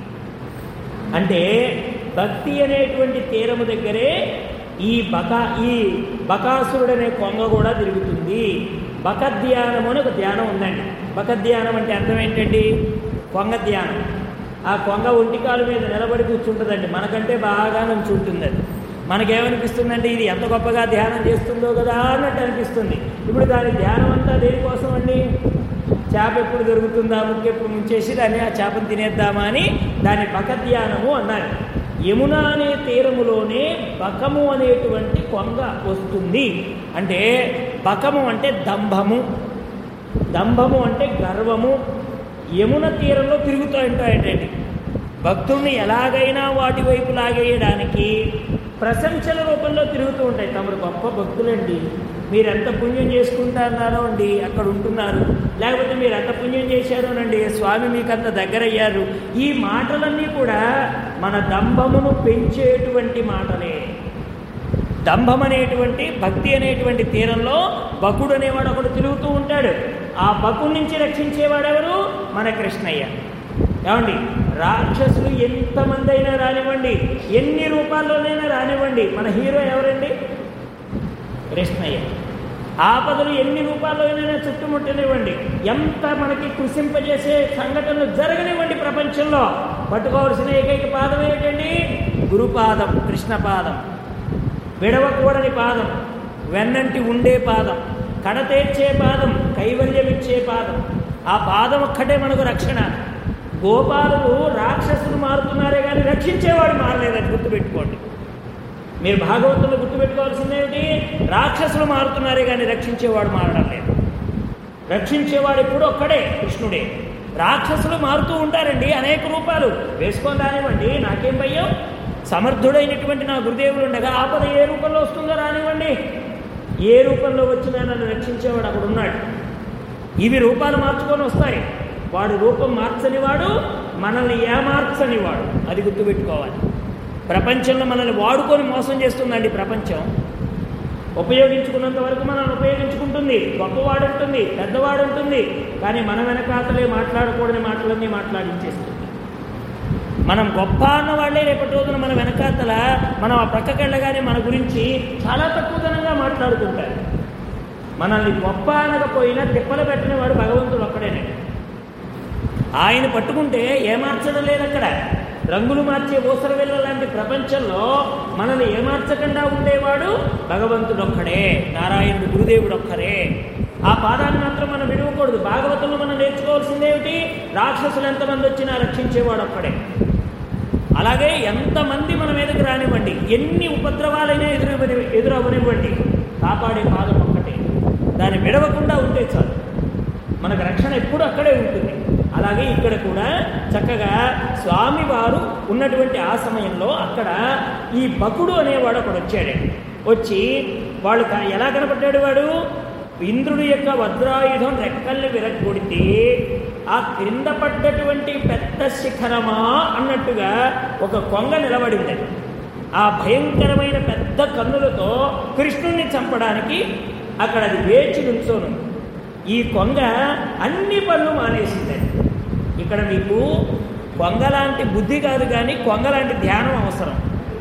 అంటే భక్తి అనేటువంటి తీరము దగ్గరే ఈ బకా ఈ బకాసురుడు అనే కొంగ కూడా తిరుగుతుంది బకధ్యానం అని ఒక ధ్యానం ఉందండి బకధ్యానం అంటే అర్థం ఏంటండి కొంగ ధ్యానం ఆ కొంగ ఒంటికాలు మీద నిలబడి కూర్చుంటుందండి మనకంటే బాగా నుంచుంటుంది అది మనకేమనిపిస్తుందంటే ఇది ఎంత గొప్పగా ధ్యానం చేస్తుందో కదా అన్నట్టు అనిపిస్తుంది ఇప్పుడు దాని ధ్యానం అంతా దేనికోసం అండి చేప ఎప్పుడు దొరుకుతుందా ముక్కు ఎప్పుడు ముంచేసి దాన్ని ఆ చేపను తినేద్దామా అని దాని బకధ్యానము అన్నారు యమున అనే తీరములోనే బకము అనేటువంటి కొంగ వస్తుంది అంటే బకము అంటే దంభము దంభము అంటే గర్వము యమున తీరంలో తిరుగుతూ ఉంటాయంటండి భక్తుల్ని ఎలాగైనా వాటి వైపు లాగేయడానికి ప్రశంసల రూపంలో తిరుగుతూ ఉంటాయి తమరు గొప్ప భక్తులండి మీరు ఎంత పుణ్యం చేసుకుంటున్నారో అండి అక్కడ ఉంటున్నారు లేకపోతే మీరు ఎంత పుణ్యం చేశారోనండి స్వామి మీకు అంత దగ్గరయ్యారు ఈ మాటలన్నీ కూడా మన దంభమును పెంచేటువంటి మాటలే దంభం అనేటువంటి భక్తి అనేటువంటి తీరంలో బకుడు అనేవాడు ఒకడు తిరుగుతూ ఉంటాడు ఆ బకుడి నుంచి రక్షించేవాడెవరు మన కృష్ణయ్య ఏమండి రాక్షసులు ఎంతమంది అయినా రానివ్వండి ఎన్ని రూపాల్లోనైనా రానివ్వండి మన హీరో ఎవరండి కృష్ణయ్య ఆపదలు ఎన్ని రూపాల్లో అయినా చుట్టుముట్టనివ్వండి ఎంత మనకి కృషింపజేసే సంఘటనలు జరగనివ్వండి ప్రపంచంలో పట్టుకోవాల్సిన ఏకైక పాదం ఏంటండి గురుపాదం కృష్ణపాదం విడవకూడని పాదం వెన్నంటి ఉండే పాదం కడతేర్చే పాదం కైవల్యమిచ్చే పాదం ఆ పాదం ఒక్కటే మనకు రక్షణ గోపాలుడు రాక్షసులు మారుతున్నారే కానీ రక్షించేవాడు మారలేదని గుర్తుపెట్టుకోండి మీరు భాగవతంలో గుర్తుపెట్టుకోవాల్సింది ఏమిటి రాక్షసులు మారుతున్నారే కానీ రక్షించేవాడు మారడం లేదు రక్షించేవాడు ఎప్పుడు ఒక్కడే కృష్ణుడే రాక్షసులు మారుతూ ఉంటారండి అనేక రూపాలు వేసుకొని రానివ్వండి నాకేం భయం సమర్థుడైనటువంటి నా గురుదేవులు ఉండగా ఆపద ఏ రూపంలో వస్తుందో రానివ్వండి ఏ రూపంలో వచ్చినా నన్ను రక్షించేవాడు అక్కడ ఉన్నాడు ఇవి రూపాలు మార్చుకొని వస్తాయి వాడు రూపం మార్చనివాడు మనల్ని ఏమార్చనివాడు అది గుర్తుపెట్టుకోవాలి ప్రపంచంలో మనల్ని వాడుకొని మోసం చేస్తుందండి ప్రపంచం ఉపయోగించుకున్నంత వరకు మనల్ని ఉపయోగించుకుంటుంది గొప్పవాడు ఉంటుంది పెద్దవాడు ఉంటుంది కానీ మన వెనకాతలే మాట్లాడకూడని మాటలన్నీ మాట్లాడించేస్తుంది మనం గొప్ప అన్న వాళ్ళే రేపటి రోజున మన వెనకాతల మనం ఆ ప్రక్కకెళ్ళగానే మన గురించి చాలా తక్కువతనంగా మాట్లాడుకుంటారు మనల్ని గొప్ప అనకపోయినా తిప్పలు పెట్టిన వాడు భగవంతుడు ఒక్కడేనే ఆయన పట్టుకుంటే ఏమార్చడం లేదు అక్కడ రంగులు మార్చే ఊసరవెల్ల లాంటి ప్రపంచంలో మనల్ని ఏమార్చకుండా ఉండేవాడు భగవంతుడు ఒక్కడే నారాయణుడు గురుదేవుడు ఒక్కరే ఆ పాదాన్ని మాత్రం మనం విడవకూడదు భాగవతంలో మనం నేర్చుకోవాల్సిందేమిటి రాక్షసులు ఎంతమంది వచ్చినా రక్షించేవాడు ఒక్కడే అలాగే ఎంతమంది మన మీదకి రానివ్వండి ఎన్ని ఉపద్రవాలైనా ఎదురు ఎదురవ్వనివ్వండి కాపాడే పాదం ఒక్కటే దాన్ని విడవకుండా ఉంటే చాలు మనకు రక్షణ ఎప్పుడు అక్కడే ఉంటుంది అలాగే ఇక్కడ కూడా చక్కగా స్వామివారు ఉన్నటువంటి ఆ సమయంలో అక్కడ ఈ బకుడు అనేవాడు అక్కడ వచ్చాడు వచ్చి వాడు క- ఎలా కనపడ్డాడు వాడు ఇంద్రుడి యొక్క వజ్రాయుధం రెక్కల్ని విరగొడితే ఆ క్రింద పడ్డటువంటి పెద్ద శిఖరమా అన్నట్టుగా ఒక కొంగ నిలబడింది ఆ భయంకరమైన పెద్ద కన్నులతో కృష్ణుణ్ణి చంపడానికి అక్కడ అది వేచి నుంచోను ఈ కొంగ అన్ని పనులు మానేసింది ఇక్కడ మీకు కొంగ లాంటి బుద్ధి కాదు కానీ కొంగ లాంటి ధ్యానం అవసరం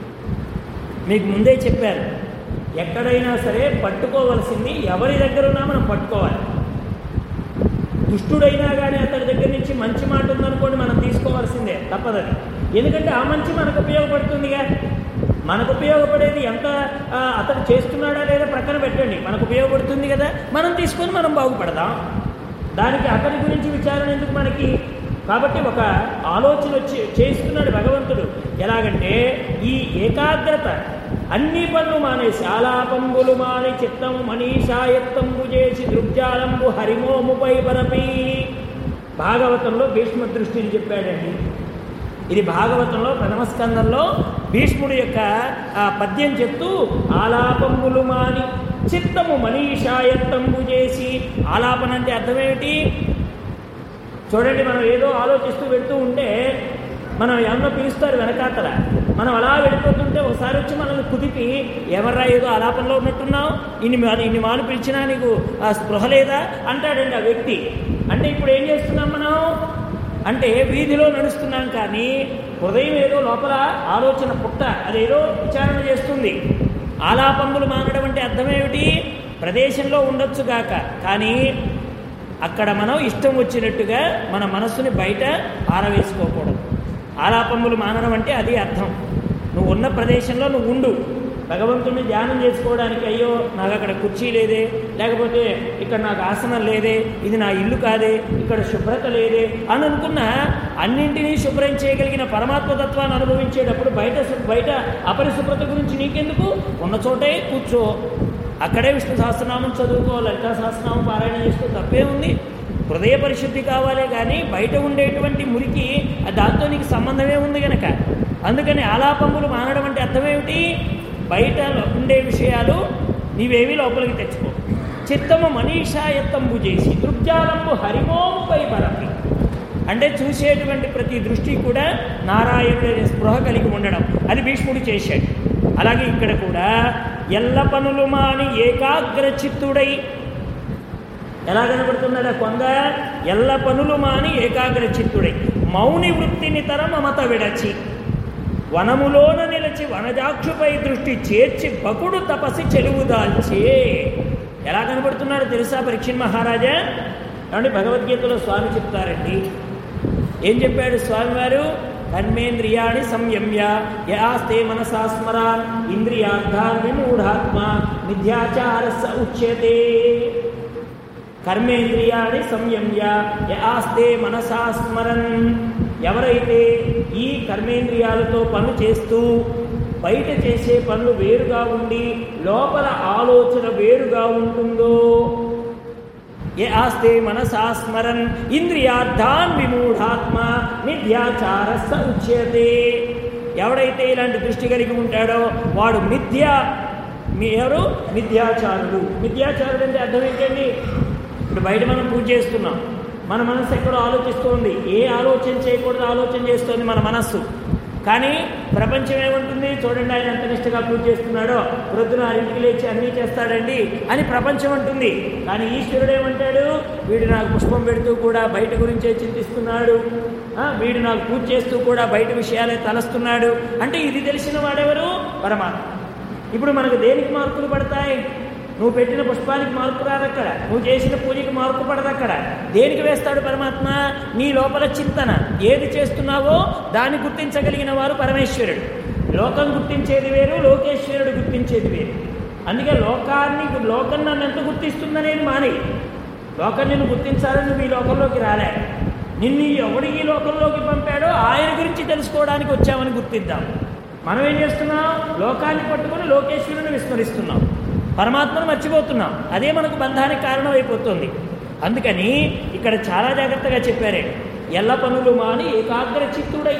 మీకు ముందే చెప్పారు ఎక్కడైనా సరే పట్టుకోవలసింది ఎవరి దగ్గర ఉన్నా మనం పట్టుకోవాలి దుష్టుడైనా కానీ అతడి దగ్గర నుంచి మంచి మాట ఉందనుకోండి మనం తీసుకోవాల్సిందే తప్పదని ఎందుకంటే ఆ మంచి మనకు ఉపయోగపడుతుందిగా మనకు ఉపయోగపడేది ఎంత ఆ, అతడు చేస్తున్నాడా లేదా ప్రక్కన పెట్టండి మనకు ఉపయోగపడుతుంది కదా మనం తీసుకొని మనం బాగుపడదాం దానికి అతని గురించి విచారణ ఎందుకు మనకి కాబట్టి ఒక ఆలోచన వచ్చి చేస్తున్నాడు భగవంతుడు ఎలాగంటే ఈ ఏకాగ్రత అన్ని పనులు మానేసి ఆలాపంబులు మాని చిత్తము మనీషాయత్తంబు చేసి దృగ్జాలంబు హరిమోముపై పరపి భాగవతంలో భీష్మ దృష్టిని చెప్పాడండి ఇది భాగవతంలో ప్రథమ స్కందంలో భీష్ముడి యొక్క ఆ పద్యం చెప్తూ ఆలాపంబులు మాని చిత్తము మనీషాయత్తంబు చేసి ఆలాపన అంటే అర్థమేమిటి చూడండి మనం ఏదో ఆలోచిస్తూ వెళ్తూ ఉంటే మనం ఎవరినో పిలుస్తారు వెనకాతల మనం అలా వెళ్ళిపోతుంటే ఒకసారి వచ్చి మనల్ని కుదిపి ఎవర్రా ఏదో ఆలాపనలో ఉన్నట్టున్నావు ఇన్ని మా- ఇన్ని మాలు పిలిచినా నీకు ఆ స్పృహ లేదా అంటాడండి ఆ వ్యక్తి అంటే ఇప్పుడు ఏం చేస్తున్నాం మనం అంటే వీధిలో నడుస్తున్నాం కానీ హృదయం ఏదో లోపల ఆలోచన పుట్ట అదేదో విచారణ చేస్తుంది ఆలాపంబులు మానడం అంటే అర్థమేమిటి ప్రదేశంలో ఉండొచ్చు గాక కానీ అక్కడ మనం ఇష్టం వచ్చినట్టుగా మన మనస్సుని బయట ఆరవేసుకోకూడదు ఆలాపములు మానడం అంటే అది అర్థం నువ్వు ఉన్న ప్రదేశంలో నువ్వు ఉండు భగవంతుడిని ధ్యానం చేసుకోవడానికి అయ్యో నాకు అక్కడ కుర్చీ లేదే లేకపోతే ఇక్కడ నాకు ఆసనం లేదే ఇది నా ఇల్లు కాదే ఇక్కడ శుభ్రత లేదే అని అనుకున్న అన్నింటినీ శుభ్రం చేయగలిగిన పరమాత్మ తత్వాన్ని అనుభవించేటప్పుడు బయట శు- బయట అపరిశుభ్రత గురించి నీకెందుకు ఉన్న చోటే కూర్చో అక్కడే విష్ణు సహస్రనామం చదువుకో లలితా సహస్రనామం పారాయణ చేస్తూ తప్పే ఉంది హృదయ పరిశుద్ధి కావాలే కానీ బయట ఉండేటువంటి మురికి ఆ దాంతో నీకు సంబంధమే ఉంది గనక అందుకని ఆలాపములు మానడం అంటే అర్థమేమిటి బయట ఉండే విషయాలు నీవేవి లోపలికి తెచ్చుకో చిత్తము మనీషాయత్తంబు చేసి దృగ్జాలంబు హరిమోముపై పరపి అంటే చూసేటువంటి ప్రతి దృష్టి కూడా నారాయణుడి స్పృహ కలిగి ఉండడం అది భీష్ముడు చేశాడు అలాగే ఇక్కడ కూడా ఎల్ల పనులు మాని ఏకాగ్ర చిత్తుడై ఎలా కనబడుతున్నాడు ఆ కొంగ ఎల్ల పనులు మాని ఏకాగ్ర చిత్తుడై మౌని వృత్తిని తర మమత విడచి వనములోన నిలిచి వనజాక్షుపై దృష్టి చేర్చి బకుడు తపసి చెలువుదాల్చే ఎలా కనబడుతున్నాడు తెలుసా పరీక్ష మహారాజా ఏమండి భగవద్గీతలో స్వామి చెప్తారండి ఏం చెప్పాడు స్వామివారు కర్మేంద్రియాణి సంయమ్య యాస్తే మనసా స్మరాన్ ఇంద్రియార్థాన్ విమూఢాత్మ మిథ్యాచార ఉచ్యతే కర్మేంద్రియాణి సంయమ్య యాస్తే మనసా స్మరన్ ఎవరైతే ఈ కర్మేంద్రియాలతో పనులు చేస్తూ బయట చేసే పనులు వేరుగా ఉండి లోపల ఆలోచన వేరుగా ఉంటుందో ఏ ఆస్తే మనసా స్మరన్ ఇంద్రియార్థాన్ విమూఢాత్మ మిథ్యాచారస్స ఉచ్యతే ఎవడైతే ఇలాంటి దృష్టి కలిగి ఉంటాడో వాడు మిథ్య మీ ఎవరు మిథ్యాచారుడు మిథ్యాచారుడు అంటే అర్థం ఏంటండి ఇప్పుడు బయట మనం పూజ చేస్తున్నాం మన మనస్సు ఎక్కడో ఆలోచిస్తుంది ఏ ఆలోచన చేయకూడదు ఆలోచన చేస్తుంది మన మనస్సు కానీ ప్రపంచం ఏమంటుంది చూడండి ఆయన ఎంత నిష్టగా పూజ చేస్తున్నాడో ప్రొద్దున ఇంటికి లేచి అన్నీ చేస్తాడండి అని ప్రపంచం అంటుంది కానీ ఈశ్వరుడు ఏమంటాడు వీడు నాకు పుష్పం పెడుతూ కూడా బయట గురించే చింతిస్తున్నాడు ఆ, వీడు నాకు పూజ చేస్తూ కూడా బయట విషయాలే తలస్తున్నాడు అంటే ఇది తెలిసిన వాడెవరు పరమాత్మ ఇప్పుడు మనకు దేనికి మార్కులు పడతాయి నువ్వు పెట్టిన పుష్పానికి మార్పు రాదు అక్కడ నువ్వు చేసిన పూజకి మార్పు పడదు అక్కడ దేనికి వేస్తాడు పరమాత్మ నీ లోపల చింతన ఏది చేస్తున్నావో దాన్ని గుర్తించగలిగిన వారు పరమేశ్వరుడు లోకం గుర్తించేది వేరు లోకేశ్వరుడు గుర్తించేది వేరు అందుకే లోకాన్ని లోకం నన్ను ఎంత గుర్తిస్తుందనేది మానే లోకం నిన్ను గుర్తించాలని నువ్వు ఈ లోకంలోకి రాలే నిన్ను ఎవడు ఈ లోకంలోకి పంపాడో ఆయన గురించి తెలుసుకోవడానికి వచ్చామని గుర్తిద్దాం మనం ఏం చేస్తున్నాం లోకాన్ని పట్టుకొని లోకేశ్వరుని విస్మరిస్తున్నాం పరమాత్మను మర్చిపోతున్నాం అదే మనకు బంధానికి కారణమైపోతుంది అందుకని ఇక్కడ చాలా జాగ్రత్తగా చెప్పారే ఎల్ల పనులు మాని ఏకాగ్ర చిత్తుడై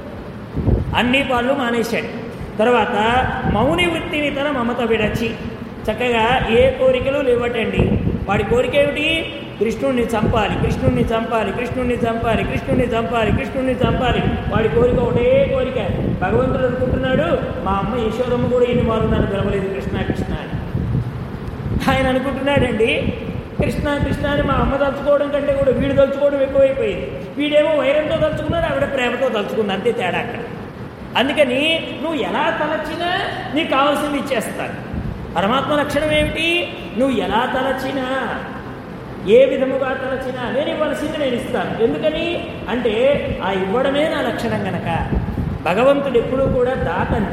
అన్ని పనులు మానేశాడు తర్వాత మౌని వృత్తిని తన మమత విడచి చక్కగా ఏ కోరికలు లేవటండి వాడి కోరిక ఏమిటి కృష్ణుణ్ణి చంపాలి కృష్ణుణ్ణి చంపాలి కృష్ణుణ్ణి చంపాలి కృష్ణుణ్ణి చంపాలి కృష్ణుణ్ణి చంపాలి వాడి కోరిక ఒకటే కోరిక భగవంతుడు అనుకుంటున్నాడు మా అమ్మ యశోదమ్మ కూడా ఈయన వారు నన్ను పిలవలేదు కృష్ణ కృష్ణ అని ఆయన అనుకుంటున్నాడండి కృష్ణ కృష్ణ అని మా అమ్మ తలుచుకోవడం కంటే కూడా వీడు తలుచుకోవడం ఎక్కువైపోయింది వీడేమో వైరంతో తలుచుకున్నాడు ఆవిడ ప్రేమతో తలుచుకుంది అంతే తేడా అక్కడ అందుకని నువ్వు ఎలా తలచినా నీకు కావాల్సింది ఇచ్చేస్తాను పరమాత్మ లక్షణం ఏమిటి నువ్వు ఎలా తలచినా ఏ విధముగా తలచినా నేను ఇవ్వాల్సింది నేను ఇస్తాను ఎందుకని అంటే ఆ ఇవ్వడమే నా లక్షణం గనక భగవంతుడు ఎప్పుడూ కూడా దాతండి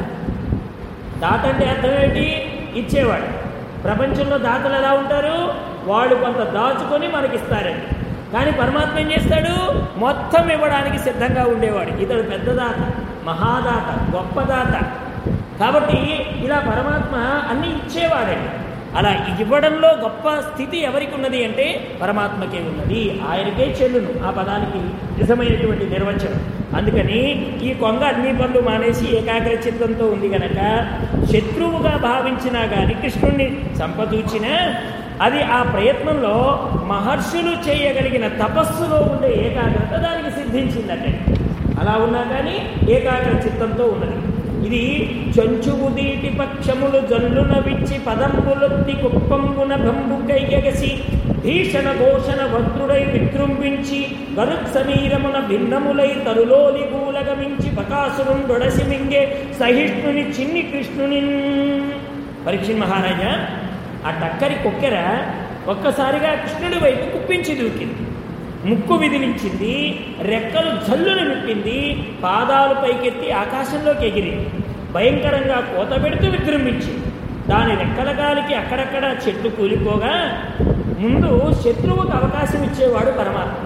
దాత అంటే అర్థం ఏంటి ఇచ్చేవాడు ప్రపంచంలో దాతలు ఎలా ఉంటారు వాళ్ళు కొంత దాచుకొని మనకిస్తారండి కానీ పరమాత్మ ఏం చేస్తాడు మొత్తం ఇవ్వడానికి సిద్ధంగా ఉండేవాడు ఇతడు పెద్ద దాత మహాదాత గొప్ప దాత కాబట్టి ఇలా పరమాత్మ అన్ని ఇచ్చేవాడండి అలా ఇవ్వడంలో గొప్ప స్థితి ఎవరికి ఉన్నది అంటే పరమాత్మకే ఉన్నది ఆయనకే చెల్లును ఆ పదానికి నిజమైనటువంటి నిర్వచనం అందుకని ఈ కొంగ అన్ని పనులు మానేసి ఏకాగ్ర చిత్తంతో ఉంది గనక శత్రువుగా భావించినా కానీ కృష్ణుణ్ణి సంపదూచినా అది ఆ ప్రయత్నంలో మహర్షులు చేయగలిగిన తపస్సులో ఉండే ఏకాగ్రత దానికి సిద్ధించిందట అలా ఉన్నా కానీ ఏకాగ్ర చిత్తంతో ఉన్నది ఇది చంచుబుదీటి పక్షములు జల్లున విచ్చి పదంబులొత్తి కుప్పంబున భంబుకైయగసి భీషణ ఘోషణ వక్రుడై విజృంభించి గరుత్సమీరమున భిన్నములై తరులోలి గూలగమించి బకాసురుండొడసి మింగే సహిష్ణుని చిన్ని కృష్ణుని పరీక్ష మహారాజా ఆ టక్కరి కొక్కెర ఒక్కసారిగా కృష్ణుడి వైపు కుప్పించి దూకింది ముక్కు విదిలించింది రెక్కలు జల్లును విప్పింది పాదాలు పైకెత్తి ఆకాశంలోకి ఎగిరింది భయంకరంగా కోత పెడుతూ విజృంభించింది దాని రెక్కల గాలికి అక్కడక్కడ చెట్లు కూలిపోగా ముందు శత్రువుకు అవకాశం ఇచ్చేవాడు పరమాత్మ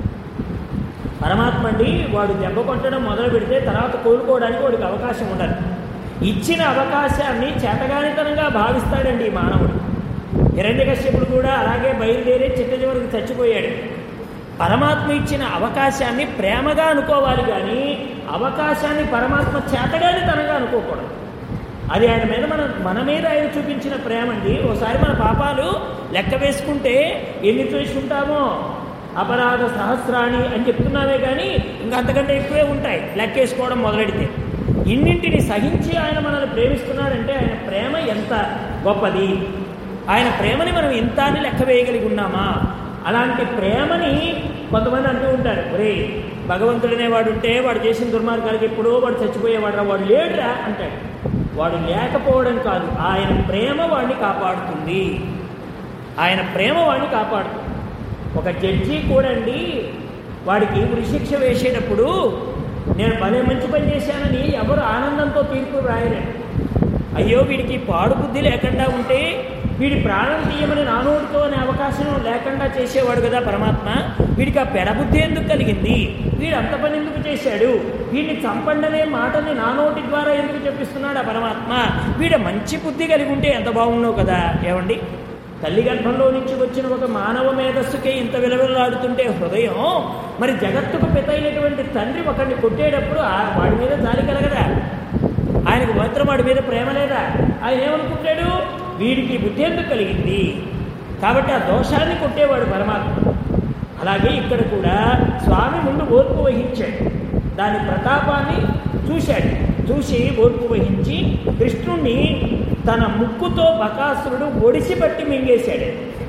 పరమాత్మ అండి వాడు దెబ్బ కొట్టడం మొదలు పెడితే తర్వాత కోలుకోవడానికి వాడికి అవకాశం ఉండదు ఇచ్చిన అవకాశాన్ని చేతగానితనంగా భావిస్తాడండి ఈ మానవుడు హిరణ్యకశ్యపుడు కూడా అలాగే బయలుదేరి చిట్ట చివరికి చచ్చిపోయాడు పరమాత్మ ఇచ్చిన అవకాశాన్ని ప్రేమగా అనుకోవాలి కానీ అవకాశాన్ని పరమాత్మ చేతగానితనంగా అనుకోకూడదు అది ఆయన మీద మన మన మీద ఆయన చూపించిన ప్రేమ అండి ఓసారి మన పాపాలు లెక్క వేసుకుంటే ఎన్ని చూసుకుంటామో అపరాధ సహస్రాణి అని చెప్తున్నామే కానీ ఇంకా అంతకంటే ఎక్కువే ఉంటాయి లెక్కేసుకోవడం మొదలెడితే ఇన్నింటిని సహించి ఆయన మనల్ని ప్రేమిస్తున్నాడంటే ఆయన ప్రేమ ఎంత గొప్పది ఆయన ప్రేమని మనం ఇంత అని లెక్క వేయగలిగి ఉన్నామా అలాంటి ప్రేమని కొంతమంది అంటూ ఉంటారు ఒరే భగవంతుడనే వాడు ఉంటే వాడు చేసిన దుర్మార్గాలకి ఎప్పుడో వాడు చచ్చిపోయేవాడు వాడు లేడురా అంటాడు వాడు లేకపోవడం కాదు ఆయన ప్రేమ వాడిని కాపాడుతుంది ఆయన ప్రేమ వాడిని కాపాడుతుంది ఒక జడ్జి కూడా అండి వాడికి ఉరిశిక్ష వేసేటప్పుడు నేను భలే మంచి పని చేశానని ఎవరు ఆనందంతో తీర్పు రాయలేరు అయ్యో వీడికి పాడు బుద్ధి లేకుండా ఉంటే వీడి ప్రాణం తీయమని నానోడితో అనే అవకాశం లేకుండా చేసేవాడు కదా పరమాత్మ వీడికి ఆ పెడబుద్ధి ఎందుకు కలిగింది వీడు అంత పని ఎందుకు చేశాడు వీడిని చంపండనే మాటని నానోటి ద్వారా ఎందుకు చెప్పిస్తున్నాడు ఆ పరమాత్మ వీడు మంచి బుద్ధి కలిగి ఉంటే ఎంత బాగున్నావు కదా ఏమండి తల్లి గర్భంలో నుంచి వచ్చిన ఒక మానవ మేధస్సుకే ఇంత విలవిలాడుతుంటే హృదయం మరి జగత్తుకు పెద్దయినటువంటి తండ్రి ఒకరిని కొట్టేటప్పుడు ఆ- వాడి మీద జాలి కలగదా ఆయనకు మాత్రం వాడి మీద ప్రేమ లేదా ఆయన ఏమనుకుంటాడు వీడికి బుద్ధి ఎందుకు కలిగింది కాబట్టి ఆ దోషాన్ని కొట్టేవాడు పరమాత్మ అలాగే ఇక్కడ కూడా స్వామి ముందు ఓర్పు వహించాడు దాని ప్రతాపాన్ని చూశాడు చూసి ఓర్పు వహించి కృష్ణుణ్ణి తన ముక్కుతో బకాసురుడు ఒడిసి పట్టి మింగేశాడు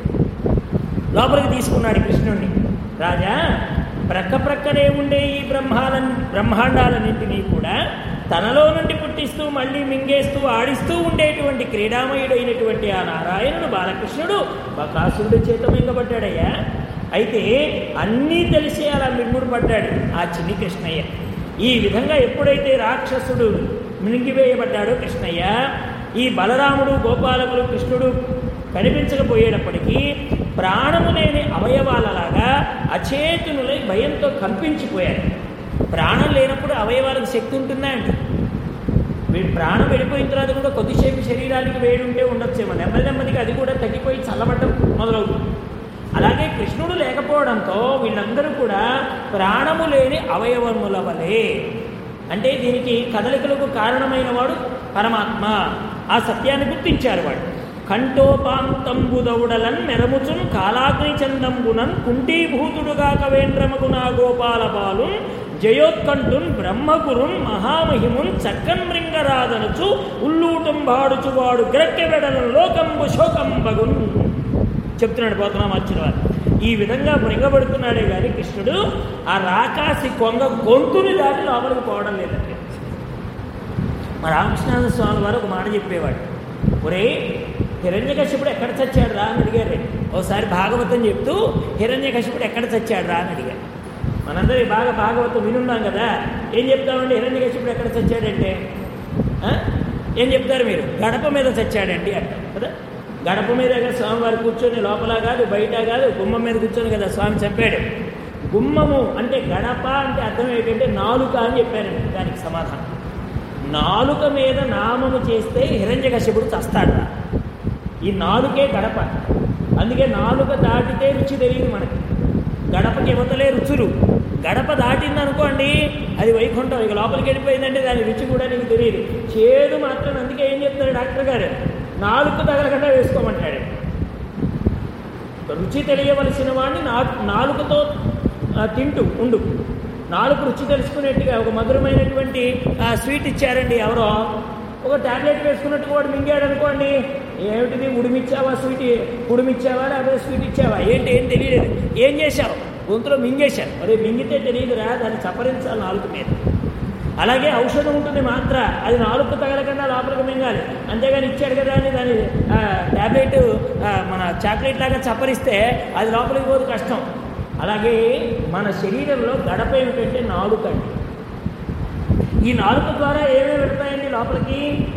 లోపలికి తీసుకున్నాడు కృష్ణుణ్ణి రాజా ప్రక్క ప్రక్కనే ఉండే ఈ బ్రహ్మాల బ్రహ్మాండాలన్నింటినీ కూడా తనలో నుండి పుట్టిస్తూ మళ్ళీ మింగేస్తూ ఆడిస్తూ ఉండేటువంటి క్రీడామయుడైనటువంటి ఆ నారాయణుడు బాలకృష్ణుడు బకాసురుడి చేత మింగబడ్డాడయ్యా అయితే అన్నీ తెలిసి అలా మింగుడు పడ్డాడు ఆ చిన్ని కృష్ణయ్య ఈ విధంగా ఎప్పుడైతే రాక్షసుడు మింగివేయబడ్డాడో కృష్ణయ్య ఈ బలరాముడు గోపాలకులు కృష్ణుడు కనిపించకపోయేటప్పటికీ ప్రాణము లేని అవయవాలలాగా అచేతునులై భయంతో కంపించిపోయారు ప్రాణం లేనప్పుడు అవయవాలకు శక్తి ఉంటుందా అండి వీడి ప్రాణం వెళ్ళిపోయిన తర్వాత కూడా కొద్దిసేపు శరీరానికి వేడి ఉంటే ఉండొచ్చేమో నెమ్మది నెమ్మదిగా అది కూడా తగ్గిపోయి చల్లబట్టం మొదలవుతుంది అలాగే కృష్ణుడు లేకపోవడంతో వీళ్ళందరూ కూడా ప్రాణము లేని అవయవముల వలె అంటే దీనికి కదలికలకు కారణమైన వాడు పరమాత్మ ఆ సత్యాన్ని గుర్తించారు వాడు కంఠోపాంతంబుదౌడలన్ మెరముచున్ కాలాగ్ని చందంబునన్ కుంటీభూతుడుగా కవేంద్రమగునా గోపాల బాలు జయోత్కంఠున్ బ్రహ్మగురున్ మహామహిమున్ చక్కన్ మృంగరాదనుచు ఉల్లూటం బాడుచువాడు గ్రక్కె వెడల లోకంబు శోకంబగున్ చెప్తున్నాడు పోతనామార్చిన వారు ఈ విధంగా మృంగబడుతున్నాడే కానీ కృష్ణుడు ఆ రాకాసి కొంగ గొంతుని దాటి లోపలికి పోవడం లేదండి మా రామకృష్ణానంద స్వామి వారు ఒక మాట చెప్పేవాడు ఒరే హిరణ్యకశ్యపుడు ఎక్కడ చచ్చాడు రా అని అడిగారు ఒకసారి భాగవతం చెప్తూ హిరణ్యకశ్యపుడు ఎక్కడ చచ్చాడు రా అని అడిగారు మనందరి బాగా భాగవతం వినున్నాం కదా ఏం చెప్తామండి హిరణ్యకశ్యపుడు ఎక్కడ చచ్చాడంటే ఆ? ఏం చెప్తారు మీరు గడప మీద చచ్చాడండి అంటాం కదా గడప మీద కదా స్వామివారు కూర్చొని లోపల కాదు బయట కాదు గుమ్మం మీద కూర్చొని కదా స్వామి చెప్పాడు గుమ్మము అంటే గడప అంటే అర్థం ఏంటంటే నాలుక అని చెప్పారండి దానికి సమాధానం నాలుక మీద నామము చేస్తే హిరణ్యకశ్యపుడు చస్తాడు ఈ నాలుకే గడప అందుకే నాలుక దాటితే రుచి తెలియదు మనకి గడపకి ఇవతలే రుచులు గడప దాటింది అనుకోండి అది వైకుంఠం ఇక లోపలికి వెళ్ళిపోయిందంటే దాని రుచి కూడా నీకు తెలియదు చేదు మాత్రం అందుకే ఏం చెప్తారు డాక్టర్ గారు నాలుగు తగలకుండా వేసుకోమంటాడు రుచి తెలియవలసిన వాడిని నా నాలుగుతో ఆ, తింటూ ఉండు నాలుగు రుచి తెలుసుకునేట్టుగా ఒక మధురమైనటువంటి ఆ, స్వీట్ ఇచ్చారండి ఎవరో ఒక టాబ్లెట్ వేసుకున్నట్టు వాడు మింగాడు అనుకోండి ఏమిటిది ఉడిమిచ్చావా స్వీట్ ఉడిమిచ్చావా లేకపోతే స్వీట్ ఇచ్చావా ఏంటి ఏం తెలియలేదు ఏం చేశావు గొంతులో మింగేశావు మరి మింగితే తెలియదురా దాన్ని చప్పరించాలి నాలుగు మీద అలాగే ఔషధం ఉంటుంది మాత్ర అది నాలుగు తగలకుండా లోపలికి మింగాలి అంతేగాని ఇచ్చాడు కదా అని దాని ట్యాబ్లెట్ మన చాక్లెట్ లాగా చప్పరిస్తే అది లోపలికి పోదు కష్టం అలాగే మన శరీరంలో గడప ఏమిటంటే నాలుక అండి ఈ నాలుక ద్వారా ఏమేమి పెడతాయండి లోపలికి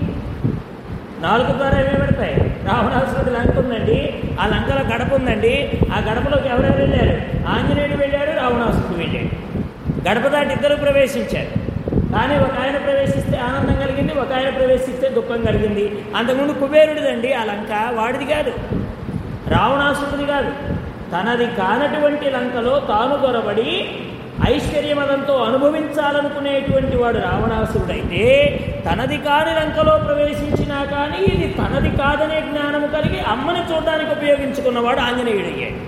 నాలుక ద్వారా ఏమేమి పెడతాయి రావణాసురుడు లంక ఉందండి ఆ లంకలో గడప ఉందండి ఆ గడపలోకి ఎవరెవరు వెళ్ళారు ఆంజనేయుడు వెళ్ళాడు రావణాసురుడు వెళ్ళాడు గడప దాటి ఇద్దరు ప్రవేశించారు కానీ ఒక ఆయన ప్రవేశిస్తే ఆనందం కలిగింది ఒక ఆయన ప్రవేశిస్తే దుఃఖం కలిగింది అంతకుముందు కుబేరుడిదండి ఆ లంక వాడిది కాదు రావణాసురుడిది కాదు తనది కానటువంటి లంకలో తాను దొరబడి ఐశ్వర్యమదంతో అనుభవించాలనుకునేటువంటి వాడు రావణాసురుడైతే తనది కాని లంకలో ప్రవేశించినా కానీ ఇది తనది కాదనే జ్ఞానము కలిగి అమ్మని చూడడానికి ఉపయోగించుకున్నవాడు ఆంజనేయుడయ్యాడు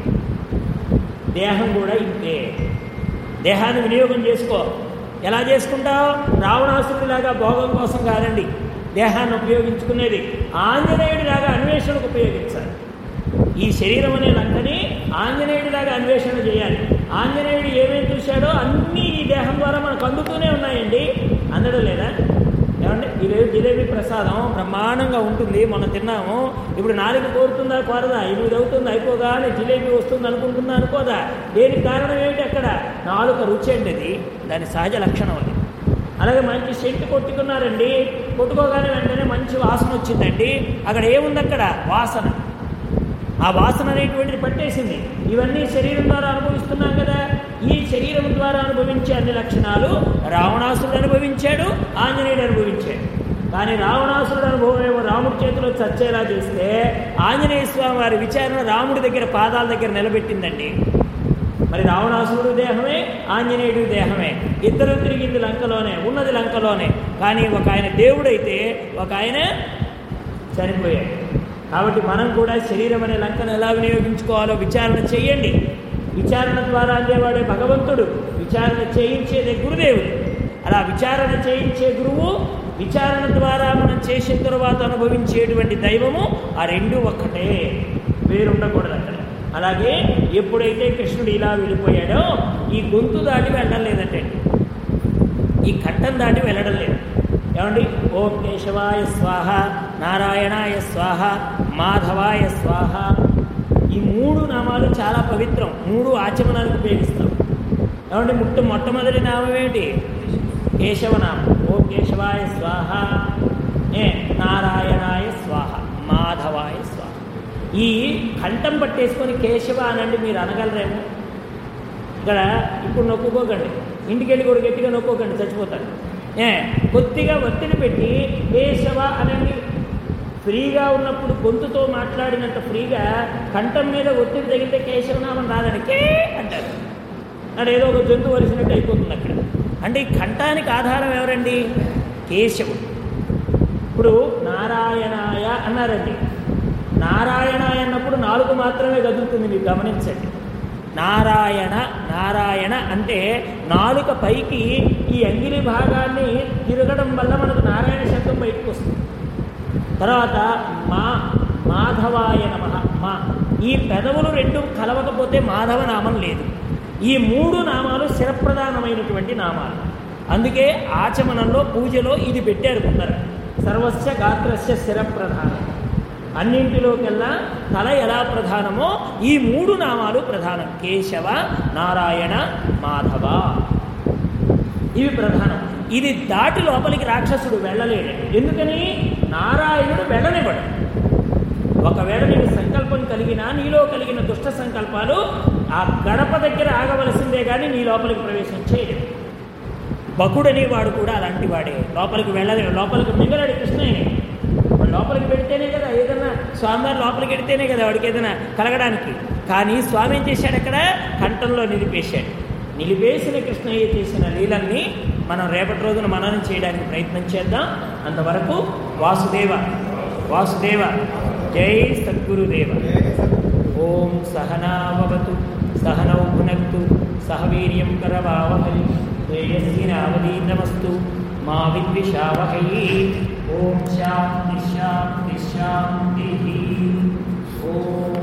దేహం కూడా ఇంతే దేహాన్ని వినియోగం చేసుకో ఎలా చేసుకుంటావు రావణాసురుడిలాగా భోగం కోసం కాదండి దేహాన్ని ఉపయోగించుకునేది ఆంజనేయుడిలాగా అన్వేషణకు ఉపయోగించాలి ఈ శరీరం అనే లంకని ఆంజనేయుడిలాగా అన్వేషణ చేయాలి ఆంజనేయుడు ఏమేమి చూశాడో అన్నీ ఈ దేహం ద్వారా మనకు అందుతూనే ఉన్నాయండి అందడం లేదా ఏమంటే ఈరోజు జిలేబీ ప్రసాదం బ్రహ్మాండంగా ఉంటుంది మనం తిన్నాము ఇప్పుడు నాలుగు కోరుతుందా కోరదా ఎనిమిది అవుతుంది అయిపోగానే జిలేబీ వస్తుంది అనుకుంటుందా అనుకోదా దేనికి కారణం ఏమిటి అక్కడ నాలుక రుచి అండి అది దాని సహజ లక్షణం అది అలాగే మంచి సెంటు కొట్టుకున్నారండి కొట్టుకోగానే వెంటనే మంచి వాసన వచ్చిందండి అక్కడ ఏముంది అక్కడ వాసన ఆ వాసన అనేటువంటిది పట్టేసింది ఇవన్నీ శరీరం ద్వారా అనుభవిస్తున్నాం కదా ఈ శరీరం ద్వారా అనుభవించే అన్ని లక్షణాలు రావణాసురుడు అనుభవించాడు ఆంజనేయుడు అనుభవించాడు కానీ రావణాసురుడు అనుభవం ఏమో రాముడి చేతిలో చచ్చేలా చేస్తే ఆంజనేయ స్వామి వారి విచారణ రాముడి దగ్గర పాదాల దగ్గర నిలబెట్టిందండి మరి రావణాసురుడు దేహమే ఆంజనేయుడు దేహమే ఇద్దరు తిరిగింది లంకలోనే ఉన్నది లంకలోనే కానీ ఒక ఆయన దేవుడైతే ఒక ఆయన చనిపోయాడు కాబట్టి మనం కూడా శరీరం అనే లంకను ఎలా వినియోగించుకోవాలో విచారణ చేయండి విచారణ ద్వారా అందేవాడే భగవంతుడు విచారణ చేయించేదే గురుదేవుడు అలా విచారణ చేయించే గురువు విచారణ ద్వారా మనం చేసిన తరువాత అనుభవించేటువంటి దైవము ఆ రెండు ఒక్కటే వేరుండకూడదు అక్కడ అలాగే ఎప్పుడైతే కృష్ణుడు ఇలా వెళ్ళిపోయాడో ఈ గొంతు దాటి వెళ్ళలేదంటే ఈ ఘట్టం దాటి వెళ్ళడం లేదు ఏమండి ఓం కేశవాయ స్వాహ నారాయణాయ స్వాహ మాధవాయ స్వాహ ఈ మూడు నామాలు చాలా పవిత్రం మూడు ఆచమనానికి ఉపయోగిస్తాం ఏమండి ముట్ట మొట్టమొదటి నామం ఏంటి కేశవనామం ఓం కేశవాయ స్వాహ ఏ నారాయణాయ స్వాహ మాధవాయ స్వాహ ఈ కంఠం పట్టేసుకొని కేశవ అనండి మీరు అనగలరేమో ఇక్కడ ఇప్పుడు నొక్కుకోకండి ఇంటికి వెళ్ళి కూడా గట్టిగా నొక్కోకండి చచ్చిపోతాడు ఏ కొద్దిగా ఒత్తిడి పెట్టి కేశవ అనండి ఫ్రీగా ఉన్నప్పుడు గొంతుతో మాట్లాడినంత ఫ్రీగా కంఠం మీద ఒత్తిడి తగిలితే కేశవనామం రాదని కే అంటారు అక్కడ ఏదో ఒక జంతువు వలిసినట్టు అయిపోతుంది అక్కడ అంటే ఈ కంఠానికి ఆధారం ఎవరండి కేశవుడు ఇప్పుడు నారాయణాయ అన్నారండి నారాయణాయ అన్నప్పుడు నాలుగు మాత్రమే కదులుతుంది మీరు గమనించండి నారాయణ నారాయణ అంటే నాలుక పైకి ఈ అంగిలి భాగాన్ని తిరగడం వల్ల మనకు నారాయణ శబ్దం బయటకు వస్తుంది తర్వాత మా మాధవాయ నమ మా ఈ పెదవులు రెండు కలవకపోతే మాధవ నామం లేదు ఈ మూడు నామాలు శిరప్రధానమైనటువంటి నామాలు అందుకే ఆచమనంలో పూజలో ఇది పెట్టారు ముందర సర్వస్య గాత్రస్య శిరప్రధానం అన్నింటిలోకెల్లా తల ఎలా ప్రధానమో ఈ మూడు నామాలు ప్రధానం కేశవ నారాయణ మాధవ ఇవి ప్రధానం ఇది దాటి లోపలికి రాక్షసుడు వెళ్ళలేడు ఎందుకని నారాయణుడు వెళ్ళనివ్వడు ఒకవేళ నీకు సంకల్పం కలిగినా నీలో కలిగిన దుష్ట సంకల్పాలు ఆ గడప దగ్గర ఆగవలసిందే కానీ నీ లోపలికి ప్రవేశం చేయలేదు బకుడని వాడు కూడా అలాంటి వాడే లోపలికి వెళ్ళలేడు లోపలికి మింగలాడు కృష్ణయ్యని వాడు లోపలికి పెడితేనే కదా ఏదన్నా స్వామివారి లోపలికి వెడితేనే కదా వాడికి ఏదైనా కలగడానికి కానీ స్వామి ఏం చేశాడు అక్కడ కంఠంలో నిలిపేశాడు నిలిపేసిన కృష్ణయ్య చేసిన లీలల్ని మనం రేపటి రోజున మననం చేయడానికి ప్రయత్నం చేద్దాం అంతవరకు వాసుదేవ వాసుదేవ జై సద్గురుదేవ ఓం సహనావతు సహనౌ భునక్తు సహ వీర్యం కరవావహై శ్రేయస్సినావదీతమస్తు మా విద్విషావహై ఓం శాంతి శాంతి శాంతి ఓం